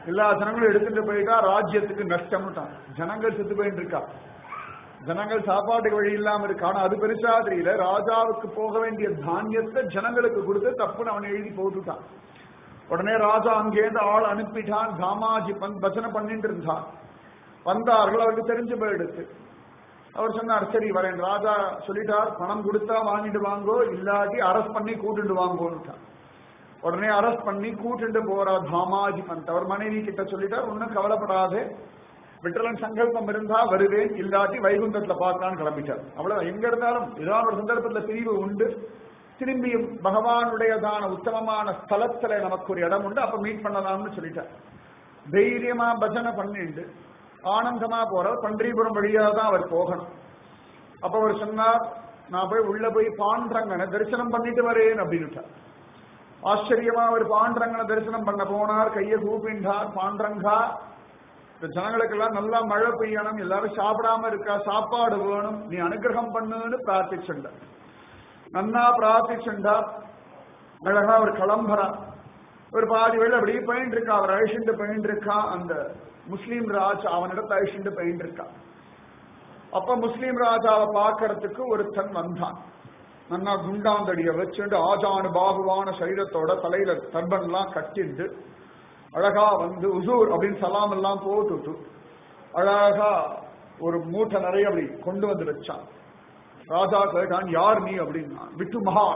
எல்லா ஜனங்களும் எடுத்துட்டு போயிட்டா ராஜ்யத்துக்கு நஷ்டம்னுட்டான் ஜனங்கள் செத்து போயிட்டு இருக்கா ஜனங்கள் சாப்பாட்டுக்கு வழி இல்லாம இருக்கு ஆனா அது பெருசா தெரியல ராஜாவுக்கு போக வேண்டிய தானியத்தை ஜனங்களுக்கு கொடுத்து தப்புன்னு அவன் எழுதி போட்டுட்டான் உடனே ராஜா அங்கேருந்து ஆள் அனுப்பிட்டான் தாமாஜி பந்த் பஜனை பண்ணிட்டு இருந்தான் வந்தார்கள் அவருக்கு தெரிஞ்சு போயிடுச்சு அவர் சொன்னார் சரி வரேன் ராஜா சொல்லிட்டார் பணம் கொடுத்தா வாங்கிட்டு வாங்கோ இல்லாட்டி அரெஸ்ட் பண்ணி கூட்டிட்டு வாங்கோன்னுட்டான் உடனே அரெஸ்ட் பண்ணி கூட்டிட்டு போறா தாமாஜி பந்த் அவர் மனைவி கிட்ட சொல்லிட்டார் ஒன்னும் கவலைப்படாதே விட்டலன் சங்கல்பம் இருந்தா வருவேன் இல்லாட்டி வைகுந்தத்துல பார்க்கலான்னு கிளம்பிட்டார் அவ்வளவு எங்க இருந்தாலும் ஏதாவது ஒரு சந்தர்ப்பத்துல பிரிவு உண்டு திரும்பியும் பகவானுடையதான உத்தமமான ஸ்தலத்துல நமக்கு ஒரு இடம் உண்டு அப்ப மீட் பண்ணலாம்னு சொல்லிட்டார் தைரியமா பஜனை பண்ணிண்டு ஆனந்தமா போறார் பன்றிபுரம் வழியா தான் அவர் போகணும் அப்ப அவர் சொன்னார் நான் போய் உள்ள போய் பாண்டரங்கனை தரிசனம் பண்ணிட்டு வரேன் அப்படின்னுட்டார் ஆச்சரியமா அவர் பாண்டரங்கனை தரிசனம் பண்ண போனார் கையை கூப்பிண்டார் பாண்டரங்கா இந்த ஜனங்களுக்கெல்லாம் நல்லா மழை பெய்யணும் எல்லாரும் சாப்பிடாம இருக்கா சாப்பாடு வேணும் நீ அனுகிரகம் பண்ணுன்னு பிரார்த்திச்சுண்ட நன்னா பிரார்த்திச்சுண்டா அழகா அவர் கிளம்புறான் ஒரு பாதி வேலை அப்படியே பயின்று இருக்கா அவர் அழிச்சுட்டு பயின்று இருக்கா அந்த முஸ்லீம் ராஜா அவனிடத்தை அழிச்சுட்டு பயின்று இருக்கா அப்ப முஸ்லீம் ராஜாவை பார்க்கறதுக்கு ஒருத்தன் வந்தான் நன்னா குண்டாந்தடிய வச்சுட்டு ஆஜானு பாகுவான சரீரத்தோட தலையில தர்பன் எல்லாம் கட்டிண்டு அழகா வந்து உசூர் அப்படின்னு சலாம் எல்லாம் போட்டுட்டு அழகா ஒரு மூட்டை நிறைய அப்படி கொண்டு வந்து வச்சான் ராஜா கேட்டான் யார் நீ அப்படின்னா விட்டு மகா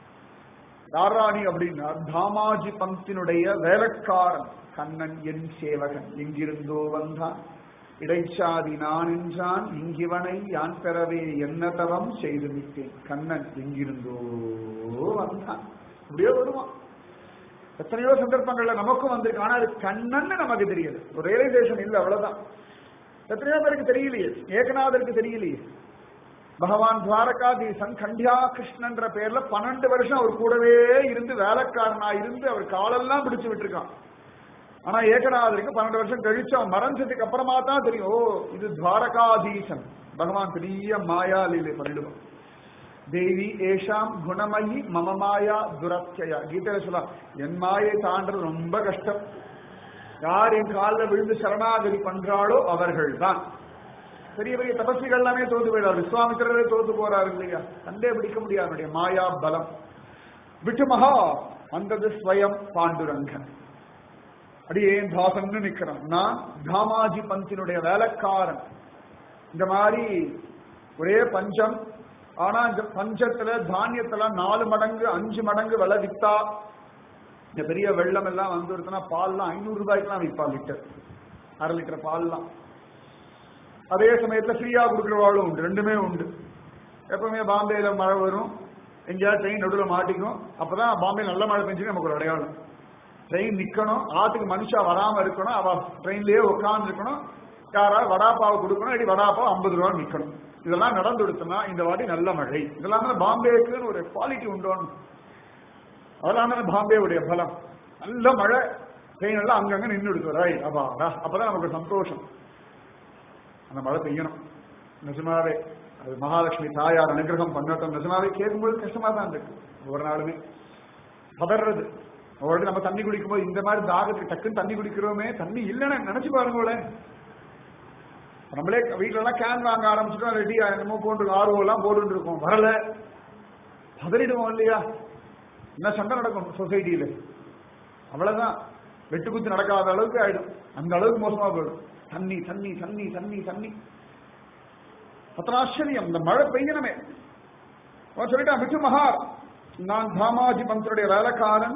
யாரா நீ அப்படின்னா தாமாஜி பந்தினுடைய வேலைக்காரன் கண்ணன் என் சேவகன் எங்கிருந்தோ வந்தான் இடைச்சாதி நான் என்றான் இங்கிவனை யான் பெறவே என்ன தவம் செய்து விட்டேன் கண்ணன் எங்கிருந்தோ வந்தான் இப்படியே வருவான் எத்தனையோ சந்தர்ப்பங்கள்ல நமக்கும் வந்திருக்கு ஆனா அது கண்ணன்னு நமக்கு தெரியுது ஒரு ரியலைசேஷன் இல்லை அவ்வளவுதான் எத்தனையோ பேருக்கு தெரியலையே ஏகநாதருக்கு தெரியலையே பகவான் துவாரகாதீசன் கண்டியா கிருஷ்ணன்ற பேர்ல பன்னெண்டு வருஷம் அவர் கூடவே இருந்து வேலைக்காரனா இருந்து அவர் காலெல்லாம் பிடிச்சு விட்டுருக்கான் ஆனா ஏகநாதருக்கு பன்னெண்டு வருஷம் கழிச்சு அவன் மறைஞ்சதுக்கு அப்புறமா தான் தெரியும் ஓ இது துவாரகாதீசன் பகவான் பெரிய மாயா லீலை பண்ணிடுவான் தேவி ஏஷாம் குணமயி மம மாயா துரத்தியா கீதையில சொல்ல என் மாயை தாண்டது ரொம்ப கஷ்டம் யார் என் காலில் விழுந்து சரணாகதி பண்றாளோ அவர்கள் தான் பெரிய பெரிய தபஸ்விகள் எல்லாமே தோத்து போயிடாரு விஸ்வாமித்திரரே தோத்து போறாரு இல்லையா கண்டே பிடிக்க முடியாது அவருடைய மாயா பலம் விட்டு மகா வந்தது ஸ்வயம் பாண்டுரங்கன் அடியே தாசன்னு நிக்கிறான் நான் தாமாஜி பந்தினுடைய வேலைக்காரன் இந்த மாதிரி ஒரே பஞ்சம் ஆனா இந்த பஞ்சத்துல தானியத்துல நாலு மடங்கு அஞ்சு மடங்கு விலை வித்தா இந்த பெரிய வெள்ளம் எல்லாம் வந்துருச்சுன்னா பால்லாம் ஐநூறு ரூபாய்க்குலாம் விற்பா லிட்டர் அரை லிட்டர் பால்லாம் அதே சமயத்துல ஃப்ரீயா கொடுக்குறவாளும் உண்டு ரெண்டுமே உண்டு எப்பவுமே பாம்பேல மழை வரும் எங்கேயாவது ட்ரெயின் நடுவில் மாட்டிக்கும் அப்பதான் பாம்பே நல்ல மழை பெஞ்சு நமக்கு ஒரு அடையாளம் ட்ரெயின் நிக்கணும் ஆத்துக்கு மனுஷா வராம இருக்கணும் அவ ட்ரெயின்லயே உட்கார்ந்து இருக்கணும் யாராவது வடாப்பாவை கொடுக்கணும் இடி வடாப்பாவை ஐம்பது ரூபா நிக்கணும் இதெல்லாம் நடந்து கொடுத்தோம்னா இந்த வாட்டி நல்ல மழை இதெல்லாம் தான் பாம்பேக்குன்னு ஒரு குவாலிட்டி உண்டோன்னு அதெல்லாம் தான் பாம்பேவுடைய பலம் நல்ல மழை ட்ரெயின் எல்லாம் அங்கங்க நின்று எடுத்துறாய் அப்பாடா அப்பதான் நமக்கு சந்தோஷம் அந்த மழை பெய்யணும் நிஜமாவே அது மகாலட்சுமி தாயார் அனுகிரகம் பண்ணட்டும் நிஜமாவே கேட்கும்போது கஷ்டமா தான் இருக்கு ஒவ்வொரு நாளுமே பதறது ஒரு நம்ம தண்ணி குடிக்கும்போது இந்த மாதிரி தாகத்துக்கு டக்குன்னு தண்ணி குடிக்கிறோமே தண்ணி இல்லைன்னு நினைச்சு பாருங்களேன் நம்மளே வீட்டுல எல்லாம் கேன் வாங்க ஆரம்பிச்சிட்டோம் ரெடியா என்னமோ போட்டு ஆர்வம் எல்லாம் போட்டு இருக்கோம் வரல பதறிடுவோம் இல்லையா என்ன சண்டை நடக்கும் சொசைட்டியில அவ்வளவுதான் வெட்டு குத்து நடக்காத அளவுக்கு ஆயிடும் அந்த அளவுக்கு மோசமா போயிடும் தண்ணி தண்ணி தண்ணி தண்ணி தண்ணி அத்தனை ஆச்சரியம் இந்த மழை பெய்யணுமே அவன் சொல்லிட்டான் விட்டு மகார் நான் தாமாஜி பந்தருடைய வேலைக்காரன்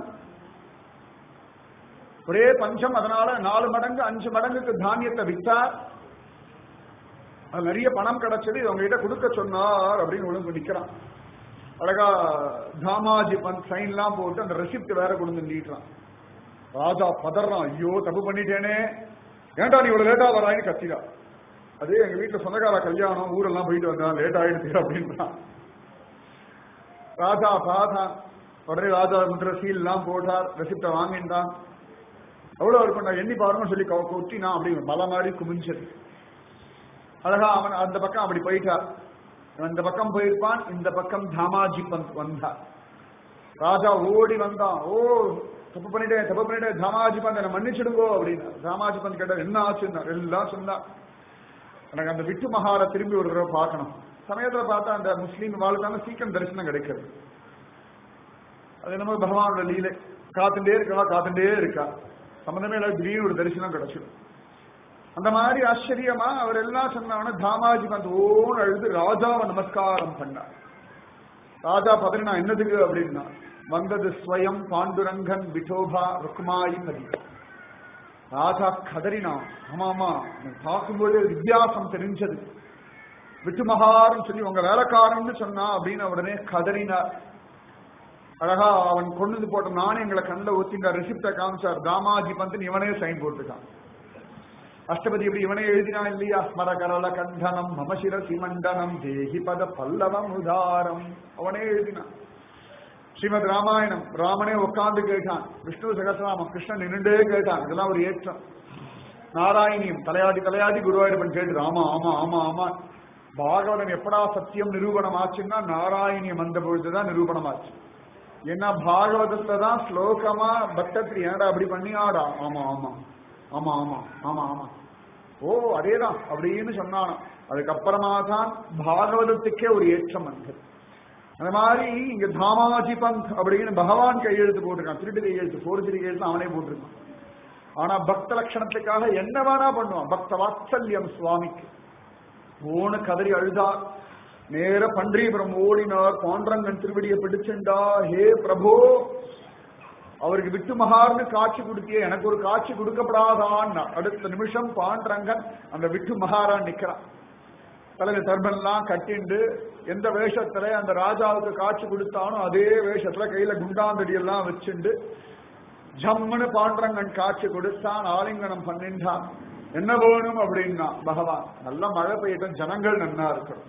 ஒரே பஞ்சம் அதனால நாலு மடங்கு அஞ்சு மடங்குக்கு தானியத்தை வித்தார் அது நிறைய பணம் கிடைச்சது இது உங்ககிட்ட கொடுக்க சொன்னார் அப்படின்னு ஒழுங்கு நிக்கிறான் அழகா தாமாஜி பந்த் சைன்லாம் போட்டு அந்த ரெசிப்ட் வேற கொண்டு வந்து நீட்டுறான் ராஜா பதறான் ஐயோ தப்பு பண்ணிட்டேனே ஏன்டா நீ இவ்வளவு லேட்டா வராயின்னு கத்திடா அதே எங்க வீட்டுல சொந்தக்கார கல்யாணம் ஊரெல்லாம் போயிட்டு வந்தான் லேட் ஆயிடுச்சு அப்படின்றான் ராஜா பாதான் உடனே ராஜா முன்ற சீல் எல்லாம் போட்டார் ரெசிப்ட வாங்கிட்டான் அவ்வளவு இருக்கும் நான் எண்ணி பாருங்க சொல்லி கொ- கொட்டினான் அப்படி பல மாதிரி குமிஞ்சது அழகா அவன் அந்த பக்கம் அப்படி போயிட்டார் இவன் இந்த பக்கம் போயிருப்பான் இந்த பக்கம் தாமாஜி பந்த் வந்தார் ராஜா ஓடி வந்தான் ஓ தப்பு பண்ணிட்டேன் தப்பு பண்ணிட்டேன் தாமாஜி பந்த் என்ன மன்னிச்சிடுங்கோ அப்படின்னா தாமாஜி பந்த் கேட்டார் என்ன ஆச்சுன்னா எல்லாம் சொன்னா எனக்கு அந்த விட்டு மகாரை திரும்பி ஒரு தடவை பார்க்கணும் சமயத்துல பார்த்தா அந்த முஸ்லீம் வாழ்க்கான சீக்கிரம் தரிசனம் கிடைக்கிறது அது நம்ம பகவானோட லீலை காத்துட்டே இருக்கா காத்துட்டே இருக்கா சம்பந்தமே இல்லை திடீர்னு ஒரு தரிசனம் கிடைச்சிடும் அந்த மாதிரி ஆச்சரியமா அவர் எல்லாம் சொன்னாங்கன்னா தாமாஜி பந்த் ஓன்னு அழுது ராஜாவை நமஸ்காரம் பண்ணார் ராஜா பதறினா என்னதுக்கு அப்படின்னா வந்தது ஸ்வயம் பாண்டுரங்கன் விட்டோபா ருக்மாயி நதி ராஜா கதறினான் ஆமா ஆமா எனக்கு பார்க்கும்போது வித்தியாசம் தெரிஞ்சது விட்டு மகாரம் சொல்லி உங்க வேலைக்காரன்னு சொன்னா அப்படின்னு உடனே கதறினார் அழகா அவன் கொண்டு போட்ட நாணயங்களை கண்ணில் ஊத்தின்ற ரிசிப்ட காமிச்சார் தாமாஜி பந்து இவனே சைன் போட்டுட்டான் அஷ்டபதி இப்படி இவனே எழுதினான் இல்லையா ஸ்மரகரள கண்டனம் மமசிர சிமண்டனம் தேகி பத பல்லவம் உதாரம் அவனே எழுதினான் ஸ்ரீமத் ராமாயணம் ராமனே உட்கார்ந்து கேட்டான் விஷ்ணு சகசிரநாமம் கிருஷ்ணன் நின்றுண்டே கேட்டான் இதெல்லாம் ஒரு ஏற்றம் நாராயணியம் தலையாடி தலையாடி குருவாயூரப்பன் கேட்டு ஆமா ஆமா ஆமா ஆமா பாகவதன் எப்படா சத்தியம் நிரூபணம் ஆச்சுன்னா நாராயணியம் வந்த பொழுதுதான் நிரூபணம் ஆச்சு ஏன்னா பாகவதத்தை தான் ஸ்லோகமா பக்தத்ரி ஏன்டா அப்படி பண்ணியாடா ஆமா ஆமா ஆமா ஆமா ஆமா ஆமா ஓ அதேதான் அப்படின்னு சொன்னானோ அதுக்கப்புறமா தான் பாகவதத்துக்கே ஒரு ஏற்றம் வந்தது அந்த மாதிரி இங்க தாமாஜி பந்த் அப்படின்னு பகவான் கையெழுத்து போட்டிருக்கான் திருட்டு கையெழுத்து போர்ஜரி கையெழுத்து அவனே போட்டிருக்கான் ஆனா பக்த லட்சணத்துக்காக என்ன வேணா பண்ணுவான் பக்த வாத்சல்யம் சுவாமிக்கு ஓன கதறி அழுதார் நேர பன்றிபுரம் ஓடினார் பாண்டரங்கன் திருவடியை பிடிச்சுண்டா ஹே பிரபு அவருக்கு விட்டு மகார்னு காட்சி கொடுத்தியே எனக்கு ஒரு காட்சி கொடுக்கப்படாதான் அடுத்த நிமிஷம் பாண்டரங்கன் அந்த விட்டு மகாரான் நிக்கிறான் தலையில டர்பன்லாம் கட்டிண்டு எந்த வேஷத்துல அந்த ராஜாவுக்கு காட்சி கொடுத்தானோ அதே வேஷத்துல கையில குண்டாந்தடி எல்லாம் வச்சுண்டு ஜம்முன்னு பாண்டரங்கன் காட்சி கொடுத்தான் ஆலிங்கனம் பண்ணின்றான் என்ன வேணும் அப்படின்னா பகவான் நல்ல மழை பெய்யட்டும் ஜனங்கள் நன்னா இருக்கணும்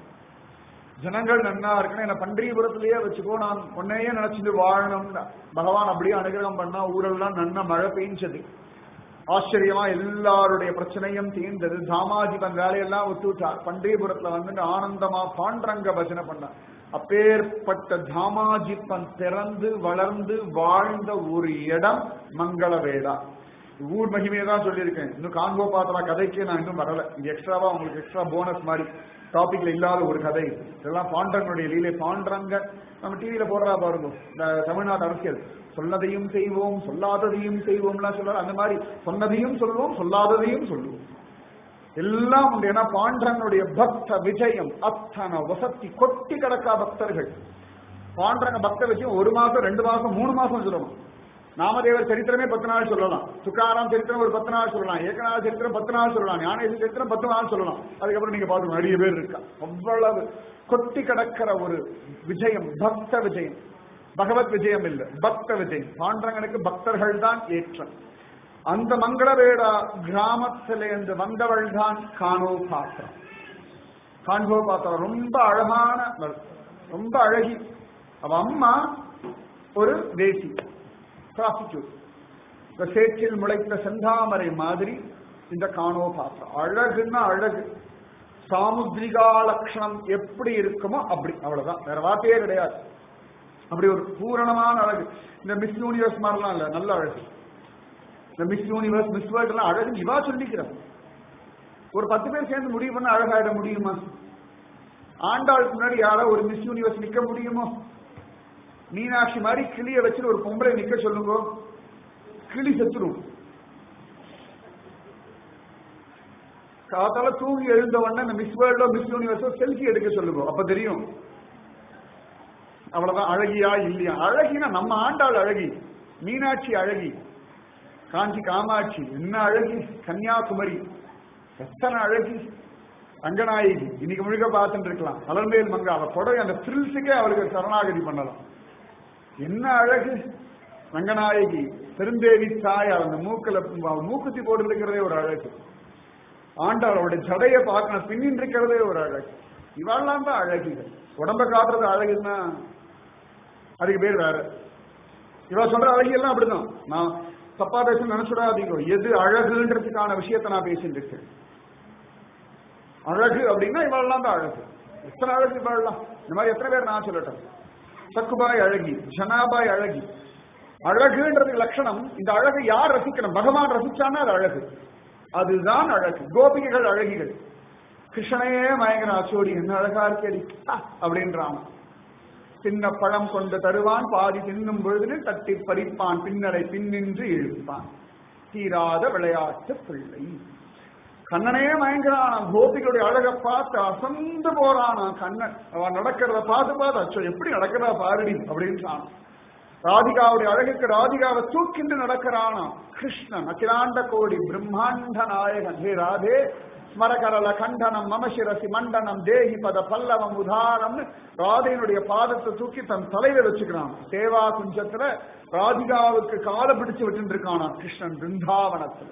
ஜனங்கள் நன்னா இருக்கணும் என்ன பண்டீபுரத்திலேயே வச்சுக்கோ நான் உன்னையே நினைச்சிட்டு வாழணும் பகவான் அப்படியே அனுகிரகம் பண்ணா ஊரெல்லாம் நன்னா மழை பெய்ஞ்சது ஆச்சரியமா எல்லாருடைய பிரச்சனையும் தீர்ந்தது தாமாஜிபன் வேலையெல்லாம் விட்டுவிட்டார் பண்டீபுரத்துல வந்து ஆனந்தமா பாண்டரங்க பஜனை பண்ணார் அப்பேற்பட்ட தாமாஜிப்பன் பிறந்து வளர்ந்து வாழ்ந்த ஒரு இடம் மங்களவேடா ஊர் மகிமையை தான் சொல்லியிருக்கேன் இன்னும் காண்போ பாத்திரா கதைக்கு நான் இன்னும் வரல இது எக்ஸ்ட்ராவா உங்களுக்கு எக்ஸ்ட்ரா போனஸ் மாதிரி டாபிக்ல இல்லாத ஒரு கதை இதெல்லாம் பாண்டரனுடைய லீலை பாண்டரங்க நம்ம டிவியில போடுறா பாருங்க இந்த தமிழ்நாடு அரசியல் சொன்னதையும் செய்வோம் சொல்லாததையும் செய்வோம்லாம் சொல்றாரு அந்த மாதிரி சொன்னதையும் சொல்லுவோம் சொல்லாததையும் சொல்லுவோம் எல்லாம் உண்டு ஏன்னா பாண்டரனுடைய பக்த விஜயம் அத்தனை வசத்தி கொட்டி கிடக்கா பக்தர்கள் பாண்டரங்க பக்த விஜயம் ஒரு மாசம் ரெண்டு மாசம் மூணு மாசம் சொல்லணும் நாமதேவர் சரித்திரமே பத்து நாள் சொல்லலாம் துக்காராம் சரித்திரம் ஒரு பத்து நாள் சொல்லலாம் ஏகநாத சரித்திரம் பத்து நாள் சொல்லலாம் ஞானேஸ்வர சரித்திரம் பத்து நாள் சொல்லலாம் அதுக்கப்புறம் நீங்க பார்த்து நிறைய பேர் இருக்கா அவ்வளவு கொட்டி கிடக்கிற ஒரு விஜயம் பக்த விஜயம் பகவத் விஜயம் இல்ல பக்த விஜயம் பாண்டரங்கனுக்கு பக்தர்கள் தான் ஏற்றம் அந்த மங்களவேடா கிராமத்திலிருந்து வந்தவள் தான் காணோ பாத்திரம் காண்போ பாத்திரம் ரொம்ப அழகான ரொம்ப அழகி அவ அம்மா ஒரு தேசி ப்ராஸ்டிடியூட் இந்த சேற்றில் முளைத்த செந்தாமரை மாதிரி இந்த காணோ பாத்திரம் அழகுன்னா அழகு சாமுத்ரிகா லட்சணம் எப்படி இருக்குமோ அப்படி அவ்வளவுதான் வேற வார்த்தையே கிடையாது அப்படி ஒரு பூரணமான அழகு இந்த மிஸ் யூனிவர்ஸ் மாதிரிலாம் இல்ல நல்ல அழகு இந்த மிஸ் யூனிவர்ஸ் மிஸ் வேர்ல்ட் எல்லாம் அழகு இவா சொல்லிக்கிறான் ஒரு பத்து பேர் சேர்ந்து முடிவு பண்ண அழகாயிட முடியுமா ஆண்டாளுக்கு முன்னாடி யாரோ ஒரு மிஸ் யூனிவர்ஸ் நிக்க முடியுமோ மீனாட்சி மாதிரி கிளிய வச்சுட்டு ஒரு பொம்பளை நிக்க சொல்லுங்க கிளி செத்துரும் காத்தால தூங்கி எழுந்த உடனே இந்த மிஸ் வேர்ல்டோ மிஸ் யூனிவர்ஸோ செல்ஃபி எடுக்க சொல்லுங்க அப்ப தெரியும் அவ்வளவுதான் அழகியா இல்லையா அழகினா நம்ம ஆண்டாள் அழகி மீனாட்சி அழகி காஞ்சி காமாட்சி என்ன அழகி கன்னியாகுமரி எத்தனை அழகி ரங்கநாயகி இன்னைக்கு முழுக்க பார்த்துட்டு இருக்கலாம் அலர்மேல் மங்கா அவ புடவை அந்த த்ரில்ஸுக்கே அவளுக்கு சரணாகதி பண்ணலாம் என்ன அழகு ரங்கநாயகி பெருந்தேவி தாயார் அந்த மூக்கில் மூக்குத்தி போட்டு இருக்கிறதே ஒரு அழகு ஆண்டாள் அவருடைய ஜடையை பார்க்கணும் பின்னின் இருக்கிறதே ஒரு அழகு இவாள்லாம் தான் அழகிகள் உடம்ப காட்டுறது அழகுன்னா அதுக்கு பேர் வேற இவ சொல்ற அழகியெல்லாம் அப்படிதான் நான் தப்பா பேச நினைச்சுடாதீங்க எது அழகுன்றதுக்கான விஷயத்த நான் பேசிட்டு இருக்கேன் அழகு அப்படின்னா இவாள்லாம் தான் அழகு எத்தனை அழகு இவாள்லாம் இந்த மாதிரி எத்தனை பேர் நான் சொல்லட்டும் சக்குபாய் அழகி ஜனாபாய் அழகி அழகுன்றது லட்சணம் இந்த அழகை யார் ரசிக்கணும் பகவான் ரசிச்சானா அது அழகு அதுதான் அழகு கோபிகைகள் அழகிகள் கிருஷ்ணனையே மயங்கிற அச்சோடி என்ன அழகா இருக்கேடி ஆ, அப்படின்றான் சின்ன பழம் கொண்டு தருவான் பாதி தின்னும் பொழுது தட்டி பறிப்பான் பின்னரை பின்னின்று இழுப்பான் தீராத விளையாட்டு பிள்ளை கண்ணனே மயங்கிறான் கோபிகளுடைய அழகை பார்த்து அசந்து போறானா கண்ணன் அவன் நடக்கிறத பார்த்து பார்த்து அச்சோ எப்படி நடக்கிறதா பாருடி அப்படின்றான் ராதிகாவுடைய அழகுக்கு ராதிகாவை தூக்கிண்டு நடக்கிறானா கிருஷ்ணன் அகிலாண்ட கோடி பிரம்மாண்ட நாயகன் ஹே ராதே ஸ்மரகரல கண்டனம் மமசிரசி மண்டனம் தேஹி பத பல்லவம் உதாரம்னு ராதையினுடைய பாதத்தை தூக்கி தன் தலையில வச்சுக்கிறான் சேவா குஞ்சத்துல ராதிகாவுக்கு காலை பிடிச்சு விட்டு இருக்கானா கிருஷ்ணன் பிருந்தாவனத்துல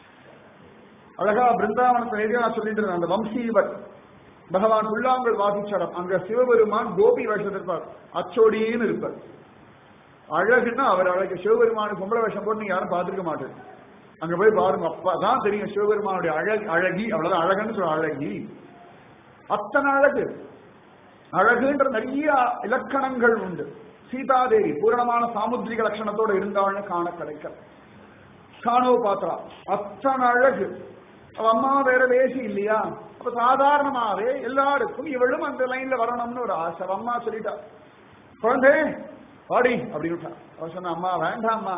அழகா பிருந்தாவனத்தை எதிரே நான் சொல்லிட்டு இருந்தேன் அந்த வம்சீவர் பகவான் புல்லாங்கல் வாசிச்சடம் அங்க சிவபெருமான் கோபி வேஷத்தில் இருப்பார் அச்சோடின்னு இருப்பார் அழகுன்னா அவர் அழகு சிவபெருமானுக்கு பொம்பளை வேஷம் போட்டு நீங்க யாரும் பார்த்திருக்க மாட்டேன் அங்க போய் பாருங்க அப்பதான் தெரியும் சிவபெருமானுடைய அழகு அழகி அவ்வளவுதான் அழகுன்னு சொல்ல அழகி அத்தனை அழகு அழகுன்ற நிறைய இலக்கணங்கள் உண்டு சீதாதேவி பூரணமான சாமுத்திரிக லட்சணத்தோட இருந்தாள்னு காண கிடைக்கல காணோ பாத்திரா அத்தனை அழகு அவ அம்மா வேற வேசி இல்லையா அப்ப சாதாரணமாவே எல்லாருக்கும் இவளும் அந்த லைன்ல வரணும்னு ஒரு ஆசை அவ அம்மா சொல்லிட்டா குழந்தை பாடி அப்படின்னு விட்டா. அவ சொன்னா அம்மா வேண்டாம்மா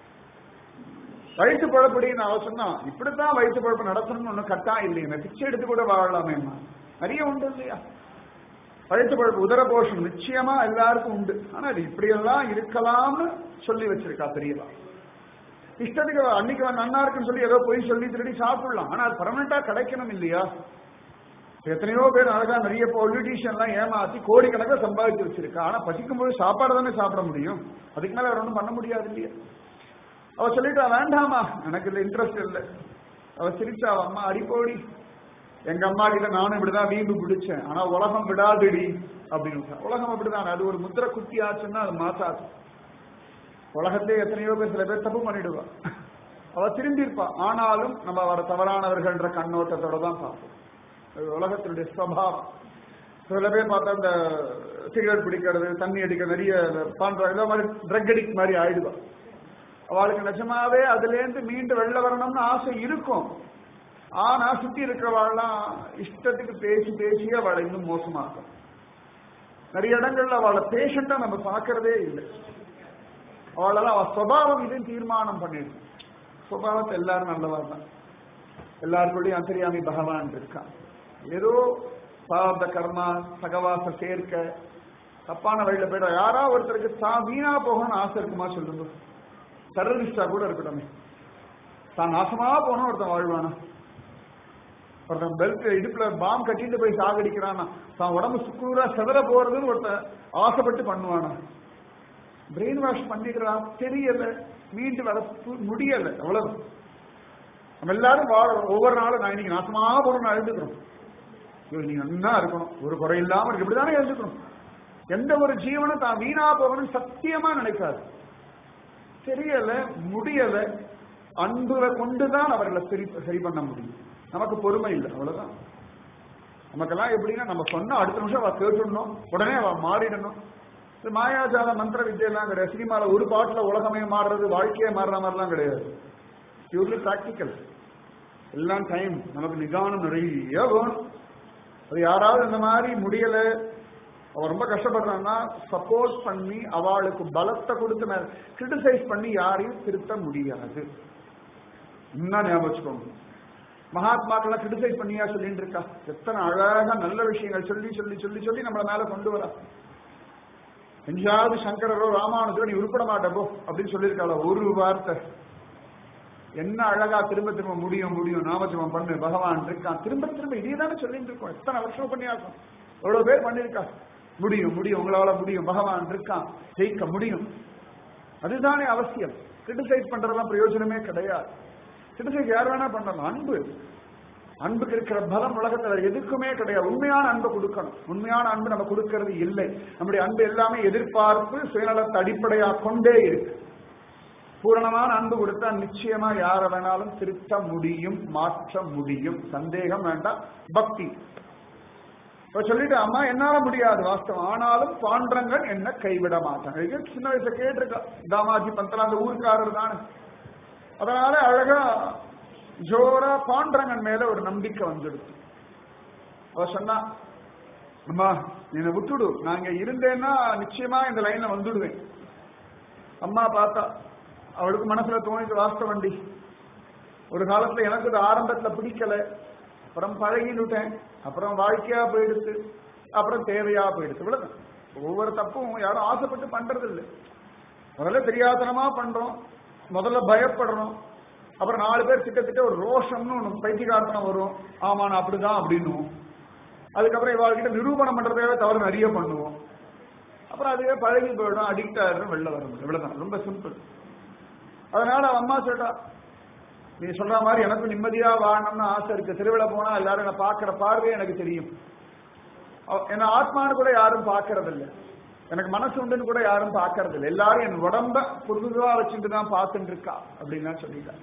வயிற்று பழப்படின்னு அவ சொன்னா இப்படித்தான் வயிற்று பழப்பு நடத்தணும்னு ஒண்ணு கட்டா இல்லைங்க பிச்சை எடுத்து கூட வாழலாமேம்மா நிறைய உண்டு இல்லையா வயிற்று பழப்பு உதர போஷம் நிச்சயமா எல்லாருக்கும் உண்டு ஆனா அது இப்படியெல்லாம் இருக்கலாம்னு சொல்லி வச்சிருக்கா பெரியவா இஷ்டத்துக்கு அன்னைக்கு அவன் நன்னா இருக்குன்னு சொல்லி ஏதோ போய் சொல்லி திருடி சாப்பிடலாம் ஆனா அது பர்மனண்டா கிடைக்கணும் இல்லையா எத்தனையோ பேர் அழகா நிறைய பொலிட்டீஷியன் எல்லாம் ஏமாத்தி கோடிக்கணக்கில் சம்பாதிச்சு வச்சிருக்கா ஆனா பசிக்கும் போது சாப்பாடு தானே சாப்பிட முடியும் அதுக்கு மேல வேற ஒண்ணும் பண்ண முடியாது இல்லையா அவ சொல்லிட்டா வேண்டாமா எனக்கு இதுல இன்ட்ரெஸ்ட் இல்லை அவ சிரிச்சா அவ அம்மா அடிப்போடி எங்க அம்மா கிட்ட நானும் இப்படிதான் வீம்பு பிடிச்சேன் ஆனா உலகம் விடாதுடி அப்படின்னு விட்டா. உலகம் அப்படிதான் அது ஒரு முத்திர குத்தி ஆச்சுன்னா அது மாத்தாது உலகத்திலே எத்தனையோ பேர் சில பேர் தப்பு பண்ணிடுவா அவ திரும்பியிருப்பா ஆனாலும் நம்ம அவரை தவறானவர்கள்ன்ற கண்ணோட்டத்தோட தான் பார்ப்போம் அது உலகத்தினுடைய ஸ்வபாவம் சில பேர் பார்த்தா இந்த சிகரெட் பிடிக்கிறது தண்ணி அடிக்க நிறைய பான்ற இதே மாதிரி ட்ரக் அடிக்ட் மாதிரி ஆயிடுவா அவளுக்கு நிஜமாவே அதுல இருந்து மீண்டு வெளில வரணும்னு ஆசை இருக்கும் ஆனா சுத்தி இருக்கிறவாள்லாம் இஷ்டத்துக்கு பேசி பேசியே அவளை இன்னும் மோசமாக்கும் நிறைய இடங்கள்ல அவளை பேஷண்டா நம்ம பார்க்கறதே இல்லை அவளால அவ சுவாவம் இதுன்னு தீர்மானம் பண்ணிடுது சுபாவத்தை எல்லாரும் நல்லவா தான் எல்லாருக்குள்ளயும் அந்தரியாமி பகவான் இருக்கான் ஏதோ பாவத்த கர்மா சகவாச சேர்க்க தப்பான வழியில போயிட யாரா ஒருத்தருக்கு தான் வீணா போகணும்னு ஆசை இருக்குமா சொல்லுங்க டெரரிஸ்டா கூட இருக்கட்டுமே தான் நாசமா போகணும் ஒருத்தன் வாழ்வானா ஒருத்தன் பெல்ட் இடுப்புல பாம் கட்டிட்டு போய் சாகடிக்கிறானா தான் உடம்பு சுக்குரா செதற போறதுன்னு ஒருத்தன் ஆசைப்பட்டு பண்ணுவானா பிரெயின் வாஷ் பண்ணிடுறா தெரியல மீண்டு வர பு- முடியல அவ்வளவு நம்ம எல்லாரும் வாழ ஒவ்வொரு நாளும் நான் இன்னைக்கு நாசமா போகணும் எழுதுக்கிறோம் நீ நன்னா இருக்கணும் ஒரு குறை இல்லாம இருக்கு இப்படிதானே எழுதுக்கணும் எந்த ஒரு ஜீவனும் தான் வீணா போகணும்னு சத்தியமா நினைக்காது தெரியல முடியல அன்புல கொண்டுதான் அவர்களை சரி சரி பண்ண முடியும் நமக்கு பொறுமை இல்லை அவ்வளவுதான் நமக்கெல்லாம் எப்படின்னா நம்ம சொன்னா அடுத்த நிமிஷம் அவ கேட்டுடணும் உடனே அவ மாறிடணும் இது மாயாஜால மந்திர வித்தியெல்லாம் கிடையாது சினிமால ஒரு பாட்டுல உலகமே மாறுறது வாழ்க்கையே மாறுற மாதிரிலாம் கிடையாது பியூர்லி பிராக்டிக்கல் எல்லாம் டைம் நமக்கு நிதானம் நிறைய வேணும் அது யாராவது இந்த மாதிரி முடியல அவ ரொம்ப கஷ்டப்படுறான்னா சப்போர்ட் பண்ணி அவளுக்கு பலத்தை கொடுத்து கிரிட்டிசைஸ் பண்ணி யாரையும் திருத்த முடியாது இன்னும் ஞாபகம் வச்சுக்கோங்க மகாத்மாக்கள்லாம் கிரிட்டிசைஸ் பண்ணியா சொல்லிட்டு இருக்கா எத்தனை அழகா நல்ல விஷயங்கள் சொல்லி சொல்லி சொல்லி சொல்லி நம்மள மேல கொண்டு வரா எங்கேயாவது சங்கரரோ ராமானுஜரோ நீ உருப்பட மாட்டப்போ அப்படின்னு சொல்லியிருக்காளா ஒரு வார்த்தை என்ன அழகா திரும்ப திரும்ப முடியும் முடியும் நாமஜபம் பண்ணு பகவான் இருக்கான் திரும்ப திரும்ப இதே தானே சொல்லிட்டு இருக்கோம் எத்தனை வருஷம் பண்ணியாக்கும் எவ்வளவு பேர் பண்ணிருக்கா முடியும் முடியும் உங்களால முடியும் பகவான் இருக்கான் ஜெயிக்க முடியும் அதுதானே அவசியம் கிரிட்டிசைஸ் பண்றதெல்லாம் பிரயோஜனமே கிடையாது கிரிட்டிசைஸ் யார் வேணா பண்ணலாம் அன்பு அன்புக்கு இருக்கிற பலம் உலகத்துல எதுக்குமே கிடையாது உண்மையான அன்பை கொடுக்கணும் உண்மையான அன்பு நம்ம கொடுக்கறது இல்லை நம்முடைய அன்பு எல்லாமே எதிர்பார்ப்பு சுயநலத்தை அடிப்படையா கொண்டே இருக்கு பூரணமான அன்பு கொடுத்தா நிச்சயமா யாரை வேணாலும் திருத்த முடியும் மாற்ற முடியும் சந்தேகம் வேண்டாம் பக்தி இப்ப சொல்லிட்டு அம்மா என்னால முடியாது வாஸ்தவம் ஆனாலும் பாண்டரங்கன் என்ன கைவிட மாட்டான் இது சின்ன வயசுல கேட்டிருக்கா தாமாஜி பந்தலா அந்த ஊருக்காரர் தானே அதனால அழகா ஜோரா பாண்டரங்கன் மேல ஒரு நம்பிக்கை வந்துடுச்சு அவ சொன்னா அம்மா என்னை விட்டுடு நான் இங்க இருந்தேன்னா நிச்சயமா இந்த லைன்ல வந்துடுவேன் அம்மா பார்த்தா அவளுக்கு மனசுல தோணிட்டு வாஸ்தவண்டி ஒரு காலத்துல எனக்கு இது ஆரம்பத்துல பிடிக்கல அப்புறம் பழகினுட்டேன் அப்புறம் வாழ்க்கையா போயிடுச்சு அப்புறம் தேவையா போயிடுச்சு இவ்வளவுதான் ஒவ்வொரு தப்பும் யாரும் ஆசைப்பட்டு பண்றது இல்லை முதல்ல தெரியாதனமா பண்றோம் முதல்ல பயப்படுறோம் அப்புறம் நாலு பேர் திட்ட ஒரு ரோஷம்னு ஒன்று பைத்தியகாரத்தனம் வரும் ஆமா நான் அப்படிதான் அப்படின்னும் அதுக்கப்புறம் இவாள்கிட்ட நிரூபணம் பண்றதே தவறு நிறைய பண்ணுவோம் அப்புறம் அதுவே பழகி போயிடும் அடிக்ட் ஆயிடும் வெளில வரும் இவ்வளவுதான் ரொம்ப சிம்பிள் அதனால அவ அம்மா சொல்லிட்டா நீ சொல்ற மாதிரி எனக்கு நிம்மதியா வாழணும்னு ஆசை இருக்கு திருவிழா போனா எல்லாரும் என்ன பாக்குற பார்வையே எனக்கு தெரியும் அவ- என்ன ஆத்மான்னு கூட யாரும் பாக்குறது இல்ல எனக்கு மனசு உண்டுன்னு கூட யாரும் பாக்குறது இல்ல எல்லாரும் என் உடம்ப புதுவா வச்சுட்டு தான் பார்த்துட்டு இருக்கா அப்படின்னு சொல்லிட்டா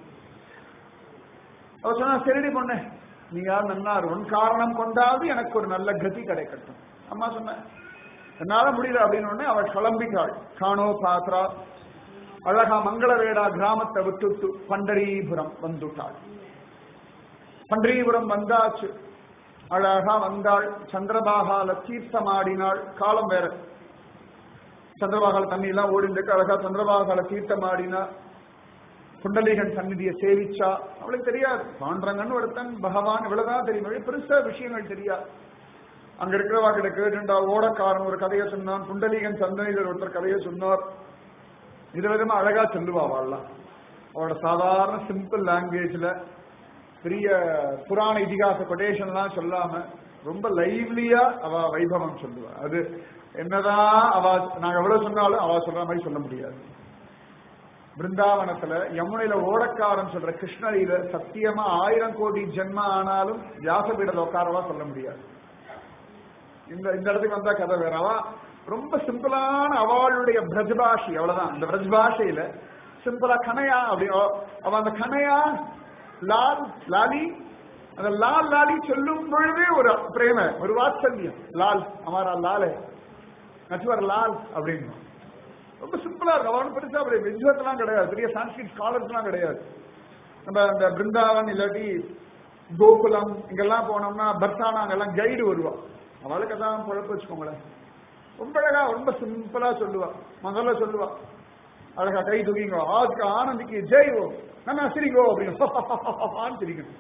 அவ சொன்னா சரிடி பொண்ணு நீ யார் நன்னார் உன் காரணம் கொண்டாவது எனக்கு ஒரு நல்ல கதி கிடைக்கட்டும் அம்மா சொன்ன என்னால முடியல அப்படின்னு உடனே அவள் கிளம்பிட்டாள் காணோ பாத்ரா அழகா மங்களவேடா கிராமத்தை விட்டுட்டு பண்டரீபுரம் வந்துட்டாள் பண்டரீபுரம் வந்தாச்சு அழகா வந்தாள் சந்திரபாகால தீர்த்தமாடினாள் காலம் வேற சந்திரபாகால தண்ணி எல்லாம் ஓடிந்துட்டு அழகா சந்திரபாகால தீர்த்தமாடினா குண்டலீகன் சந்நிதியை சேவிச்சா அவளுக்கு தெரியாது பாண்டரங்கன்னு ஒருத்தன் பகவான் இவ்வளவுதான் தெரியும் அவளுக்கு பெருசா விஷயங்கள் தெரியாது அங்க இருக்கிறவா கிட்ட கேட்டுண்டா ஓடக்காரன் ஒரு கதையை சொன்னான் குண்டலீகன் சந்தனிதர் ஒருத்தர் கதையை சொன்னார் இது விதமா அழகா சொல்லுவா அவள்லாம் அவளோட சாதாரண சிம்பிள் லாங்குவேஜ்ல பெரிய புராண இதிகாச கொட்டேஷன்லாம் சொல்லாம ரொம்ப லைவ்லியா அவ வைபவம் சொல்லுவா அது என்னதான் அவ நாங்க எவ்வளவு சொன்னாலும் அவ சொல்ற மாதிரி சொல்ல முடியாது பிருந்தாவனத்துல யமுனையில ஓடக்காரன் சொல்ற கிருஷ்ணரியில சத்தியமா ஆயிரம் கோடி ஜென்ம ஆனாலும் வியாசபீடல உட்காரவா சொல்ல முடியாது இந்த இந்த இடத்துக்கு வந்தா கதை வேற அவ ரொம்ப சிம்பிளான அவளுடைய பிரஜபாஷி அவ்வளவுதான் இந்த பிரஜபாஷையில சிம்பிளா கனையா அப்படி அவ- அவ அந்த கனையா லால் லாலி அந்த லால் லாலி சொல்லும் பொழுதே ஒரு பிரேம ஒரு வாத்சல்யம் லால் அமாரா லாலே நச்சுவர் லால் அப்படின்னு ரொம்ப சிம்பிளா இருக்கும் அவனும் பெருசா பெரிய வித்வத்லாம் கிடையாது பெரிய சான்ஸ்கிரிட் ஸ்காலர்ஸ்லாம் கிடையாது நம்ம அந்த பிருந்தாவன் இல்லாட்டி கோகுலம் இங்கெல்லாம் போனோம்னா பர்சானா அங்கெல்லாம் கைடு வருவா அவளுக்கு அதான் குழப்பம் வச்சுக்கோங்களேன் ரொம்ப அழகா ரொம்ப சிம்பிளா சொல்லுவா முதல்ல சொல்லுவா அழகா கை தூக்கிங்கோ ஆஜ்க்கு ஆனந்திக்கு ஜெய் ஓ நான் சிரிங்கோ அப்படின்னு சிரிக்கணும்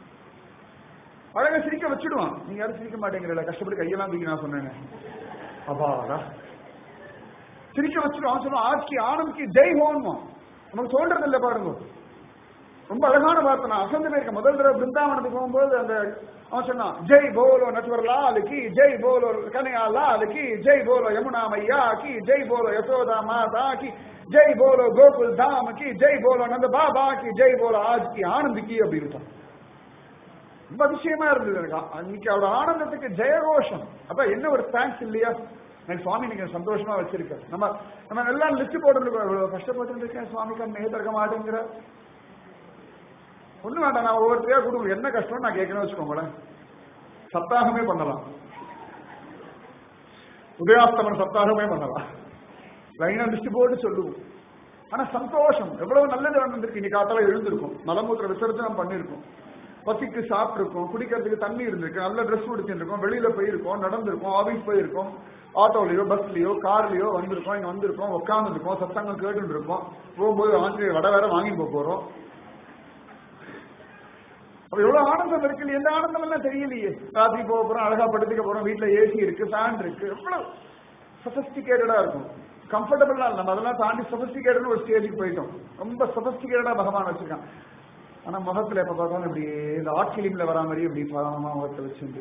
அழகா சிரிக்க வச்சுடுவான் நீங்க யாரும் சிரிக்க மாட்டேங்கிறல கஷ்டப்பட்டு கையெல்லாம் தூக்கி நான் சொன்னேன் அப்பாடா சிரிக்க வச்சுட்டு அவன் சொல்லுவான் ஆட்சி ஆனந்த்க்கு ஜெய் ஹோன்மா நமக்கு சொல்றது இல்லை பாருங்க ரொம்ப அழகான வார்த்தை நான் அசந்து போயிருக்கேன் முதல் தடவை பிருந்தாவனத்துக்கு போகும்போது அந்த அவன் சொன்னான் ஜெய் போலோ நட்வர் லால் கி ஜெய் போலோ கனையா லால் கி ஜெய் போலோ யமுனா மையா கி ஜெய் போலோ யசோதா மாதா கி ஜெய் போலோ கோகுல் தாம் கி ஜெய் போலோ நந்த பாபா கி ஜெய் போலோ ஆஜ் கி ஆனந்த் கி அப்படி இருக்கான் ரொம்ப அதிசயமா இருந்தது எனக்கு அன்னைக்கு அவரோட ஆனந்தத்துக்கு ஜெயகோஷம் அப்ப என்ன ஒரு தேங்க்ஸ் இல்லையா எனக்கு சுவாமி நீங்க சந்தோஷமா வச்சிருக்க நம்ம நம்ம எல்லாம் லிஸ்ட் போட்டுருக்கோம் இவ்வளவு கஷ்டப்பட்டு இருக்கேன் சுவாமி கண்ணே திறக்க மாட்டேங்கிற ஒண்ணு வேண்டாம் நான் ஒவ்வொருத்தையா கொடுங்க என்ன கஷ்டம் நான் கேட்கணும் வச்சுக்கோங்களேன் சப்தாகமே பண்ணலாம் உதயாஸ்தமன சப்தாகமே பண்ணலாம் லைனா லிஸ்ட் போட்டு சொல்லுவோம் ஆனா சந்தோஷம் எவ்வளவு நல்லது நடந்திருக்கு இன்னைக்கு காத்தால எழுந்திருக்கும் மலமூத்திர விசர்ஜனம் பண்ணிருக்கோம் பசிக்கு சாப்பிட்டுருக்கோம் குடிக்கிறதுக்கு தண்ணி இருந்திருக்கு நல்ல ட்ரெஸ் உடுத்திருக்கோம் வெளியில போயிருக்கோம் நடந்திருக்கோம் ஆபீஸ் போயிருக்கோம் ஆட்டோலயோ பஸ்லயோ கார்லயோ வந்திருக்கோம் இங்க வந்திருக்கோம் உட்காந்துருக்கோம் சத்தங்கம் கேட்டு இருக்கோம் போகும்போது ஆஞ்சநேயர் வடை வேற வாங்கி போக போறோம் அப்ப எவ்வளவு ஆனந்தம் இருக்கு இல்லையா? எந்த ஆனந்தம் எல்லாம் தெரியலையே ராத்திரி போக போறோம் அழகா படுத்துக்க போறோம் வீட்டுல ஏசி இருக்கு ஃபேன் இருக்கு எவ்வளவு சொபஸ்டிகேட்டடா இருக்கும் கம்ஃபர்டபுளா நம்ம அதெல்லாம் தாண்டி சொபஸ்டிகேட்டட் ஒரு ஸ்டேஜுக்கு போயிட்டோம் ரொம்ப சொபஸ்டிகேட்டடா பகவான் வச்சிருக்கான் ஆனா முகத்துல எப்ப பார்த்தாலும் இப்படி இந்த ஆட்சிலிம்ல வரா மாதிரி இப்படி பாவமா முகத்தை வச்சிருந்து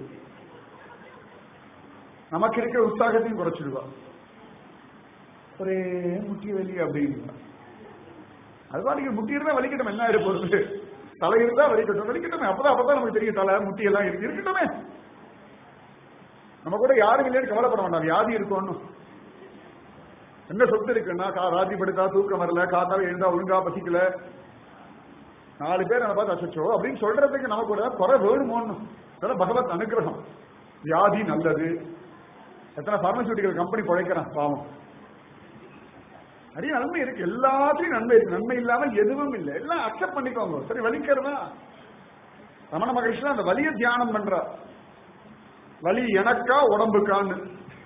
நமக்கு இருக்கிற உற்சாகத்தையும் குறைச்சிடுவா ஒரே முட்டி வலி அப்படின்னு அது பாட்டுக்கு முட்டி இருந்தா வலிக்கட்டும் என்ன ஆயிரு போறது தலை இருந்தா வலிக்கட்டும் வலிக்கட்டுமே அப்பதான் அப்பதான் நமக்கு தெரியும் தலை முட்டி எல்லாம் இருக்கு இருக்கட்டுமே நம்ம கூட யாரும் இல்லைன்னு கவலைப்பட வேண்டாம் வியாதி இருக்கோன்னு என்ன சொத்து இருக்குன்னா கா ராஜி படுத்தா தூக்கம் வரல காத்தால எழுந்தா ஒழுங்கா பசிக்கல நாலு பேர் நம்ம பார்த்து அச்சோ அப்படின்னு சொல்றதுக்கு நமக்கு ஒரு குறை வேணுமோன்னு அதெல்லாம் பகவத் அனுகிரகம் வியாதி நல்லது எத்தனை பார்மசூட்டிக்கல் கம்பெனி பிழைக்கிறான் பாவம் நிறைய நன்மை இருக்கு எல்லாத்தையும் நன்மை இருக்கு நன்மை இல்லாம எதுவும் இல்லை எல்லாம் அக்செப்ட் பண்ணிக்கோங்க சரி வலிக்கிறதா ரமண மகரிஷி அந்த வலிய தியானம் பண்றார் வலி எனக்கா உடம்புக்கான்னு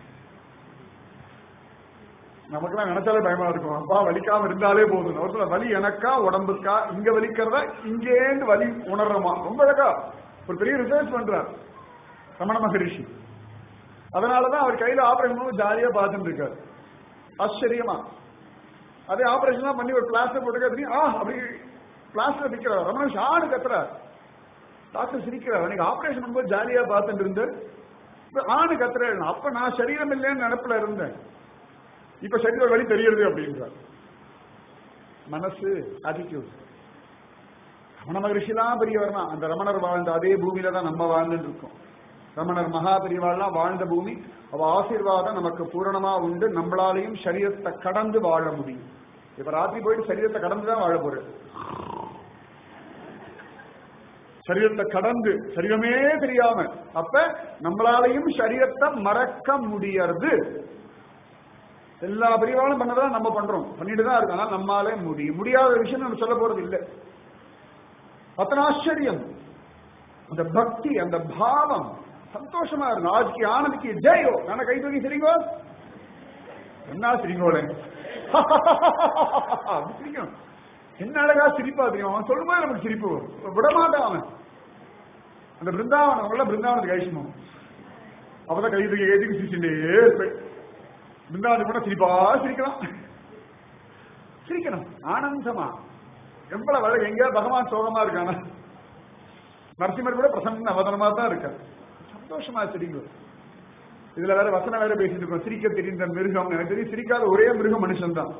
நமக்கெல்லாம் நினைச்சாலே பயமா இருக்கும் அப்பா வலிக்காம இருந்தாலே போதும் ஒரு சில வலி எனக்கா உடம்புக்கா இங்க வலிக்கிறத இங்கேந்து வலி உணர்றோமா ரொம்ப அழகா ஒரு பெரிய ரிசர்ச் பண்றார் ரமண மகரிஷி அதனாலதான் அவர் கையில ஆபரேஷன் ஜாலியா பார்த்துட்டு இருக்காரு ஆச்சரியமா அதே ஆபரேஷன் பண்ணி ஒரு பிளாஸ்டர் போட்டு ஆ அப்படி பிளாஸ்டர் விற்கிறார் ரமண ஆடு கத்துறார் டாக்டர் சிரிக்கிறார் அன்னைக்கு ஆபரேஷன் பண்ணும்போது ஜாலியா பார்த்துட்டு இருந்து இப்ப ஆணு கத்துறாரு அப்ப நான் சரீரம் இல்லைன்னு நினப்புல இருந்தேன் இப்ப சரீர வழி தெரியுது அப்படின்றார் மனசு ஆட்டிடியூட் ரமண மகரிஷிலாம் பெரியவர்னா அந்த ரமணர் வாழ்ந்த அதே பூமியில தான் நம்ம வாழ்ந்துட்டு இருக்கோம் ரமணர் மகா பெரியவாள்லாம் வாழ்ந்த பூமி அவ ஆசீர்வாதம் நமக்கு பூரணமா உண்டு நம்மளாலையும் சரீரத்தை கடந்து வாழ முடியும் இப்ப ராத்திரி போயிட்டு சரீரத்தை கடந்து தான் வாழ போறது சரீரத்தை கடந்து சரீரமே தெரியாம அப்ப நம்மளாலையும் சரீரத்தை மறக்க முடியறது எல்லா பெரியவாளும் பண்ணதான் நம்ம பண்றோம் பண்ணிட்டு தான் இருக்கு ஆனால் நம்மாலே முடியும் முடியாத விஷயம் நம்ம சொல்ல போறது இல்லை அத்தனை ஆச்சரியம் அந்த பக்தி அந்த பாவம் சந்தோஷமா இருக்கும் ஆஜ்க்கு ஆனந்த்க்கு ஜெயோ நான் கை தூக்கி சிரிங்கோ என்ன சிரிங்கோலே சிரிக்கணும் என்ன அழகா சிரிப்பா தெரியும் அவன் சொல்லும்போது நமக்கு சிரிப்பு வரும் விடமாட்டான் அவன் அந்த பிருந்தாவனம் அவங்கள பிருந்தாவனத்துக்கு கழிச்சுமோ அப்பதான் கை தூக்கி கை தூக்கி சிரிச்சுட்டே இருப்பேன் பிருந்தாவனம் கூட சிரிப்பா சிரிக்கலாம் சிரிக்கணும் ஆனந்தமா எவ்வளவு அழகு எங்க பகவான் சோகமா இருக்கானா நரசிம்மர் கூட பிரசன்ன அவதனமா தான் இருக்கார் சந்தோஷமா சிரிங்க இதுல வேற வசனம் வேற பேசிட்டு இருக்கோம் சிரிக்க தெரிந்த மிருகம் எனக்கு தெரியும் சிரிக்காத ஒரே மிருகம் மனுஷன் தான்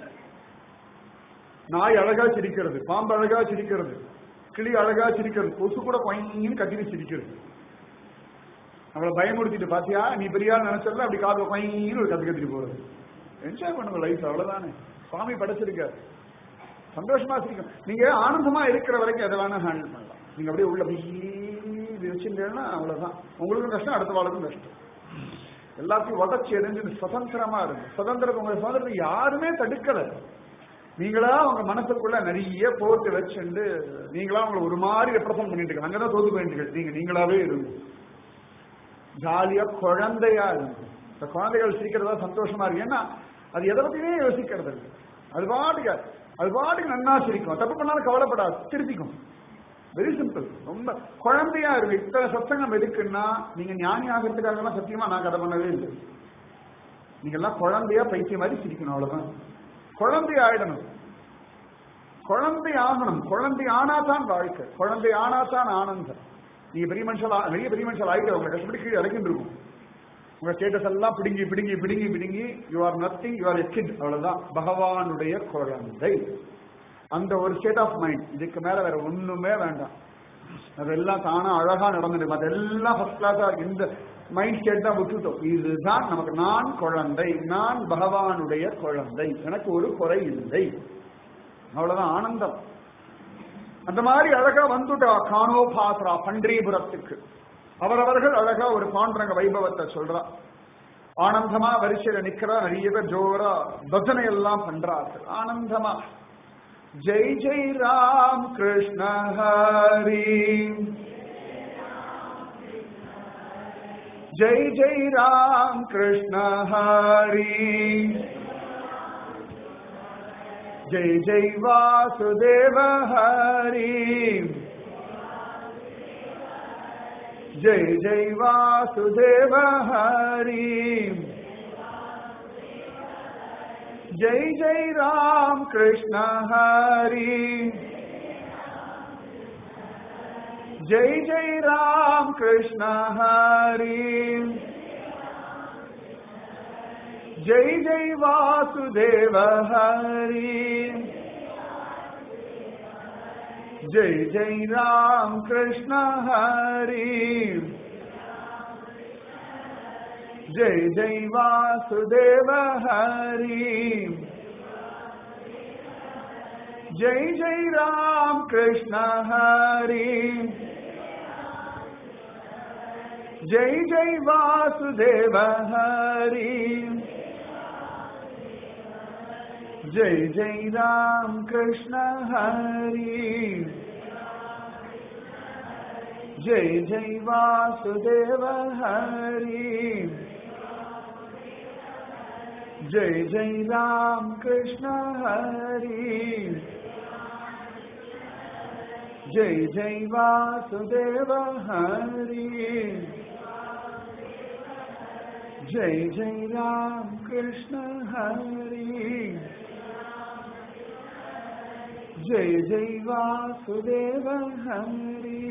நாய் அழகா சிரிக்கிறது பாம்பு அழகா சிரிக்கிறது கிளி அழகா சிரிக்கிறது கொசு கூட கொயின்னு கத்திட்டு சிரிக்கிறது அவளை பயமுறுத்திட்டு பாத்தியா நீ பெரிய ஆள் நினைச்சல அப்படி காது கொயின்னு ஒரு கத்து கத்திட்டு போறது என்ஜாய் பண்ணுங்க லைஃப் அவ்வளவுதானே சுவாமி படைச்சிருக்காரு சந்தோஷமா சிரிக்கும் நீங்க ஆனந்தமா இருக்கிற வரைக்கும் எதை வேணா ஹேண்டில் பண்ணலாம் நீங்க அப்படியே உள்ள போய் வச்சுட்டேன்னா அவ்வளவுதான் உங்களுக்கும் கஷ்டம் அடுத்த வாழ்க்கும் கஷ்டம் எல்லாத்தையும் உடச்சி எரிஞ்சு சுதந்திரமா இருக்கு சுதந்திரத்தை உங்க சுதந்திரத்தை யாருமே தடுக்கல நீங்களா உங்க மனசுக்குள்ள நிறைய போட்டு வச்சுண்டு நீங்களா உங்களை ஒரு மாதிரி ரெப்ரசன்ட் பண்ணிட்டு இருக்க அங்கதான் தோத்து போயிட்டு நீங்க நீங்களாவே இருங்க ஜாலியா குழந்தையா இருங்க இந்த குழந்தைகள் சிரிக்கிறதா சந்தோஷமா இருக்கு ஏன்னா அது எதை பத்தியுமே யோசிக்கிறது இல்லை அது பாட்டுக்கு அது பாட்டுக்கு நன்னா சிரிக்கும் தப்பு பண்ணாலும் கவலைப்படாது திருப்பிக்கும் வெரி சிம்பிள் ரொம்ப குழந்தையா இருக்கு இத்தனை சத்தங்கம் எதுக்குன்னா நீங்க ஞானி ஆகிறதுக்காகலாம் சத்தியமா நான் கதை பண்ணவே இல்லை நீங்க எல்லாம் குழந்தையா பைத்திய மாதிரி சிரிக்கணும் அவ்வளவுதான் குழந்தை ஆயிடணும் குழந்தை ஆகணும் குழந்தை ஆனாதான் வாழ்க்கை குழந்தை ஆனாதான் ஆனந்தம் நீங்க பெரிய மனுஷன் நிறைய பெரிய மனுஷன் ஆகிட்டு உங்களை கஷ்டப்பட்டு கீழே இறக்கிட்டு இருக்கும் உங்க ஸ்டேட்டஸ் எல்லாம் பிடுங்கி பிடுங்கி பிடுங்கி பிடுங்கி you are nothing you are a kid அவ்வளவுதான் பகவானுடைய குழந்தை அந்த ஒரு ஸ்டேட் ஆஃப் மைண்ட் இதுக்கு மேல வேற ஒண்ணுமே வேண்டாம் அதெல்லாம் தானா அழகா நடந்துடும் அதெல்லாம் ஃபர்ஸ்ட் கிளாஸா இந்த மைண்ட் ஸ்டேட் தான் விட்டுட்டோம் இதுதான் நமக்கு நான் குழந்தை நான் பகவானுடைய குழந்தை எனக்கு ஒரு குறை இல்லை அவ்வளவுதான் ஆனந்தம் அந்த மாதிரி அழகா வந்துட்டா காணோ பாத்ரா பண்டீபுரத்துக்கு அவரவர்கள் அழகா ஒரு பாண்டரங்க வைபவத்தை சொல்றா ஆனந்தமா வரிசையில நிக்கிறா நிறைய பேர் ஜோரா பஜனை எல்லாம் பண்றார்கள் ஆனந்தமா ஜெய் ஜெய் ராம் கிருஷ்ண ஹரி ஜெய் ஜெய் ராம் கிருஷ்ண ஹரி ஜெய் ஜெய் வாசுதேவ ஹரி जय जय वासुदेव हरि जय जय राम कृष्ण हरि जय जय राम कृष्ण हरि जय जय वासुदेव हरि जय जय राम कृष्ण हरि जय जय वासुदेव हरि जय जय राम कृष्ण हरि जय जय वासुदेव हरि जय जय राम कृष्ण हरि जय जय वासुदेव हरि जय जय राम कृष्ण हरि जय जय वासुदेव हरि जय जय राम कृष्ण हरि जय जय वासुदेव हरि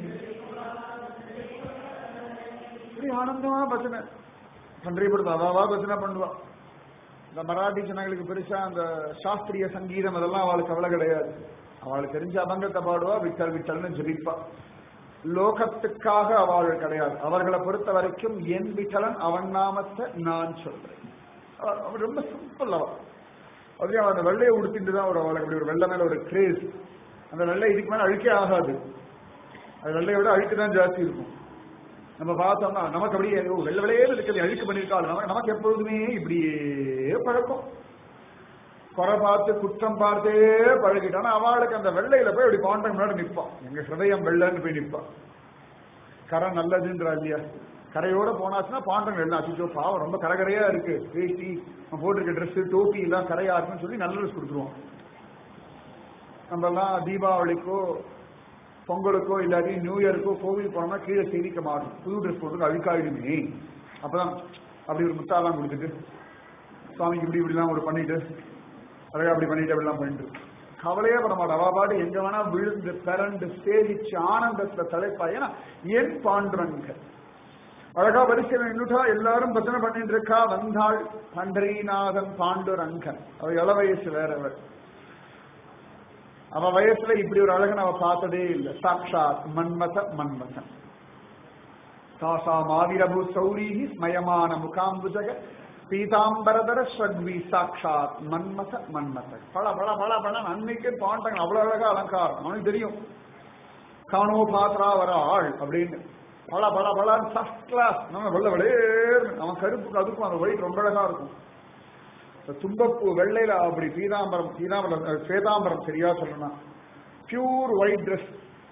இப்படி ஆனந்தமா பஜனை பன்றியப்படுத்த அவாவா பஜனை பண்ணுவா இந்த மராட்டி ஜனங்களுக்கு பெருசா அந்த சாஸ்திரிய சங்கீதம் அதெல்லாம் அவளுக்கு கவலை கிடையாது அவளுக்கு தெரிஞ்ச அபங்கத்தை பாடுவா விட்டல் விட்டல்னு ஜெபிப்பா லோகத்துக்காக அவள் கிடையாது அவர்களை பொறுத்த வரைக்கும் என் விட்டலன் அவன் நாமத்தை நான் சொல்றேன் அவ- அவ ரொம்ப சிம்பிள் அவ அப்படியே அவன் அந்த வெள்ளையை உடுத்திட்டு தான் ஒரு அவளுக்கு அப்படி ஒரு வெள்ளை மேல ஒரு கிரேஸ் அந்த வெள்ளை இதுக்கு மேல அழுக்கே ஆகாது அது வெள்ளையை விட அழுக்கு தான் ஜாஸ்தி இருக்கும் நம்ம பார்த்தோம்னா நமக்கு அப்படியே ஐயோ, வெள்ளை வெள்ளையே இருக்குது அழுக்கு பண்ணியிருக்காள் நமக்கு நமக்கு எப்பொழுதுமே இப்படியே பழக்கம் குறை பார்த்து குற்றம் பார்த்தே பழகிட்டானா அவளுக்கு அந்த வெள்ளையில போய் அப்படி பாண்டம் முன்னாடி நிற்பான் எங்க ஹிருதயம் வெள்ளைன்னு போய் நிற்பான் கரை நல்லதுன்றா இல்லையா கரையோட போனாச்சுன்னா பாண்டம் வெள்ளை அச்சுச்சோ பாவம் ரொம்ப கரகரையா இருக்கு வேஷ்டி அவன் போட்டிருக்க ட்ரெஸ் டோப்பி எல்லாம் கரையா இருக்குன்னு சொல்லி நல்ல ட்ரெஸ் கொடுத்துருவோம் நம்ம எல்லாம் தீபாவளிக்கோ பொங்கலுக்கோ இல்லாட்டி நியூ இயருக்கோ கோவில் போனோம்னா கீழே சேமிக்க மாட்டோம் புது ட்ரெஸ் போட்டு அழுக்காயிடுமே அப்பதான் அப்படி ஒரு முத்தாலாம் கொடுத்துட்டு சுவாமிக்கு இப்படி இப்படிலாம் ஒரு பண்ணிட்டு அழகா அப்படி பண்ணிட்டு அப்படிலாம் பண்ணிட்டு கவலையே பட மாட்டா அவ பாட்டு எங்க வேணா விழுந்து பிறண்டு சேவிச்சு ஆனந்தத்துல தலைப்பா ஏன்னா என் பாண்டுரங்க அழகா வரிசையில் நின்றுட்டா எல்லாரும் பஜனை பண்ணிட்டு இருக்கா வந்தாள் பண்டரீநாதன் பாண்டுரங்கன் அவ இள வயசு வேறவர் அவ வயசுல இப்படி ஒரு அழகன் அவ பார்த்ததே இல்லை சாக்ஷாத் மன்மத மன்மதன் தாசா மாவிரபு சௌரீஹி ஸ்மயமான முகாம்புஜக பீதாம்பரதர ஸ்ரக்வி சாக்ஷாத் மன்மத மன்மத பல பல பல பல அன்னைக்கு பாண்டாங்க அவ்வளவு அழகா அலங்காரம் அவனுக்கு தெரியும் காணோ பாத்ரா வர ஆள் அப்படின்னு பல பல பல ஃபர்ஸ்ட் கிளாஸ் நம்ம வெள்ள விளையேறு அவன் கருப்புக்கு அதுக்கும் அந்த ஒயிட் ரொம்ப அழகா இருக்கும் இந்த தும்பப்பூ வெள்ளையில அப்படி பீதாம்பரம் பீதாம்பரம் அஹ், ஸ்வேதாம்பரம் சரியா சொல்லணும் பியூர் ஒயிட் ட்ரெஸ்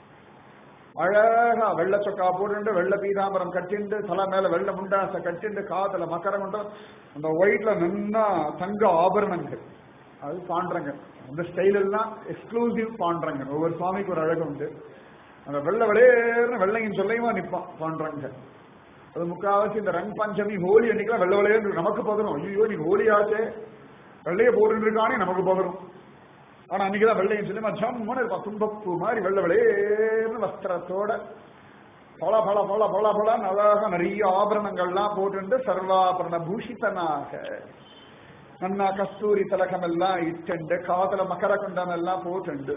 அழகா வெள்ளை சொக்கா போட்டுண்டு வெள்ளை பீதாம்பரம் கட்டிண்டு தலை மேல வெள்ளை முண்டாசை கட்டிண்டு காதுல மக்கரம் கொண்டு அந்த ஒயிட்ல நின்னா தங்க ஆபரணங்கள் அது பாண்டுறங்க அந்த ஸ்டைல் எல்லாம் எக்ஸ்க்ளூசிவ் பாண்டுறங்க ஒவ்வொரு சுவாமிக்கு ஒரு அழகு உண்டு அந்த வெள்ளை விளையேறுன வெள்ளையின் சொல்லையுமா நிப்பான் பாண்டுறங்க அது முக்காவாசி இந்த ரங் பஞ்சமி ஹோலி அன்னைக்கெல்லாம் வெள்ளை விளையேறு நமக்கு பதறும் ஐயோ நீ ஹோலி ஆச்சே வெள்ளைய போட்டுட்டு இருக்கானே நமக்கு பதறும் ஆனா அன்னைக்குதான் வெள்ளையும் சொல்லி ஜம்முன்னு இருப்பான் தும்பப்பூ மாதிரி வெள்ளை விளையேறு வஸ்திரத்தோட பல பல பல பல பல அழகா நிறைய ஆபரணங்கள்லாம் போட்டுண்டு சர்வாபரண பூஷிதனாக நன்னா கஸ்தூரி திலகம் எல்லாம் இட்டுண்டு காதல மகர குண்டம் எல்லாம் போட்டுண்டு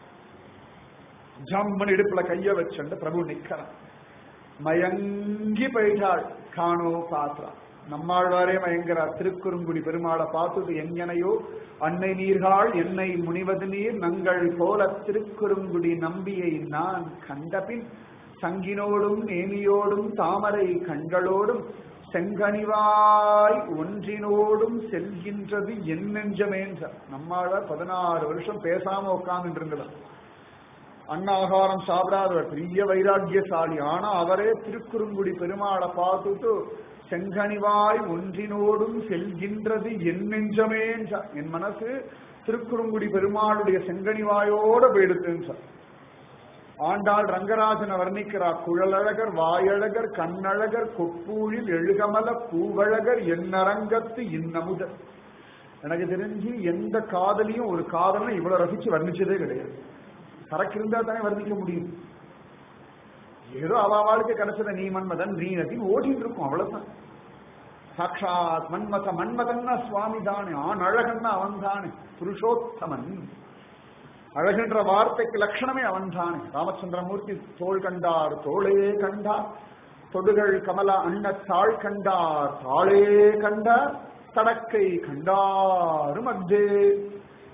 ஜம்மன் இடுப்புல கைய வச்சுண்டு பிரபு நிக்கிறான் மயங்கி போயிட்டாள் காணோ பாத்ரா நம்மாழ்வாரே மயங்கிறார் திருக்குறுங்குடி பெருமாளை பார்த்தது எங்கனையோ அன்னை நீர்காள் என்னை முனிவது நீர் நங்கள் போல திருக்குறுங்குடி நம்பியை நான் கண்டபின் சங்கினோடும் நேமியோடும் தாமரை கண்களோடும் செங்கனிவாய் ஒன்றினோடும் செல்கின்றது என் நெஞ்சமேன்ற நம்மாழ்வார் பதினாறு வருஷம் பேசாம உட்கார்ந்துட்டு இருந்தவர் அன்னாகாரம் சாப்பிடாதவர் பெரிய வைராக்கியசாலி ஆனா அவரே திருக்குறுங்குடி பெருமாளை பார்த்துட்டு செங்கனிவாய் ஒன்றினோடும் செல்கின்றது என் நெஞ்சமே என்றார். என் மனசு திருக்குறுங்குடி பெருமாளுடைய செங்கனிவாயோட போயிடுத்துன்னு சார் ஆண்டாள் ரங்கராஜனை வர்ணிக்கிறார் குழலழகர் வாயழகர் கண்ணழகர் கொப்பூழில் எழுகமல பூவழகர் என்னரங்கத்து இன்னமுதர் எனக்கு தெரிஞ்சு எந்த காதலியும் ஒரு காதலை இவ்வளவு ரசிச்சு வர்ணிச்சதே கிடையாது சரக்கு இருந்தா தானே வர்ணிக்க முடியும் ஏதோ அவ வாழ்க்கை கிடைச்சத நீ மன்மதன் நீ நதின்னு ஓடிட்டு இருக்கும் அவ்வளவுதான் சாட்சாத் மன்மத மன்மதன்னா சுவாமி தானே ஆண் அழகன்னா அவன் தானே புருஷோத்தமன் அழகின்ற வார்த்தைக்கு லட்சணமே அவன் தானே ராமச்சந்திரமூர்த்தி தோள் கண்டார் தோளே கண்டார் தொடுகள் கமல அண்ண தாள் கண்டார் தாளே கண்டார் தடக்கை கண்டாரும் அக்தே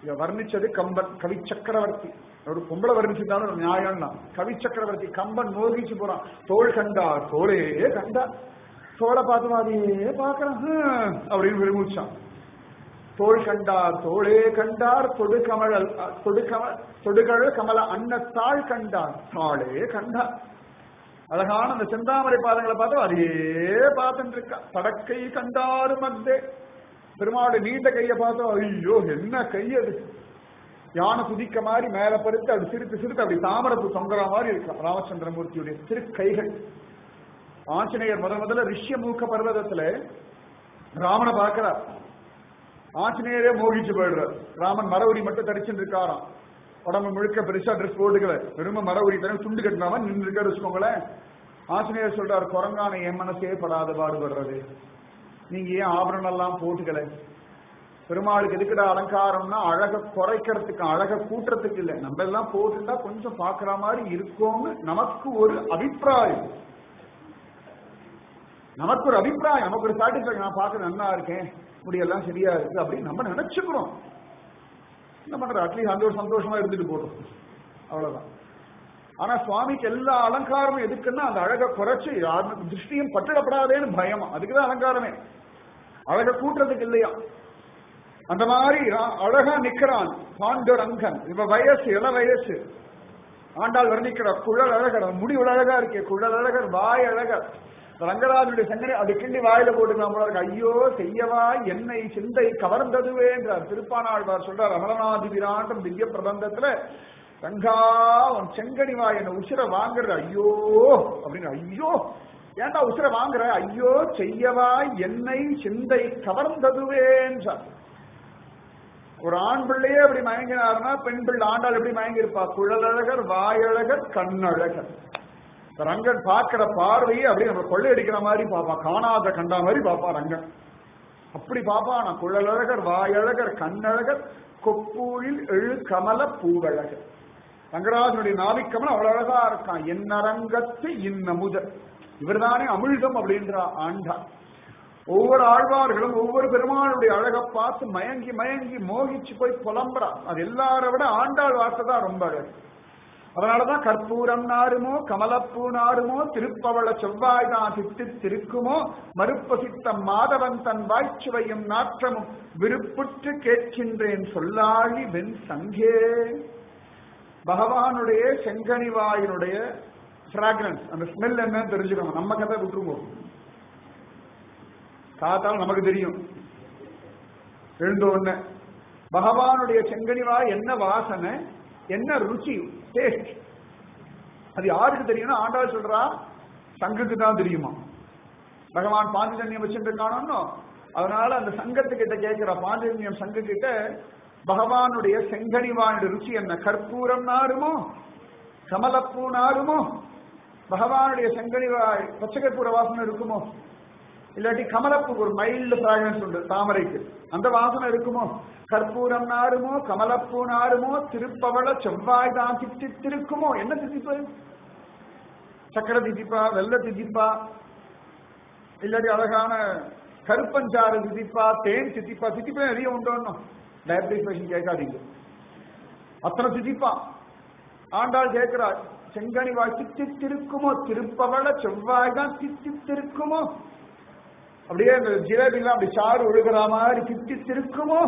இத வர்ணிச்சது கம்பன் கவி சக்கரவர்த்தி ஒரு பொம்பளை வர்ணிச்சிருந்தாலும் ஒரு நியாயம் தான் கவி சக்கரவர்த்தி கம்பன் மோகிச்சு போறான் தோள் கண்டார் தோளே கண்டார் தோளை பார்த்து மாதிரியே பாக்குறான் ஹம், அப்படின்னு விரும்பிச்சான் தோள் கண்டார் தோளே கண்டார் தொடுகமழல் தொடுகம தொடுகழல் கமல அன்னத்தாள் கண்டார் தாளே கண்டார் அழகான அந்த செந்தாமரை பாதங்களை பார்த்தா அதையே பார்த்துட்டு இருக்கா படக்கை கண்டாரு மத்தே பெருமாடு நீண்ட கையை பார்த்தோம் ஐயோ என்ன கை அது யானை குதிக்க மாதிரி மேல பருத்து அது சிரித்து சிரித்து அப்படி தாமரப்பு தொங்குற மாதிரி இருக்கும் ராமச்சந்திரமூர்த்தியுடைய திரு கைகள் ஆஞ்சநேயர் முத முதல்ல ரிஷ்யமூக்க பர்வதத்துல ராமனை பார்க்கிறார் ஆஞ்சநேயரே மோகிச்சு போயிடுறார் ராமன் மரவுரி மட்டும் தரிச்சுட்டு இருக்காராம் உடம்பு முழுக்க பெருசா ட்ரெஸ் போட்டுக்கல வெறும மரவுரி தர துண்டு கட்டினாம நின்று இருக்காரு வச்சுக்கோங்களேன் ஆஞ்சநேயர் சொல்றாரு குரங்கான என் மனசே படாத பாடுபடுறது நீங்க ஏன் ஆபரணம் எல்லாம் போட்டுக்கல பெருமாளுக்கு எதுக்குடா அலங்காரம்னா அழக குறைக்கிறதுக்கு அழக கூட்டுறதுக்கு இல்ல நம்ம எல்லாம் போட்டுட்டா கொஞ்சம் பாக்குற மாதிரி இருக்கும்னு நமக்கு ஒரு அபிப்பிராயம் நமக்கு ஒரு அபிப்பிராயம் நமக்கு ஒரு சாட்டிஸ்பேக்ஷன் நான் பார்க்க நல்லா இருக்கேன் முடியெல்லாம் சரியா இருக்கு அப்படின்னு நம்ம நினைச்சுக்கிறோம் என்ன பண்ற அட்லீஸ்ட் அந்த ஒரு சந்தோஷமா இருந்துட்டு போதும் அவ்வளவுதான் ஆனா சுவாமிக்கு எல்லா அலங்காரமும் எதுக்குன்னா அந்த அழகை குறைச்சு யாருக்கும் திருஷ்டியும் பட்டிடப்படாதேன்னு பயமா அதுக்குதான் அலங்காரமே அழக கூட்டுறதுக்கு இல்லையா அந்த மாதிரி ரா- அழகா நிக்கிறான் பாண்டுரங்கன் இவ வயசு இள வயசு ஆண்டாள் வர்ணிக்கிற குழல் அழகர் அவன் முடி இவ்வளவு அழகா இருக்கே குழல் அழகர் வாய் அழகர் ரங்கராஜனுடைய சங்கரை அப்படி கிண்டி வாயில போட்டுக்கலாம் போல இருக்கு ஐயோ செய்யவா என்னை சிந்தை கவர்ந்ததுவே என்றார் திருப்பானாழ்வார் சொல்றார் அமரநாதி விராண்டம் திவ்ய பிரபந்தத்துல ரங்கா உன் செங்கடி வாய் என்ன உசிர வாங்குற ஐயோ அப்படின்னு ஐயோ ஏன்டா உசிர வாங்குற ஐயோ செய்யவா என்னை சிந்தை கவர்ந்ததுவே என்றார் ஒரு ஆண் பிள்ளையே அப்படி மயங்கினார்னா பெண் பிள்ளை ஆண்டாள் எப்படி மயங்கி இருப்பா குழலழகர் வாயழகர் கண்ணழகர் இந்த ரங்கன் பார்க்கிற பார்வையே அப்படியே நம்ம கொள்ளையடிக்கிற மாதிரி பாப்பா காணாத கண்டா மாதிரி பாப்பா ரங்கன் அப்படி பாப்பா நான் குழலழகர் வாயழகர் கண்ணழகர் கொப்பூழில் எழு கமல பூவழகர் ரங்கராஜனுடைய நாவிக்கமன் அவ்வளவு அழகா இருக்கான் என்னரங்கத்து இன்னமுத இவர்தானே அமிழ்தம் அப்படின்ற ஆண்டா ஒவ்வொரு ஆழ்வார்களும் ஒவ்வொரு பெருமாளுடைய அழகை பார்த்து மயங்கி மயங்கி மோகிச்சு போய் புலம்புறா அது எல்லாரை விட ஆண்டாள் வார்த்தை தான் ரொம்ப அழகு அதனாலதான் கற்பூரம் நாருமோ கமலப்பூ நாருமோ திருப்பவள செவ்வாய் தான் சித்து திருக்குமோ மறுப்பசித்த மாதவன் தன் வாய்ச்சுவையும் நாற்றமும் விருப்புற்று கேட்கின்றேன் சொல்லாழி வெண் சங்கே பகவானுடைய செங்கனிவாயினுடைய ஃப்ராக்ரன்ஸ் அந்த ஸ்மெல் என்னன்னு தெரிஞ்சுக்கணும் நம்ம கதை விட்டுருவோம் காத்தால் நமக்கு தெரியும் எழுந்த உடனே பகவானுடைய செங்கனிவாய் என்ன வாசனை என்ன ருச்சி டேஸ்ட் அது யாருக்கு தெரியும்னா ஆண்டாள் சொல்றா சங்குக்கு தான் தெரியுமா பகவான் பாஞ்சஜன்யம் வச்சுட்டு அதனால அந்த சங்கத்துக்கிட்ட கேட்கிற பாஞ்சஜன்யம் சங்கு கிட்ட பகவானுடைய செங்கனிவானுடைய ருச்சி என்ன கற்பூரம் நாருமோ கமலப்பூ நாருமோ பகவானுடைய செங்கனிவாய் பச்சை கற்பூர வாசனை இருக்குமோ இல்லாட்டி கமலப்பூ ஒரு மைல்டு ஃபிராக்ரன்ஸ் உண்டு தாமரைக்கு அந்த வாசனை இருக்குமோ கற்பூரம் நாருமோ கமலப்பூ நாருமோ திருப்பவள செவ்வாய் தான் தித்தித்திருக்குமோ என்ன தித்திப்பு சக்கர திதிப்பா வெள்ள திதிப்பா இல்லாட்டி அழகான கருப்பஞ்சாறு திதிப்பா தேன் திதிப்பா திதிப்பே நிறைய உண்டோன்னு டயபிட்டிஸ் பேஷன் கேட்காதீங்க அத்தனை திதிப்பா ஆண்டாள் கேட்கிறார் செங்கனி வாய் தித்தித்திருக்குமோ திருப்பவள செவ்வாய் தான் தித்தித்திருக்குமோ அப்படியே அந்த ஜிலேபிலாம் அப்படி சாறு ஒழுகிற மாதிரி தித்தித்திருக்குமோ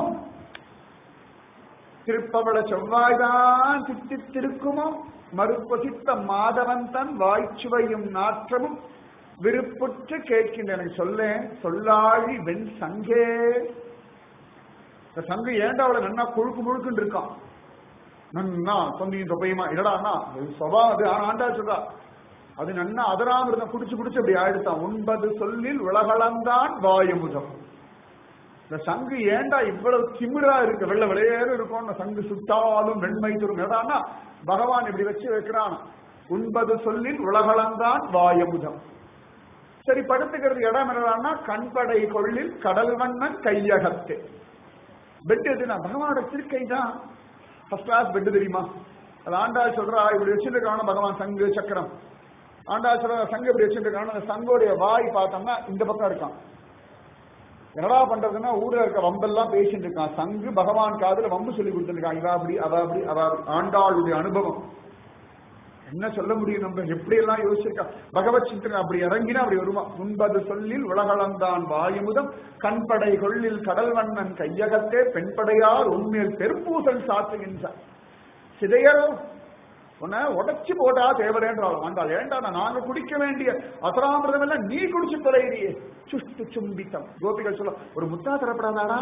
திருப்பவள செவ்வாய்தான் தித்தித்திருக்குமோ மறுப்பசித்த மாதவன் தன் வாய்ச்சுவையும் நாற்றமும் விருப்புற்று கேட்கின்ற எனக்கு சொல்லேன் சொல்லாழி வெண் சங்கே இந்த சங்கு ஏண்டா அவளை நன்னா கொழுக்கு முழுக்குன்னு இருக்கான் நன்னா தொந்தியும் தொப்பையுமா இடடாண்ணா சொபா அது ஆனா ஆண்டா சொல்றா அது நன்னா அதராமிருதம் குடிச்சு குடிச்சு அப்படி ஆயிடுத்தான் உண்பது சொல்லில் உலகளந்தான் வாயுமுகம் இந்த சங்கு ஏண்டா இவ்வளவு திமிரா இருக்கு வெள்ள விளையேறு இருக்கும் அந்த சங்கு சுட்டாலும் வெண்மை தரும் எடான்னா பகவான் இப்படி வச்சு வைக்கிறான் உண்பது சொல்லில் உலகளந்தான் வாயுமுகம் சரி படுத்துக்கிறது இடம் என்னடான்னா கண்படை கொள்ளில் கடல் வண்ணன் கையகத்து பெட் எதுனா பகவானோட திருக்கை தான் ஃபர்ஸ்ட் கிளாஸ் பெட் தெரியுமா அது ஆண்டாள் சொல்றா இப்படி வச்சிருக்கான பகவான் சங்கு சக்கரம் ஆண்டாள் சொல்ற சங்கு இப்படி வச்சிருக்கான அந்த சங்கோடைய வாய் பார்த்தோம்னா இந்த பக்கம் இருக்கான் என்னடா பண்றதுன்னா ஊர்ல இருக்க வம்பெல்லாம் பேசிட்டு இருக்கான் சங்கு பகவான் காதுல வம்பு சொல்லி கொடுத்துருக்கான் இவா அப்படி அவ அப்படி அவ அப்படி ஆண்டாளுடைய அனுபவம் என்ன சொல்ல முடியும் நம்ம எப்படி எல்லாம் யோசிச்சிருக்கா பகவத் சிந்தனை அப்படி இறங்கினா அப்படி வருமா முன்பது சொல்லில் உலகளந்தான் வாயுமுதம் கண்படை கொள்ளில் கடல் வண்ணன் கையகத்தே பெண்படையார் உண்மையில் பெரும்பூசல் சாத்துகின்றார் சிதையரோ உன்னை உடச்சு போட்டா தேவரேன்றாள் ஆண்டாள் ஏண்டா நாங்க குடிக்க வேண்டிய அசராமிரதம் எல்லாம் நீ குடிச்சு தொலைறியே சுஷ்டு சும்பித்தம் கோபிகள் சொல்ல ஒரு முத்தா தரப்படாதாடா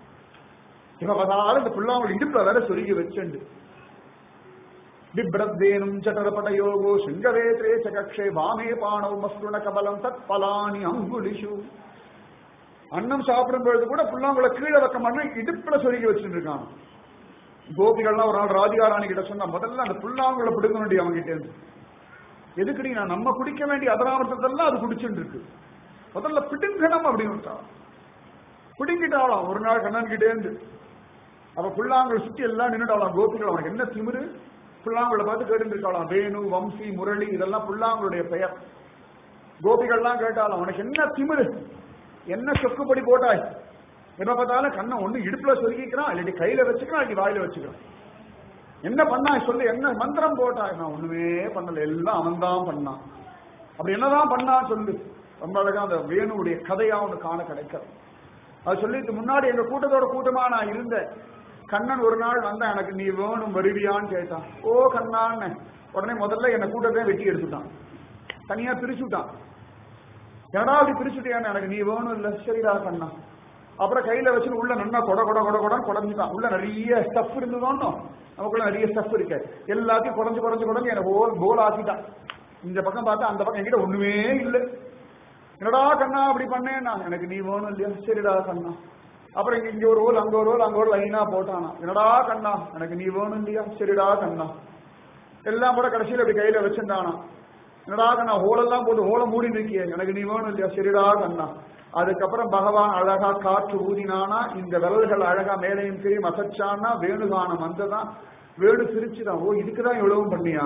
இவ பதாலும் இந்த புல்லாமல் இடுப்புல வேற சொருகி வச்சுண்டு బిభ్రద్వేనం చటరపటయోగో శృంగవేత్రే చ కక్షే వామే பாணவ மஸ்ருண கபலம் தத் பலானி அங்குலிஷு அன்னம் சாப்பிடும் பொழுது கூட புல்லாங்குழ கீழே வைக்க மாட்டேன் இடுப்புல சொருகி வச்சுட்டு இருக்கான் கோபிகள்லாம் ஒரு நாள் ராதிகா ராணி கிட்ட சொன்னா முதல்ல அந்த புல்லாங்குழ பிடுங்க வேண்டிய அவங்க கிட்ட இருந்து எதுக்குடி நான் நம்ம குடிக்க வேண்டிய அதராமத்தெல்லாம் அது குடிச்சுட்டு இருக்கு முதல்ல பிடுங்கணும் அப்படின்னு பிடுங்கிட்டாளாம் ஒரு நாள் கண்ணன் கிட்டே இருந்து அவ புல்லாங்குழ சுத்தி எல்லாம் நின்றுட்டாளாம் கோபிகள் அவனுக்கு என்ன திமிரு புல்லாங்குழ பார்த்து கேட்டு இருக்காளாம் வேணு வம்சி முரளி இதெல்லாம் புல்லாங்குடைய பெயர் கோபிகள்லாம் கேட்டாலும் உனக்கு என்ன திமிரு என்ன சொக்குப்படி போட்டாய் எப்ப பார்த்தாலும் கண்ணை ஒண்ணு இடுப்புல சொருகிக்கிறான் இல்லாட்டி கையில வச்சுக்கிறான் இல்லாட்டி வாயில வச்சுக்கிறான் என்ன பண்ணாய் சொல்லு என்ன மந்திரம் போட்டாய் நான் ஒண்ணுமே பண்ணல எல்லாம் அவன் தான் பண்ணான் அப்படி என்னதான் பண்ணா சொல்லு ரொம்ப அழகா அந்த வேணுடைய கதையா ஒண்ணு காண கிடைக்கிறது அது சொல்லிட்டு முன்னாடி எங்க கூட்டத்தோட கூட்டமா நான் இருந்தேன் கண்ணன் ஒரு நாள் வந்தா எனக்கு நீ வேணும் வருவியான்னு கேட்டான் ஓ கண்ணான்னு உடனே முதல்ல என்னை கூட்டத்தை வெட்டி எடுத்துட்டான் தனியா பிரிச்சுட்டான் ஏடா அப்படி பிரிச்சுட்டியான்னு எனக்கு நீ வேணும் இல்ல சரிடா கண்ணா அப்புறம் கையில வச்சு உள்ள நன்னா கொட கொட கொட கொடன்னு குடஞ்சுட்டான் உள்ள நிறைய ஸ்டஃப் இருந்ததோன்னோ நமக்குள்ள நிறைய ஸ்டஃப் இருக்கு எல்லாத்தையும் குடஞ்சு குடஞ்சு குடஞ்சு எனக்கு போல் போல் ஆக்கிட்டான் இந்த பக்கம் பார்த்தா அந்த பக்கம் என்கிட்ட ஒண்ணுமே இல்லை என்னடா கண்ணா அப்படி பண்ணேன்னா எனக்கு நீ வேணும் இல்லையா சரிடா கண்ணா அப்புறம் இங்க இங்க ஒரு ரோல் அங்க ஒரு ரோல் அங்க ஒரு லைனா போட்டானா என்னடா கண்ணா எனக்கு நீ வேணும் இல்லையா சரிடா கண்ணா எல்லாம் கூட கடைசியில அப்படி கையில வச்சிருந்தானா என்னடா கண்ணா ஹோலெல்லாம் போட்டு ஹோல மூடி நிற்கிய எனக்கு நீ வேணும் இல்லையா சரிடா கண்ணா அதுக்கப்புறம் பகவான் அழகா காற்று ஊதினானா இந்த விரல்கள் அழகா மேலையும் கீழும் அசைச்சானா வேணுகானம் வந்ததான் வேணு சிரிச்சுதான் ஓ இதுக்குதான் இவ்வளவும் பண்ணியா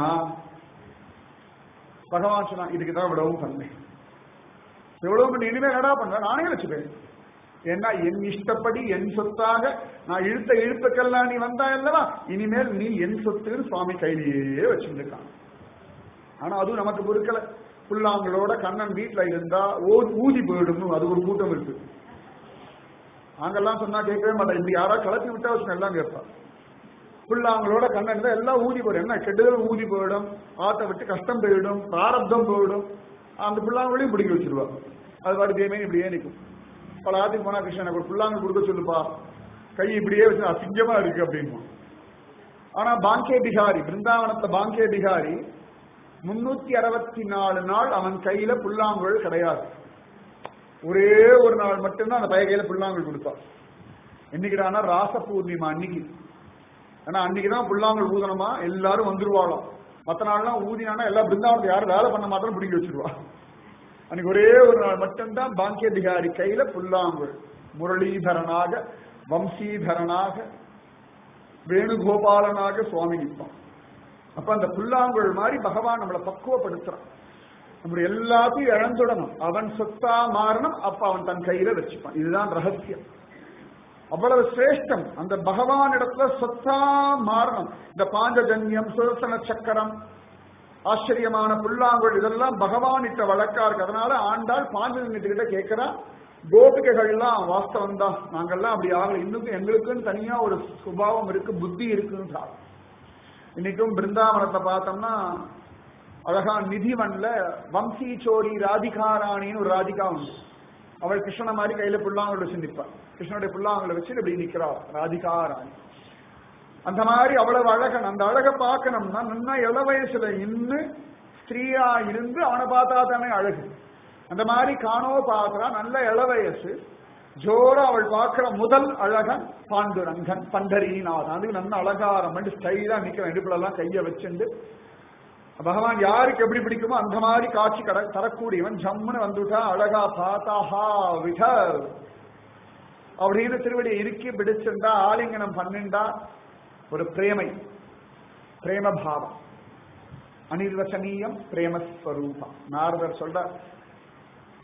பகவான் சொன்னா இதுக்குதான் இவ்வளவும் பண்ணேன் எவ்வளவு பண்ணி இனிமே என்னடா பண்ற நானே வச்சுப்பேன் ஏன்னா என் இஷ்டப்படி என் சொத்தாக நான் இழுத்த இழுப்புக்கெல்லாம் நீ வந்தா அல்லவா இனிமேல் நீ என் சொத்துன்னு சுவாமி கையிலேயே வச்சுருக்கான் ஆனா அதுவும் நமக்கு பொறுக்கல புல்லாங்களோட கண்ணன் வீட்டுல இருந்தா ஓ ஊதி போயிடும் அது ஒரு கூட்டம் இருக்கு அங்கெல்லாம் சொன்னா கேட்கவே மாட்டேன் இப்படி யாராவது கலத்தி விட்டா வச்சு எல்லாம் கேட்பா புல்லாங்களோட கண்ணன் இருந்தா எல்லாம் ஊதி போயிடும் என்ன கெடுதல் ஊதி போயிடும் ஆட்டை விட்டு கஷ்டம் போயிடும் பிராரப்தம் போயிடும் அந்த புல்லாங்களையும் பிடிக்க வச்சிருவா அது பாட்டு தேமே இப்படியே நிற்கும் பல ஆத்துக்கு போனா கிருஷ்ணன் எனக்கு ஒரு புல்லாங்க கொடுக்க சொல்லுப்பா கை இப்படியே வச்சு அசிங்கமா இருக்கு அப்படின்னு ஆனா பாங்கே பிகாரி பிருந்தாவனத்துல பாங்கே பிகாரி முன்னூத்தி அறுபத்தி நாலு நாள் அவன் கையில புல்லாங்குழல் கிடையாது ஒரே ஒரு நாள் மட்டும்தான் அந்த பைய கையில புல்லாங்குழல் கொடுப்பான் என்னைக்குடானா ராச பூர்ணிமா அன்னைக்கு ஏன்னா அன்னைக்குதான் புல்லாங்குழல் ஊதனமா எல்லாரும் வந்துருவாளாம் மத்த நாள்லாம் ஊதினானா எல்லா பிருந்தாவனத்தை யாரும் வேலை பண்ண மாத்திரம் பிடிக்க வச்சிருவா அன்னைக்கு ஒரே ஒரு நாள் மட்டும்தான் பாங்கிய பிகாரி கையில புல்லாங்குழல் முரளீதரனாக வம்சீதரனாக வேணுகோபாலனாக சுவாமி நிற்பான் அப்ப அந்த புல்லாங்குழல் மாதிரி பகவான் நம்மளை பக்குவப்படுத்துறான் நம்முடைய எல்லாத்தையும் இழந்துடணும் அவன் சொத்தா மாறணும் அப்ப அவன் தன் கையில வச்சுப்பான் இதுதான் ரகசியம் அவ்வளவு சிரேஷ்டம் அந்த பகவான் இடத்துல சொத்தா மாறணும் இந்த பாஞ்சஜன்யம் சுதர்சன சக்கரம் ஆச்சரியமான புல்லாங்குழல் இதெல்லாம் பகவான் இட்ட வழக்கா இருக்கு அதனால ஆண்டாள் பாஞ்சஜன்யத்துக்கிட்ட கேட்கிறா கோபிகைகள்லாம் வாஸ்தவம் தான் நாங்கெல்லாம் அப்படி ஆகல இன்னும் எங்களுக்குன்னு தனியா ஒரு சுபாவம் இருக்கு புத்தி இருக்குன்னு சார் இன்னைக்கும் பிருந்தாவனத்தை பார்த்தோம்னா அழகா நிதிவன்ல வம்சி சோரி ராதிகாராணின்னு ஒரு ராதிகா உண்டு அவள் கிருஷ்ணனை மாதிரி கையில புல்லாங்குழல் வச்சு நிற்பாள் கிருஷ்ணனுடைய புல்லாங்குழல் வச்சு இப்படி நிக்கிறா ராதிகா ராணி அந்த மாதிரி அவ்வளவு அழகன் அந்த அழகை பார்க்கணும்னா நின்னா இள வயசுல இன்னும் ஸ்திரீயா இருந்து அவனை பார்த்தா தானே அழகு அந்த மாதிரி காணோ பார்க்கிறா நல்ல இள வயசு ஜோர அவள் பார்க்கிற முதல் அழகன் பாண்டுரங்கன் பண்டரிநாதன் அதுக்கு நல்ல அலங்காரம் பண்ணி ஸ்டைலா நிக்கிற இடுப்புல எல்லாம் கைய வச்சுண்டு பகவான் யாருக்கு எப்படி பிடிக்குமோ அந்த மாதிரி காட்சி கட தரக்கூடியவன் ஜம்முன்னு வந்துட்டா அழகா பார்த்தாஹா விட அப்படின்னு திருவடியை இறுக்கி பிடிச்சிருந்தா ஆலிங்கனம் பண்ணிண்டா ஒரு பிரேமை பிரேம பாவம் அனிர்வசனீயம் பிரேமஸ்வரூபம் நாரதர் சொல்ற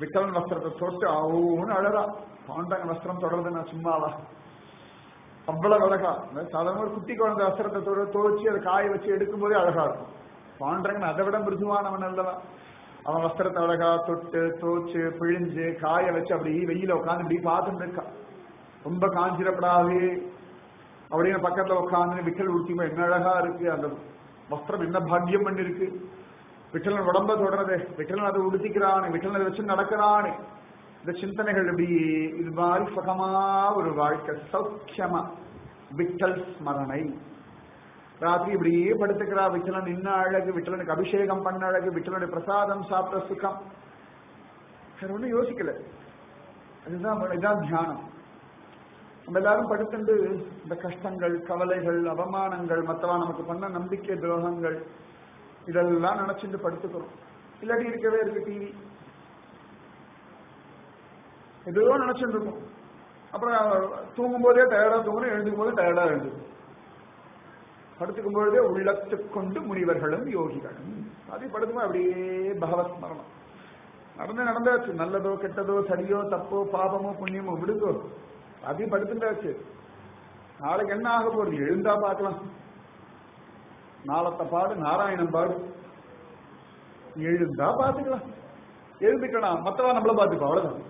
விட்டலன் வஸ்திரத்தை தொட்டு அவுன்னு அழகா பாண்டாங்க வஸ்திரம் தொடர்றது நான் சும்மாவா அவ்வளவு அழகா இந்த சாதாரண ஒரு குட்டி குழந்தை வஸ்திரத்தை தொட துவச்சி அதை காய வச்சு எடுக்கும் போதே அழகா இருக்கும் பாண்டரங்கன் அதை விட மிருதுவானவன் அல்லவா அவன் வஸ்திரத்தை அழகா தொட்டு துவச்சு பிழிஞ்சு காய வச்சு அப்படி வெயில உட்காந்து இப்படி பார்த்துட்டு இருக்கான் ரொம்ப காஞ்சிடப்படாது அப்படின்னு பக்கத்துல உட்காந்து விட்டல் உடுத்திமா என்ன அழகா இருக்கு அந்த வஸ்திரம் என்ன பாக்கியம் பண்ணி இருக்கு விட்டலன் உடம்ப தொடரதே விட்டலன் அதை உடுத்திக்கிறானு விட்டலன் அதை வச்சு நடக்கிறானு இந்த சிந்தனைகள் இப்படி இது மாதிரி சுகமா ஒரு வாழ்க்கை சௌக்கியமா விட்டல் ஸ்மரணை ராத்திரி இப்படியே படுத்துக்கிறா விட்டலன் நின்ன அழகு விட்டலனுக்கு அபிஷேகம் பண்ண அழகு விட்டலனுடைய பிரசாதம் சாப்பிட்ட சுகம் வேற ஒன்றும் யோசிக்கல அதுதான் இதுதான் தியானம் நம்ம எல்லாரும் படுத்துண்டு இந்த கஷ்டங்கள் கவலைகள் அவமானங்கள் மற்றவா நமக்கு பண்ண நம்பிக்கை துரோகங்கள் இதெல்லாம் நினைச்சுட்டு படுத்துக்கிறோம் இல்லாட்டி இருக்கவே இருக்கு டிவி எதுவோ நினைச்சுட்டு இருக்கும் அப்புறம் தூங்கும் போதே டயர்டா தூங்கணும் எழுந்துக்கும் போது டயர்டா எழுந்துக்கும் படுத்துக்கும் பொழுதே உள்ளத்துக்கொண்டு முனிவர்களும் யோகிகளும் அதை படுத்துமா அப்படியே பகவத் ஸ்மரணம் நடந்து நடந்தாச்சு நல்லதோ கெட்டதோ சரியோ தப்போ பாபமோ புண்ணியமோ விடுதோ அதையும் படுத்துட்டாச்சு நாளைக்கு என்ன ஆக போறது எழுந்தா பார்க்கலாம் நாளத்த பாடு நாராயணன் பாடு எழுந்தா பாத்துக்கலாம் எழுந்துக்கலாம் மத்தவா நம்மள பாத்துக்கோ அவ்வளவுதான்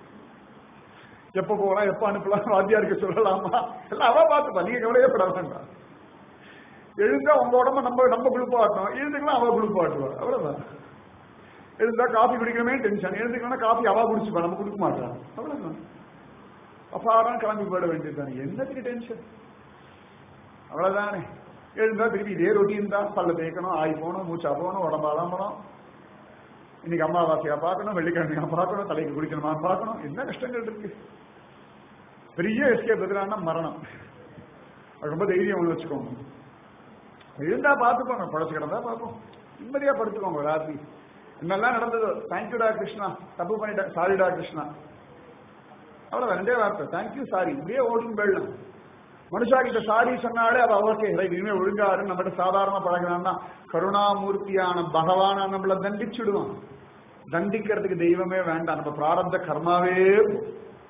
எப்ப போகலாம் எப்ப அனுப்பலாம் வாத்தியாருக்கு சொல்லலாமா எல்லாம் அவ பாத்துப்பா நீங்க கவலையே பட வேண்டாம் எழுந்தா உங்க உடம்ப நம்ம நம்ம குளிப்பாட்டணும் எழுந்துக்கலாம் அவ குளிப்பாட்டுவா அவ்வளவுதான் எழுந்தா காஃபி குடிக்கணுமே டென்ஷன் எழுந்துக்கலாம் காஃபி அவ குடிச்சுப்பா நம்ம குடிக்க மாட்டான் அவ்வளவுதான் அப்பாதான் கிளம்பி போயிட வேண்டியதுதானே என்னத்துக்கு டென்ஷன் அவ்வளவுதானே எழுந்தா திருப்பி இதே ரொட்டீன் தான் பல்ல தேய்க்கணும் ஆய் போகணும் மூச்சா போகணும் உடம்பு அலம்பணும் இன்னைக்கு அமாவாசையா பார்க்கணும் வெள்ளிக்கிழமையா பார்க்கணும் தலைக்கு குடிக்கணுமா பார்க்கணும் என்ன கஷ்டங்கள் இருக்கு பெரிய எஸ்கேப் எதிரான மரணம் அது ரொம்ப தைரியம் ஒன்று வச்சுக்கோங்க எழுந்தா பார்த்துக்கோங்க பழச்சு கிடந்தா பார்ப்போம் நிம்மதியா படுத்துக்கோங்க ராத்திரி என்னெல்லாம் நடந்ததோ தேங்க்யூடா கிருஷ்ணா தப்பு பண்ணிட்டா சாரிடா கிருஷ்ணா அவ்வளவு ரெண்டே வார்த்தை தேங்க்யூ சாரி இப்படியே ஓடும் போயிடலாம் மனுஷா கிட்ட சாரி சொன்னாலே அது ஓகே ரைட் இனிமே ஒழுங்காரு நம்மகிட்ட சாதாரணமா பழகிறான்னா கருணாமூர்த்தியான பகவான நம்மள தண்டிச்சுடுவான் தண்டிக்கிறதுக்கு தெய்வமே வேண்டாம் நம்ம பிராரப்த கர்மாவே போதும்.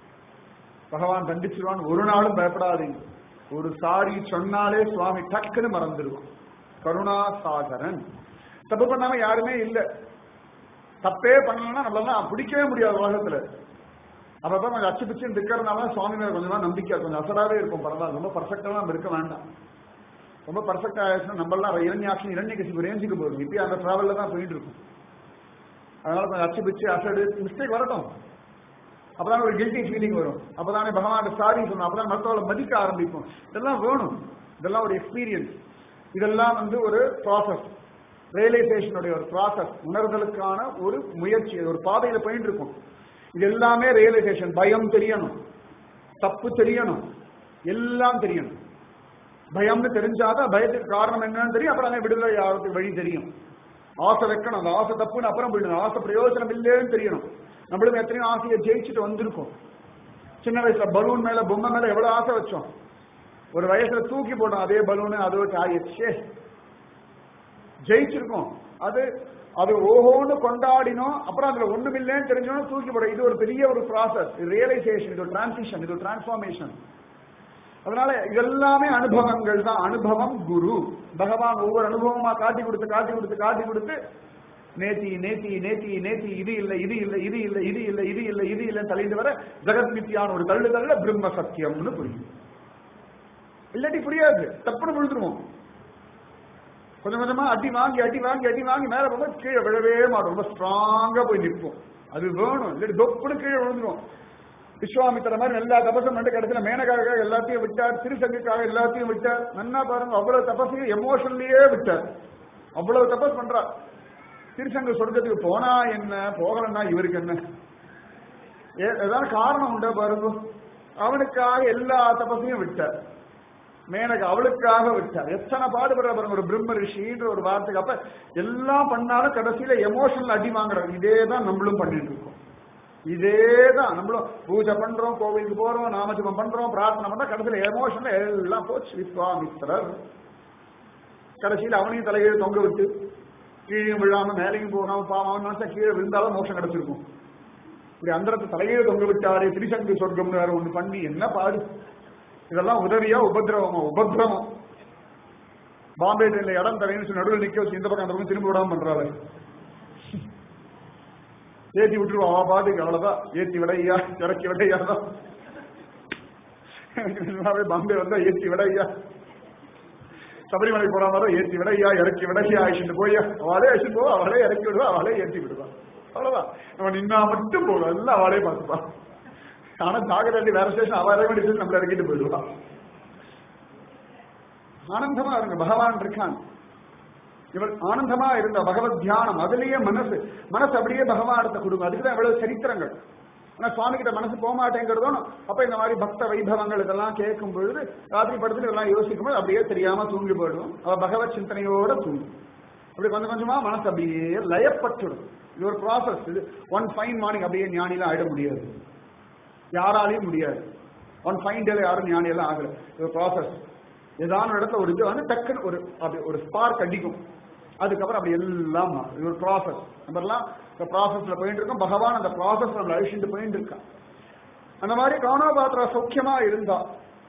பகவான் தண்டிச்சிருவான் ஒரு நாளும் பயப்படாதீங்க ஒரு சாரி சொன்னாலே சுவாமி டக்குன்னு மறந்துடுவான் கருணா சாகரன் தப்பு பண்ணாம யாருமே இல்லை தப்பே பண்ணலன்னா நம்மளெல்லாம் பிடிக்கவே முடியாது உலகத்துல அப்பதான் கொஞ்சம் அச்சு பிச்சு இருக்கிறதுனால சுவாமி மேல கொஞ்சமா நம்பிக்கை கொஞ்சம் அசடாவே இருக்கும் பரவாயில்ல ரொம்ப பர்ஃபெக்டா நம்ம இருக்க வேண்டாம் ரொம்ப பர்ஃபெக்ட் ஆயிடுச்சுன்னா நம்மளாம் இரண்யாட்சி இரண்ய கட்சிக்கு ரேஞ்சுக்கு போகும் இப்பயும் அந்த டிராவல்ல தான் போயிட்டு இருக்கும் அதனால கொஞ்சம் அச்சு பிச்சு அசடு மிஸ்டேக் வரட்டும் அப்பதான் ஒரு கில்ட்டி ஃபீலிங் வரும் அப்பதானே பகவான் சாரி சொல்லணும் அப்பதான் மற்றவங்களை மதிக்க ஆரம்பிக்கும் இதெல்லாம் வேணும் இதெல்லாம் ஒரு எக்ஸ்பீரியன்ஸ் இதெல்லாம் வந்து ஒரு ப்ராசஸ் ரியலைசேஷனுடைய ஒரு ப்ராசஸ் உணர்தலுக்கான ஒரு முயற்சி ஒரு பாதையில போயிட்டு இருக்கும் இது எல்லாமே ரியலைசேஷன் பயம் தெரியணும் தப்பு தெரியணும் எல்லாம் தெரியணும் பயம்னு தெரிஞ்சாதான் பயத்துக்கு காரணம் என்னன்னு தெரியும் அப்புறம் அந்த விடுதலை ஆகிறதுக்கு வழி தெரியும் ஆசை வைக்கணும் அந்த ஆசை தப்புன்னு அப்புறம் போயிடணும் ஆசை பிரயோஜனம் இல்லைன்னு தெரியணும் நம்மளும் எத்தனையோ ஆசையை ஜெயிச்சுட்டு வந்திருக்கோம் சின்ன வயசுல பலூன் மேல பொம்மை மேல எவ்வளவு ஆசை வச்சோம் ஒரு வயசுல தூக்கி போட்டோம் அதே பலூனு அதோ ஆயிடுச்சே ஜெயிச்சிருக்கோம் அது அது ஓஹோன்னு கொண்டாடினோம் அப்புறம் அதுல ஒண்ணுமில்லைன்னு தெரிஞ்சோம் தூக்கி போட இது ஒரு பெரிய ஒரு ப்ராசஸ் ரியலைசேஷன் இது ஒரு டிரான்சிஷன் இது ஒரு டிரான்ஸ்பார்மேஷன் அதனால இதெல்லாமே அனுபவங்கள் தான் அனுபவம் குரு பகவான் ஒவ்வொரு அனுபவமா காட்டி கொடுத்து காட்டி கொடுத்து காட்டி கொடுத்து நேத்தி நேத்தி நேத்தி நேத்தி இது இல்லை இது இல்லை இது இல்லை இது இல்லை இது இல்லை இது இல்லை தள்ளிட்டு வர ஜெகத் மித்தியான ஒரு தள்ளு தள்ள பிரம்ம சத்தியம்னு புரியும் இல்லாட்டி புரியாது தப்புன்னு விழுந்துருவோம் கொஞ்சம் கொஞ்சமா அடி வாங்கி அடி வாங்கி அடி வாங்கி மேல போகும்போது கீழே விழவே மாட்டோம் ரொம்ப ஸ்ட்ராங்கா போய் நிற்போம் அது வேணும் இல்லாட்டி தொப்புன்னு கீழே விழுந்துரும் விஸ்வாமித்திர மாதிரி எல்லா தபசும் பண்ணி கடைசியில மேனகாக எல்லாத்தையும் விட்டார் திருசங்குக்காக எல்லாத்தையும் விட்டார் நன்னா பாருங்க அவ்வளவு தபசையும் எமோஷன்லயே விட்டார் அவ்வளவு தபஸ் பண்றார் திருசங்க சொர்க்கத்துக்கு போனா என்ன போகலன்னா இவருக்கு என்ன ஏ- ஏதாவது காரணம் உண்டா பாருங்க அவனுக்காக எல்லா தபசையும் விட்டார் மேனக அவளுக்காக விட்டார் எத்தனை பாடுபடுற பாருங்க ஒரு பிரம்ம ரிஷின்ற ஒரு வார்த்தைக்கு அப்ப எல்லாம் பண்ணாலும் கடைசியில எமோஷனல் அடி வாங்குறோம் இதே தான் நம்மளும் பண்ணிட்டு இருக்கோம் இதே தான் நம்மளும் பூஜை பண்றோம் கோவிலுக்கு போறோம் நாமஜபம் பண்றோம் பிரார்த்தனை பண்றோம் கடைசியில எமோஷனல் எல்லாம் போச்சு விஸ்வாமித்திரர் கடைசியில அவனையும் தலையில தொங்க விட்டு கீழே விழாம மேலையும் போகாம பாவம் நினைச்சா கீழே விழுந்தாலும் மோட்சம் கிடைச்சிருக்கும் இப்படி அந்தரத்தை தலையே தொங்க விட்டாரு திரிசங்கு சொர்க்கம்னு வேற ஒண்ணு பண்ணி என்ன பாடு இதெல்லாம் உதவியா உபதிரவமா உபதிரவம் பாம்பே ட்ரெயின்ல இடம் தரைன்னு சொல்லி நடுவில் நிக்க வச்சு இந்த பக்கம் அந்த பக்கம் திரும்ப விடாம பண்றாரு ஏத்தி விட்டுருவா அவ பாட்டுக்கு அவ்வளவுதான் ஏத்தி விடையா இறக்கி விடையா தான் எனக்கு நிஜமாவே பாம்பே வந்தா ஏத்தி விடையா சபரிமலை போற மாதிரி ஏத்தி விடையா இறக்கி விடையா அழிச்சுட்டு போய் அவளே அழிச்சுட்டு போவா அவளே இறக்கி விடுவா அவளே ஏத்தி விடுவா அவ்வளவுதான் நம்ம நின்னா மட்டும் போதும் எல்லாம் அவளே பார்த்துப்பா ஆனா ஜாகிரதை வேற ஸ்டேஷன் அவ இறங்க வேண்டிய நம்மள இறக்கிட்டு போயிடுவா ஆனந்தமா இருங்க பகவான் இருக்கான் இவர் ஆனந்தமா இருந்த பகவத் தியானம் அதுலயே மனசு மனசு அப்படியே பகவானத்தை கொடுங்க அதுக்கு தான் இவ்வளவு சரித்திரங்கள் ஆனா சுவாமி கிட்ட மனசு போக மாட்டேங்கிறதும் அப்ப இந்த மாதிரி பக்த வைபவங்கள் இதெல்லாம் கேட்கும் பொழுது ராத்திரி படத்துல இதெல்லாம் யோசிக்கும் போது அப்படியே தெரியாம தூங்கி போயிடும் அவ பகவத் சிந்தனையோட தூங்கும் அப்படி கொஞ்சம் கொஞ்சமா மனசு அப்படியே லயப்பட்டுடும் இது ஒரு ப்ராசஸ் இது ஒன் ஃபைன் மார்னிங் அப்படியே ஞானிலாம் ஆயிட முடியாது யாராலையும் முடியாது ஒன் ஃபைன் டேல யாரும் ஞானியெல்லாம் ஆகல இது ப்ராசஸ் ஏதான இடத்துல ஒரு இது வந்து டக்குன்னு ஒரு அப்படி ஒரு ஸ்பார்க் அடிக்கும் அதுக்கப்புறம் அப்படி எல்லாம் மாறும். இது ஒரு ப்ராசஸ் நம்ம எல்லாம் இந்த ப்ராசஸ்ல போயிட்டு இருக்கோம் பகவான் அந்த ப்ராசஸ் நம்மளை அழிச்சுட்டு போயிட்டு இருக்கான் அந்த மாதிரி கவனபாத்திரா சௌக்கியமா இருந்தா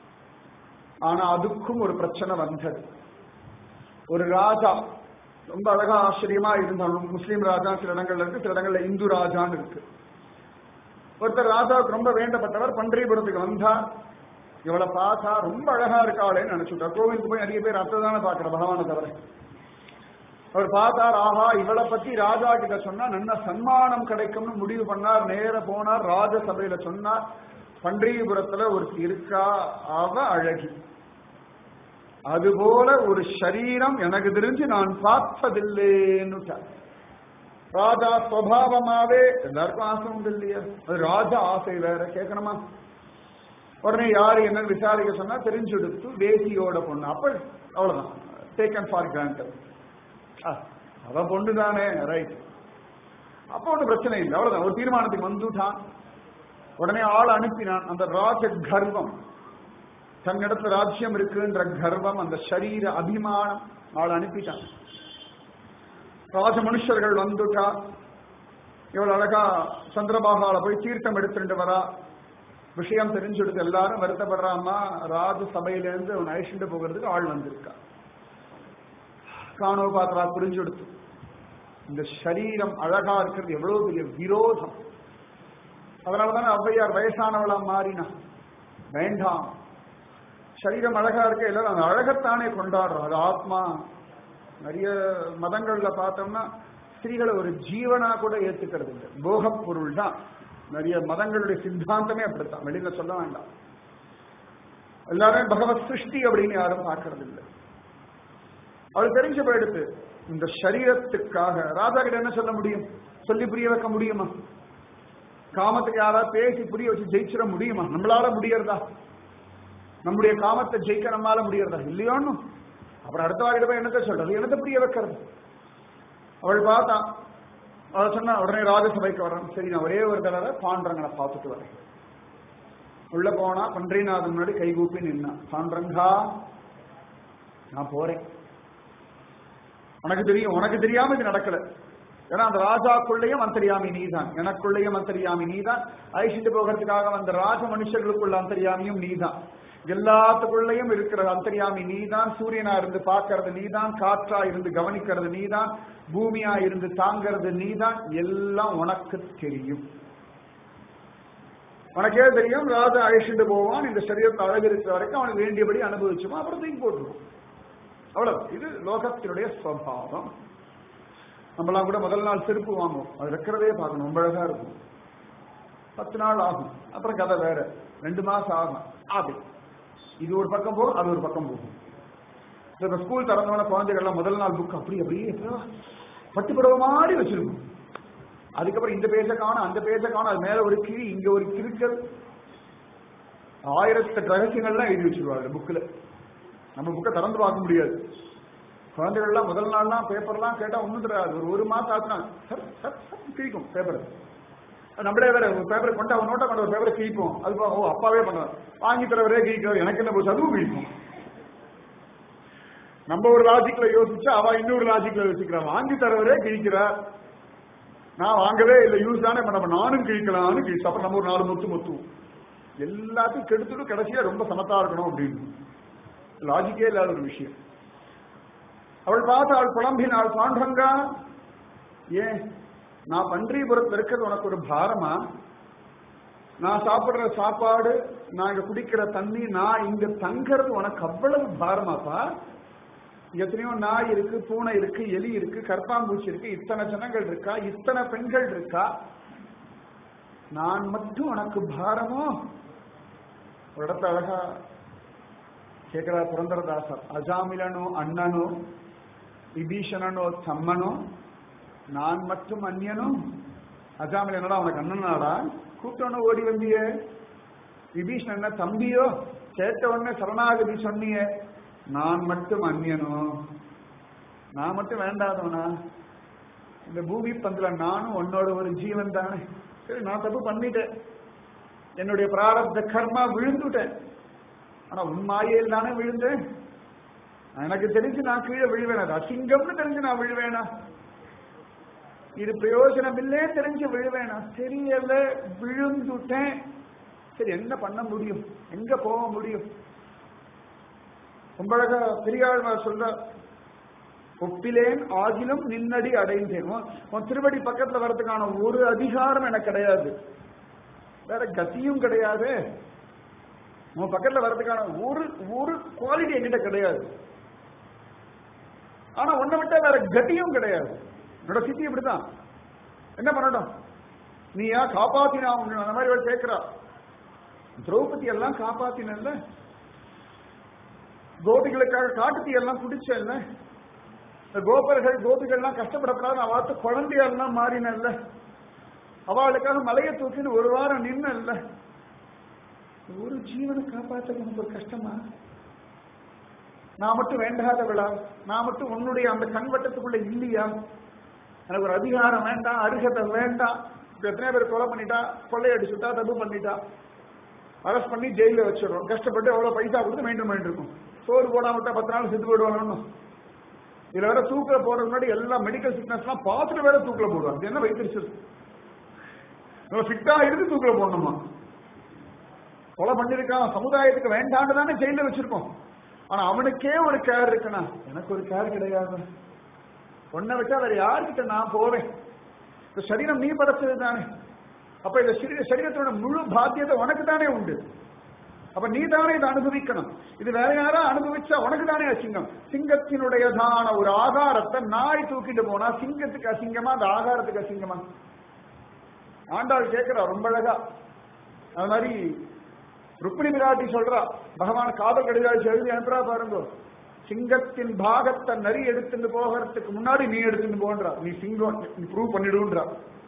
ஆனா அதுக்கும் ஒரு பிரச்சனை வந்தது ஒரு ராஜா ரொம்ப அழகா ஆச்சரியமா இருந்தாலும் முஸ்லீம் ராஜா சில இடங்கள்ல இருக்கு சில இடங்கள்ல இந்து ராஜான்னு இருக்கு ஒருத்தர் ராஜாவுக்கு ரொம்ப வேண்டப்பட்டவர் பன்றிபுரத்துக்கு வந்தார் இவளை பார்த்தா ரொம்ப அழகா இருக்காளேன்னு நினைச்சுட்டா கோவிலுக்கு போய் நிறைய பேர் அத்தை தானே பாக்குற பகவானை தவிர அவர் பார்த்தார் ஆஹா இவளை பத்தி ராஜா கிட்ட சொன்னா நல்ல சன்மானம் கிடைக்கும்னு முடிவு பண்ணார் நேர போனார் ராஜசபையில சொன்னார் பன்றியபுரத்துல ஒரு இருக்கா அவ அழகி அதுபோல ஒரு சரீரம் எனக்கு தெரிஞ்சு நான் பார்த்ததில்லைன்னு ராஜா சுவாவமாவே எல்லாருக்கும் ஆசை உண்டு இல்லையா அது ராஜா ஆசை வேற கேட்கணுமா உடனே யாரு என்னன்னு விசாரிக்க சொன்னா தெரிஞ்செடுத்து வேசியோட பொண்ணு அப்ப அவ்வளவுதான் டேக்கன் ஃபார் கிராண்டட் அவ பொண்ணு தானே ரைட் அப்ப ஒன்றும் பிரச்சனை இல்லை அவ்வளவுதான் ஒரு தீர்மானத்துக்கு வந்துட்டான் உடனே ஆள் அனுப்பினான் அந்த ராஜ கர்வம் தன்னிடத்துல ராஜ்யம் இருக்குன்ற கர்வம் அந்த சரீர அபிமானம் ஆள் அனுப்பிட்டான் ராஜ மனுஷர்கள் வந்துட்டா இவ்வளவு அழகா சந்திரபாகால போய் தீர்த்தம் எடுத்துட்டு வரா விஷயம் தெரிஞ்சுடுது எல்லாரும் வருத்தப்படுறாமா ராஜ சபையிலேருந்து அவன் அழிச்சுட்டு போகிறதுக்கு ஆள் வந்திருக்கா காணோபாத்ரா புரிஞ்சுடுத்து இந்த சரீரம் அழகா இருக்கிறது எவ்வளவு பெரிய விரோதம் அதனாலதான் ஔவையார் வயசானவளா மாறினா வேண்டாம் சரீரம் அழகா இருக்க எல்லாரும் அந்த அழகத்தானே கொண்டாடுறோம் அது ஆத்மா நிறைய மதங்கள்ல பார்த்தோம்னா ஸ்திரீகளை ஒரு ஜீவனா கூட ஏத்துக்கிறது இல்லை போகப் பொருள் தான் நிறைய மதங்களுடைய சித்தாந்தமே அப்படித்தான் வெளியில சொல்ல வேண்டாம் எல்லாரும் பகவத் சிருஷ்டி அப்படின்னு யாரும் பார்க்கறது இல்லை அவள் தெரிஞ்ச போயிடுத்து இந்த சரீரத்துக்காக ராஜா கிட்ட என்ன சொல்ல முடியும் சொல்லி புரிய வைக்க முடியுமா காமத்துக்கு யாராவது பேசி புரிய வச்சு ஜெயிச்சிட முடியுமா நம்மளால முடியறதா நம்முடைய காமத்தை ஜெயிக்க நம்மளால முடியறதா இல்லையோன்னு அப்புறம் அடுத்த வாரிட போய் என்னத்தை சொல்றது என்னத்தை புரிய வைக்கிறது அவள் பார்த்தா அவள் சொன்னா உடனே ராஜசபைக்கு வரேன் சரி நான் ஒரே ஒரு தடவை பாண்டரங்கனை பார்த்துட்டு வரேன் உள்ள போனா பன்றிநாதன் முன்னாடி கைகூப்பி நின்னான் பாண்டரங்கா நான் போறேன் உனக்கு தெரியும் உனக்கு தெரியாம இது நடக்கல ஏன்னா அந்த ராஜாக்குள்ளேயும் அந்தரியாமி நீதான் எனக்குள்ளேயும் அந்தரியாமி நீதான் அழிச்சிட்டு போகிறதுக்காக வந்த ராஜ மனுஷர்களுக்குள்ள அந்தரியாமியும் நீதான் எல்லாத்துக்குள்ளேயும் இருக்கிற அந்தரியாமி நீதான் சூரியனா இருந்து பார்க்கறது நீதான் காற்றா இருந்து கவனிக்கிறது நீதான் பூமியா இருந்து தாங்கிறது நீதான் எல்லாம் உனக்கு தெரியும் உனக்கே தெரியும் ராஜா அழிச்சிட்டு போவான் இந்த சரீரத்தை அழகு இருக்கிற வரைக்கும் அவனுக்கு வேண்டியபடி அனுபவிச்சுமா அப்புறம் தூக்கி போட்டுருவோம் அவ்வளவு இது லோகத்தினுடைய சுவாவம் நம்மளாம் கூட முதல் நாள் செருப்பு வாங்குவோம் அது வைக்கிறதே பார்க்கணும் ரொம்ப அழகா இருக்கும் பத்து நாள் ஆகும் அப்புறம் கதை வேற ரெண்டு மாசம் ஆகும் அப்படி இது ஒரு பக்கம் போகும் அது ஒரு பக்கம் போகும் இப்ப ஸ்கூல் திறந்தவன குழந்தைகள்லாம் முதல் நாள் புக் அப்படி அப்படியே பட்டு புடவை மாதிரி வச்சிருக்கும் அதுக்கப்புறம் இந்த பேஜ காணும் அந்த பேஜ காணும் அது மேல ஒரு கிளி இங்க ஒரு கிருக்கல் ஆயிரத்தெட்டு ரகசியங்கள்லாம் எழுதி வச்சிருவாங்க புக்கில் நம்ம புக்கை திறந்து பார்க்க முடியாது குழந்தைகள்லாம் முதல் நாள்லாம் பேப்பர்லாம் கேட்டா ஒன்றும் தெரியாது ஒரு ஒரு மாசம் ஆச்சுனா சார் சார் கிழிக்கும் பேப்பர் நம்மளே வேற ஒரு பேப்பரை கொண்டு அவன் நோட்டை கொண்டு ஒரு பேப்பரை கிழிப்போம் அது ஓ அப்பாவே பண்ணுவார் வாங்கி தரவரே கிழிக்கிறவர் எனக்கு என்ன போச்சு அதுவும் கிழிக்கும் நம்ம ஒரு லாஜிக்ல யோசிச்சா அவ இன்னொரு லாஜிக்ல யோசிக்கிறா வாங்கி தரவரே கிழிக்கிறார் நான் வாங்கவே இல்லை யூஸ் தானே இப்ப நம்ம நானும் கிழிக்கலாம்னு கிழிச்சு அப்புறம் நம்ம ஒரு நாலு முத்து முத்துவோம் எல்லாத்தையும் கெடுத்துட்டு கடைசியா ரொம்ப சமத்தா இருக்கணும் அப்படின்னு லாஜிக்கே இல்லாத ஒரு விஷயம் அவள் பார்த்து அவள் புலம்பினாள் பாண்டங்கா ஏன் நான் பன்றிபுரத்தில் இருக்கிறது உனக்கு ஒரு பாரமா நான் சாப்பிடுற சாப்பாடு நான் இங்க குடிக்கிற தண்ணி நான் இங்க தங்கறது உனக்கு அவ்வளவு பாரமாப்பா எத்தனையோ நாய் இருக்கு பூனை இருக்கு எலி இருக்கு கற்பாம்பூச்சி இருக்கு இத்தனை ஜனங்கள் இருக்கா இத்தனை பெண்கள் இருக்கா நான் மட்டும் உனக்கு பாரமோ ஒரு இடத்துல அழகா கேட்கிறார் புரந்தரதாசர் அஜாமிலனோ அண்ணனோ விபீஷணனோ தம்மனோ நான் மட்டும் அந்நியனும் அஜாமில் என்னடா உனக்கு அண்ணனாடா கூப்பிட்டோன்னு ஓடி வந்தியே விபீஷணன் என்ன தம்பியோ கேட்ட உடனே சரணாகதி சொன்னியே நான் மட்டும் அந்நியனோ நான் மட்டும் வேண்டாதவனா இந்த பூமி பந்துல நானும் உன்னோட ஒரு ஜீவன் தானே சரி நான் தப்பு பண்ணிட்டேன் என்னுடைய பிராரப்த கர்மா விழுந்துட்டேன் ஆனா உன் மாயையில் தானே விழுந்தேன் எனக்கு தெரிஞ்சு நான் கீழே விழுவேன் அது அசிங்கம்னு தெரிஞ்சு நான் விழுவேனா இது பிரயோஜனம் இல்லே தெரிஞ்சு விழுவேனா தெரியல விழுந்துட்டேன் சரி என்ன பண்ண முடியும் எங்க போக முடியும் ரொம்ப அழகா பெரியாழ்வார் சொல்ற ஒப்பிலேன் ஆகிலும் நின்னடி அடைந்தேன் உன் உன் திருவடி பக்கத்துல வர்றதுக்கான ஒரு அதிகாரம் எனக்கு கிடையாது வேற கத்தியும் கிடையாது உன் பக்கத்துல வர்றதுக்கான ஒரு ஒரு குவாலிட்டி என்கிட்ட கிடையாது ஆனா உன்னை விட்டா வேற கத்தியும் கிடையாது என்னோட சித்தி இப்படிதான் என்ன பண்ணட்டும் நீயா காப்பாத்தினா உன்னை அந்த மாதிரி அவள் கேட்கிறா திரௌபதி எல்லாம் காப்பாத்தினல்ல கோபிகளுக்காக காட்டுத்தீ எல்லாம் குடிச்சல்ல இந்த கோபர்கள் கோபிகள்லாம் கஷ்டப்படப்படாது அவ பார்த்து குழந்தையெல்லாம் மாறினல்ல அவளுக்காக மலையை தூக்கின்னு ஒரு வாரம் நின்னல்ல ஒரு ஜீவனை காப்பாற்ற நமக்கு ஒரு கஷ்டமா நான் மட்டும் வேண்டாதவளா நான் மட்டும் உன்னுடைய அந்த கண்வட்டத்துக்குள்ள இல்லையா எனக்கு ஒரு அதிகாரம் வேண்டாம் அருகதை வேண்டாம் இப்ப எத்தனை பேர் கொலை பண்ணிட்டா கொள்ளையடிச்சுட்டா தப்பு பண்ணிட்டா அரெஸ்ட் பண்ணி ஜெயில வச்சிடறோம் கஷ்டப்பட்டு எவ்வளவு பைசா கொடுத்து மெயின்டைன் பண்ணிட்டு இருக்கோம் சோறு போடாம விட்டா பத்து நாள் செத்து போயிடுவாங்க இதுல வேற தூக்கில போறதுக்கு முன்னாடி எல்லா மெடிக்கல் சிக்னஸ் எல்லாம் பார்த்துட்டு வேற தூக்கில போடுவாங்க இது என்ன வைத்திருச்சது நம்ம ஃபிட்டா இருந்து தூக்கில போடணுமா கொலை பண்ணிருக்கான் சமுதாயத்துக்கு வேண்டான்னு தானே ஜெயில வச்சிருக்கோம் ஆனா அவனுக்கே ஒரு கேர் இருக்குண்ணா எனக்கு ஒரு கேர் கிடையாது உன்னை வச்சா வேற யார்கிட்ட நான் போவேன் இந்த சரீரம் நீ படைச்சது தானே அப்ப இந்த சரீர சரீரத்தோட முழு பாத்தியத்தை உனக்கு தானே உண்டு அப்ப நீ தானே இதை அனுபவிக்கணும் இது வேற யாரா அனுபவிச்சா உனக்கு தானே அசிங்கம் சிங்கத்தினுடையதான ஒரு ஆகாரத்தை நாய் தூக்கிட்டு போனா சிங்கத்துக்கு அசிங்கமா அந்த ஆகாரத்துக்கு அசிங்கமா ஆண்டாள் கேட்கிறா ரொம்ப அழகா அது மாதிரி ருக்மிணி விராட்டி சொல்றா பகவான் காதல் கடிதாச்சு எழுதி அனுப்புறா பாருங்க சிங்கத்தின் பாகத்தை நரி எடுத்துட்டு போகிறதுக்கு முன்னாடி நீ எடுத்துட்டு போன்றா நீ சிங்கம் நீ ப்ரூவ் பண்ணிடுன்றா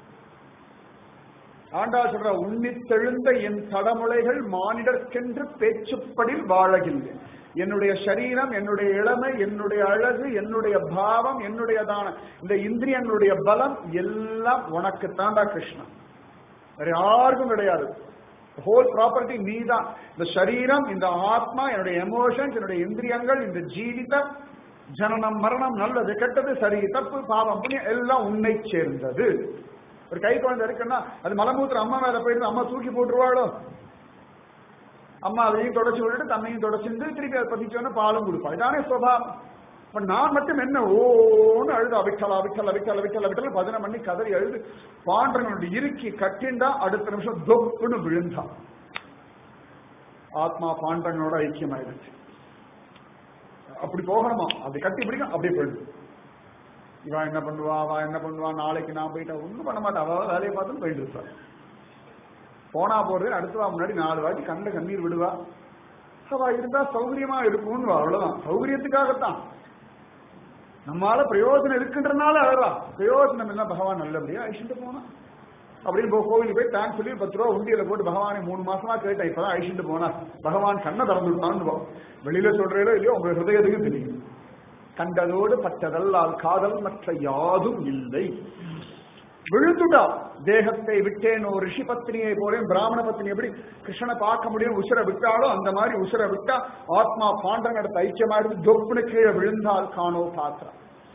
ஆண்டா சொல்ற உன்னித்தெழுந்த என் தடமுலைகள் மானிடர்க்கென்று பேச்சுப்படில் வாழகின்றேன் என்னுடைய சரீரம் என்னுடைய இளமை என்னுடைய அழகு என்னுடைய பாவம் என்னுடையதான இந்த இந்திரியங்களுடைய பலம் எல்லாம் உனக்கு தாண்டா கிருஷ்ணா வேற யாருக்கும் கிடையாது ஹோல் ப்ராப்பர்ட்டி நீ தான் இந்த சரீரம் இந்த ஆத்மா என்னுடைய எமோஷன்ஸ் என்னுடைய இந்திரியங்கள் இந்த ஜீவிதம் ஜனனம் மரணம் நல்லது கெட்டது சரி தப்பு பாவம் புண்ணியம் எல்லாம் உன்னை சேர்ந்தது ஒரு கை குழந்தை இருக்குன்னா அது மலமூத்திர அம்மா மேல போயிட்டு அம்மா தூக்கி போட்டுருவாளோ அம்மா அதையும் தொடச்சு விட்டுட்டு தன்னையும் தொடச்சிருந்து திருப்பி அதை பதிச்சோன்னு பாலும் கொடுப்பா இதானே சுவாவம் இப்ப நான் மட்டும் என்ன ஓன்னு அழுது அவிட்டல அவிட்டல அவிட்டல அவிட்டல அவிட்டல பஜனை பண்ணி கதறி அழுது பாண்டவனுடைய இறுக்கி கட்டிண்டா அடுத்த நிமிஷம் தொப்புன்னு விழுந்தான் ஆத்மா பாண்டவனோட ஐக்கியமாயிடுச்சு அப்படி போகணுமா அப்படி கட்டி பிடிக்கும் அப்படியே போயிடுது இவன் என்ன பண்ணுவா அவ என்ன பண்ணுவா நாளைக்கு நான் போயிட்டா ஒன்றும் பண்ண மாட்டா அவ வேலையை பார்த்துன்னு போயிட்டு இருப்பா போனா போறது அடுத்தவா முன்னாடி நாலு வாட்டி கண்ட கண்ணீர் விடுவா அவ இருந்தா சௌகரியமா இருக்கும்னு அவ்வளவுதான் சௌகரியத்துக்காகத்தான் நம்மளால பிரயோஜனம் இருக்குன்றனால அழறா பிரயோஜனம் என்ன பகவான் நல்லபடியா அழிச்சுட்டு போனா அப்படின்னு போ கோவிலுக்கு போய் தேங்க்ஸ் சொல்லி பத்து ரூபா உண்டியில போட்டு பகவானை மூணு மாசமா கேட்டேன் இப்பதான் அழிச்சுட்டு போனா பகவான் கண்ணை திறந்து விட்டான்னு வெளியில சொல்றீங்களோ இல்லையோ உங்க ஹிருதயத்துக்கு தெரியும் கண்டதோடு பற்றதல்லால் காதல் மற்ற யாதும் இல்லை விழுந்துட்டா தேகத்தை விட்டேன் ஒரு ரிஷி பத்னியை போலேன் பிராமண பத்னி எப்படி கிருஷ்ணனை பார்க்க முடியும் உசுரை விட்டாலோ அந்த மாதிரி உசுரை விட்டா ஆத்மா பாண்டன் இடத்த ஐக்கியமாயிருந்து தொப்புனு கீழே விழுந்தால் காணோ பாத்திரம்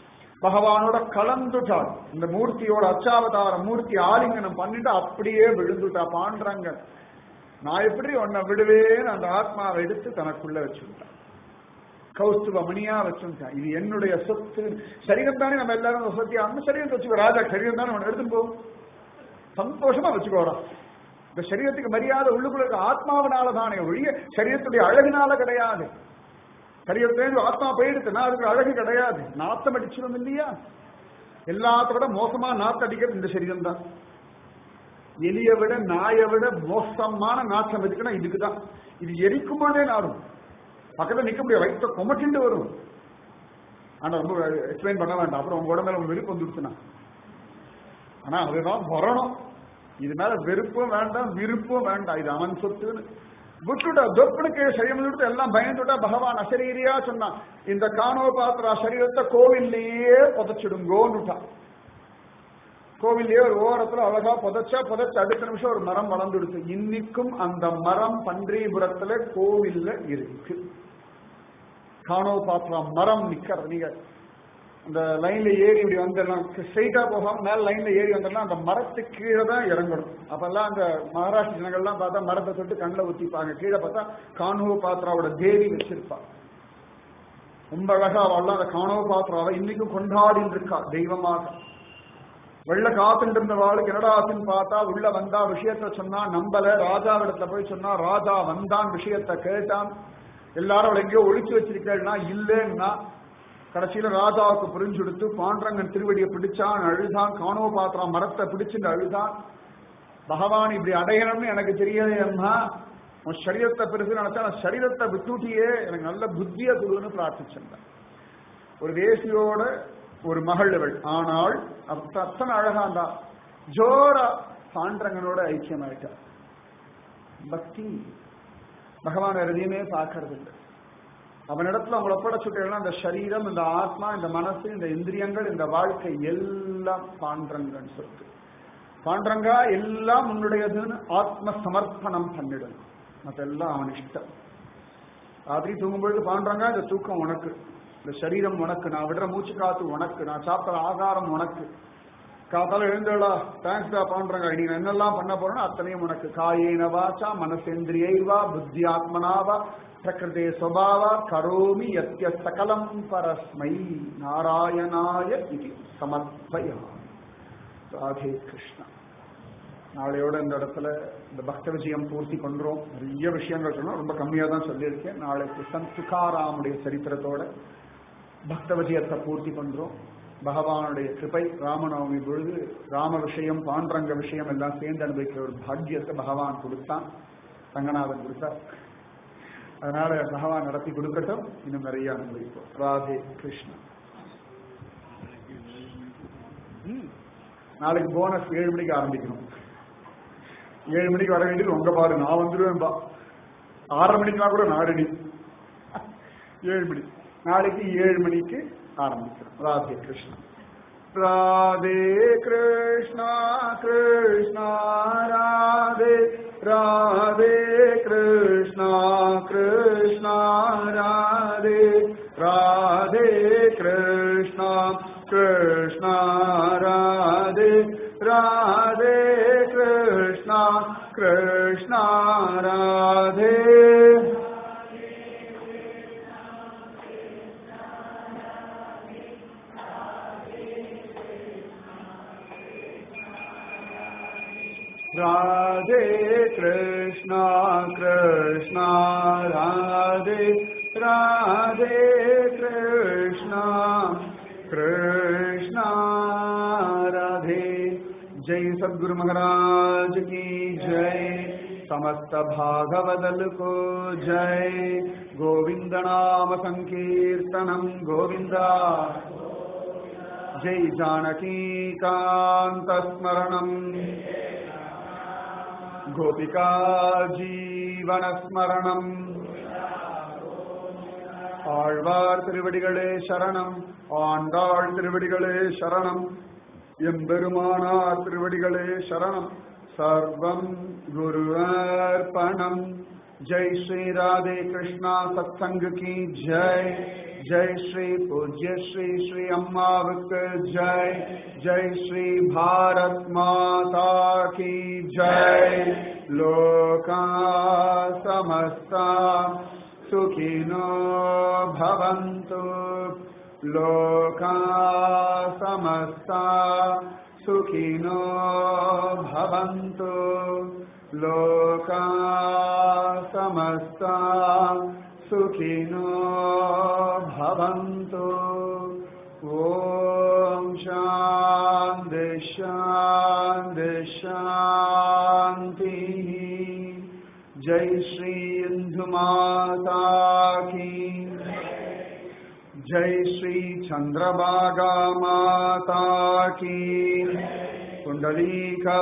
பகவானோட கலந்துட்டாள் இந்த மூர்த்தியோட அச்சாவதார மூர்த்தி ஆலிங்கனம் பண்ணிட்டு அப்படியே விழுந்துட்டா பாண்டுறாங்க நான் எப்படி உன்னை விடுவேன்னு அந்த ஆத்மாவை எடுத்து தனக்குள்ள வச்சுட்டான் கௌஸ்துவ மணியா வச்சுட்டான் இது என்னுடைய சொத்து சரீரம் தானே நம்ம எல்லாரும் சொத்தி அந்த சரீரம் வச்சுக்கோ ராஜா சரீரம் தானே உன்னை எடுத்துன்னு போ சந்தோஷமா வச்சுக்கோடா இந்த சரீரத்துக்கு மரியாதை உள்ளுக்குள்ள இருக்க ஆத்மாவினால தானே ஒழிய சரீரத்துடைய அழகினால கிடையாது சரீரத்திலேருந்து ஆத்மா போயிடுச்சுன்னா அதுக்கு அழகு கிடையாது நாத்தம் அடிச்சிடும் இல்லையா எல்லாத்தோட மோசமா நாத்தம் அடிக்கிறது இந்த சரீரம் தான் எலியை விட நாயை விட மோசமான நாற்றம் எதுக்குன்னா இதுக்குதான் இது எரிக்கும் போதே நாடும் பக்கத்துல நிக்க முடியாது வயிற்ற கொமட்டிண்டு வரும் ஆனா ரொம்ப எக்ஸ்பிளைன் பண்ண வேண்டாம் அப்புறம் உங்க உடம்புல உங்க வெறுப்பு வந்துடுச்சுன்னா ஆனா அதுதான் வரணும் இது மேல வெறுப்பும் வேண்டாம் விருப்பம் வேண்டாம் இது அவன் சொத்துன்னு விட்டுட்டா தொப்புனுக்கு சரீரம் விட்டு எல்லாம் பயந்துட்டா பகவான் அசரீரியா சொன்னான் இந்த காணோ பாத்திரா சரீரத்தை கோவில்லையே புதைச்சிடுங்கோன்னுட்டான் கோவில்லையே ஒரு ஓரத்துல அழகா புதைச்சா புதைச்ச அடுத்த நிமிஷம் ஒரு மரம் வளர்ந்துடுச்சு இன்னைக்கும் அந்த மரம் பன்றிபுரத்துல கோவில்ல இருக்கு காணோ பாத்திரா மரம் நிக்கிறது நீங்க அந்த லைன்ல ஏறி இப்படி வந்துடலாம் ஸ்ட்ரைட்டா போகாம மேல லைன்ல ஏறி வந்துடலாம் அந்த மரத்துக்கு கீழே தான் இறங்கணும் அப்பெல்லாம் அந்த மகாராஷ்டிர ஜனங்கள்லாம் பார்த்தா மரத்தை தொட்டு கண்ணில் ஊத்திப்பாங்க கீழே பார்த்தா காணோ பாத்திராவோட தேவி வச்சிருப்பா ரொம்ப அழகா அவள்லாம் அந்த காணோ பாத்திராவை இன்னைக்கும் கொண்டாடின்னு இருக்கா தெய்வமாக வெள்ள காத்துட்டு இருந்த வாளுக்கு என்னடா ஆச்சுன்னு பார்த்தா உள்ள வந்தா விஷயத்த சொன்னா நம்பல ராஜாவிடத்துல போய் சொன்னா ராஜா வந்தான் விஷயத்த கேட்டான் எல்லாரும் அவளை எங்கேயோ ஒழிச்சு வச்சிருக்கேன்னா இல்லைன்னா கடைசியில ராஜாவுக்கு புரிஞ்சுடுத்து பாண்டரங்கன் திருவடியை பிடிச்சான் அழுதான் காணோ பாத்திரம் மரத்தை பிடிச்சுட்டு அழுதான் பகவான் இப்படி அடையணும்னு எனக்கு தெரியாது அம்மா உன் சரீரத்தை பெருசு நினைச்சா நான் சரீரத்தை விட்டுட்டியே எனக்கு நல்ல புத்திய கொடுன்னு பிரார்த்திச்சிருந்தேன் ஒரு தேசியோட ஒரு மகள் இவள் ஆனால் அப்ப அத்தனை அழகாண்டா ஜோரா பாண்டரங்கனோட ஐக்கியமாயிட்டா பக்தி பகவான் எதையுமே பார்க்கறது இல்லை அவனிடத்துல அவங்களை ஒப்படைச்சுட்டேன்னா இந்த சரீரம் இந்த ஆத்மா இந்த மனசு இந்த இந்திரியங்கள் இந்த வாழ்க்கை எல்லாம் பாண்டரங்கன்னு சொல்லிட்டு பாண்டரங்கா எல்லாம் உன்னுடையதுன்னு ஆத்ம சமர்ப்பணம் பண்ணிடணும் அதெல்லாம் அவன் இஷ்டம் ராத்திரி தூங்கும்பொழுது பாண்டரங்கா இந்த தூக்கம் உனக்கு இந்த சரீரம் உனக்கு நான் விடுற மூச்சு காத்து உனக்கு நான் சாப்பிட்ற ஆகாரம் உனக்கு காத்தால எழுந்தடா தேங்க்ஸ் டா பாண்டரங்க நீ என்னெல்லாம் பண்ண போறேன்னா அத்தனையும் உனக்கு காயேன வாச்சா மனசேந்திரியைவா புத்தி ஆத்மனாவா பிரகிருதே சுவாவ கரோமி யத்ய சகலம் பரஸ்மை நாராயணாய இது சமர்ப்பயா ராதே கிருஷ்ணா நாளையோட இந்த இடத்துல இந்த பக்த விஜயம் பூர்த்தி பண்றோம் நிறைய விஷயங்கள் சொன்னோம் ரொம்ப கம்மியா தான் சொல்லியிருக்கேன் நாளைக்கு சந்த் துகாராமுடைய சரித்திரத்தோட பக்த விஜயத்தை பூர்த்தி பண்றோம் பகவானுடைய கிருபை ராமநவமி பொழுது ராம விஷயம் பாண்டரங்க விஷயம் எல்லாம் சேர்ந்து அனுபவிக்கிற ஒரு பாக்கியத்தை பகவான் கொடுத்தான் ரங்கநாதன் கொடுத்தார் அதனால பகவான் நடத்தி கொடுக்கட்டும் இன்னும் நிறைய அனுபவிப்போம் ராதே கிருஷ்ணா ம். நாளைக்கு போனஸ் ஏழு மணிக்கு ஆரம்பிக்கணும் ஏழு மணிக்கு வர வேண்டியது உங்க பாரு நான் வந்துடுவேன்பா ஆறரை மணிக்குனா கூட நாடடி ஏழு மணி நாளைக்கு ஏழு மணிக்கு ஆரம்பிக்கிறோம் ராதே கிருஷ்ணா ராதே கிருஷ்ணா கிருஷ்ணா ராதே ராதே கிருஷ்ணா கிருஷ்ணா ராதே ராதே கிருஷ்ணா கிருஷ்ணா ராதே ராதே கிருஷ்ணா கிருஷ்ணா ராதே राधे कृष्णा कृष्णा राधे राधे कृष्णा कृष्णा राधे जय सद्गुरु महाराज की जय समस्त भागवदल को जय गोविंद नाम संकीर्तनम गोविंदा जय जानकी कांत स्मरणम गोपिका जीवनस्मरणम् ஆழ்வார் திருவடிகளே சரணம் ஆண்டாள் திருவடிகளே சரணம் எம்பெருமானார் திருவடிகளே சரணம் சர்வம் குரு அர்ப்பணம் ஜெய் ஸ்ரீ ராதே கிருஷ்ணா சத்சங்க கி ஜெய் जय श्री पूज्य श्री श्री अम्मावक जय जय श्री भारत माता की जय लोका समस्ता सुखिनो भवन्तु लोका समस्ता सुखिनो भवन्तु लोका समस्ता सुखिनो भवन्तु ॐ शान्ति शान्ति शान्तिः जय श्री इंदु माता की जय श्री चंद्रभागा माता की कुंडली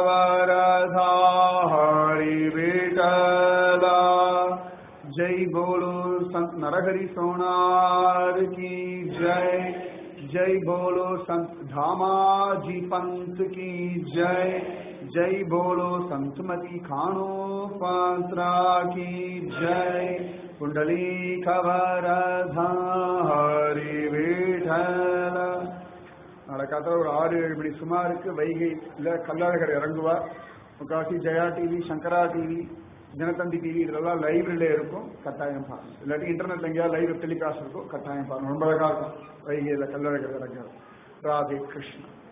कवरधारी बेटला जय बोलो संत नरहरि सोनार की जय जय बोलो संत धामाजी पंत की जय जय बोलो संतमती खानो पात्रा की जय कुंडली खबर धारी விட்டல நடக்காத ஒரு ஆறு ஏழு மணி சுமாருக்கு வைகையில் கல்லாழகர் இறங்குவார் முக்காசி Jaya TV Sankara TV Dinathanthi TV இதெல்லாம் லைவ்ல இருக்கும் கட்டாயம் பாருங்க இல்லாட்டி இன்டர்நெட்ல எங்கேயாவது லைவ் டெலிகாஸ்ட் இருக்கும் கட்டாயம் பாருங்க ரொம்ப அழகா இருக்கும் வைகையில் கல்லழகர் இறங்குவார் ராதே கிருஷ்ணன்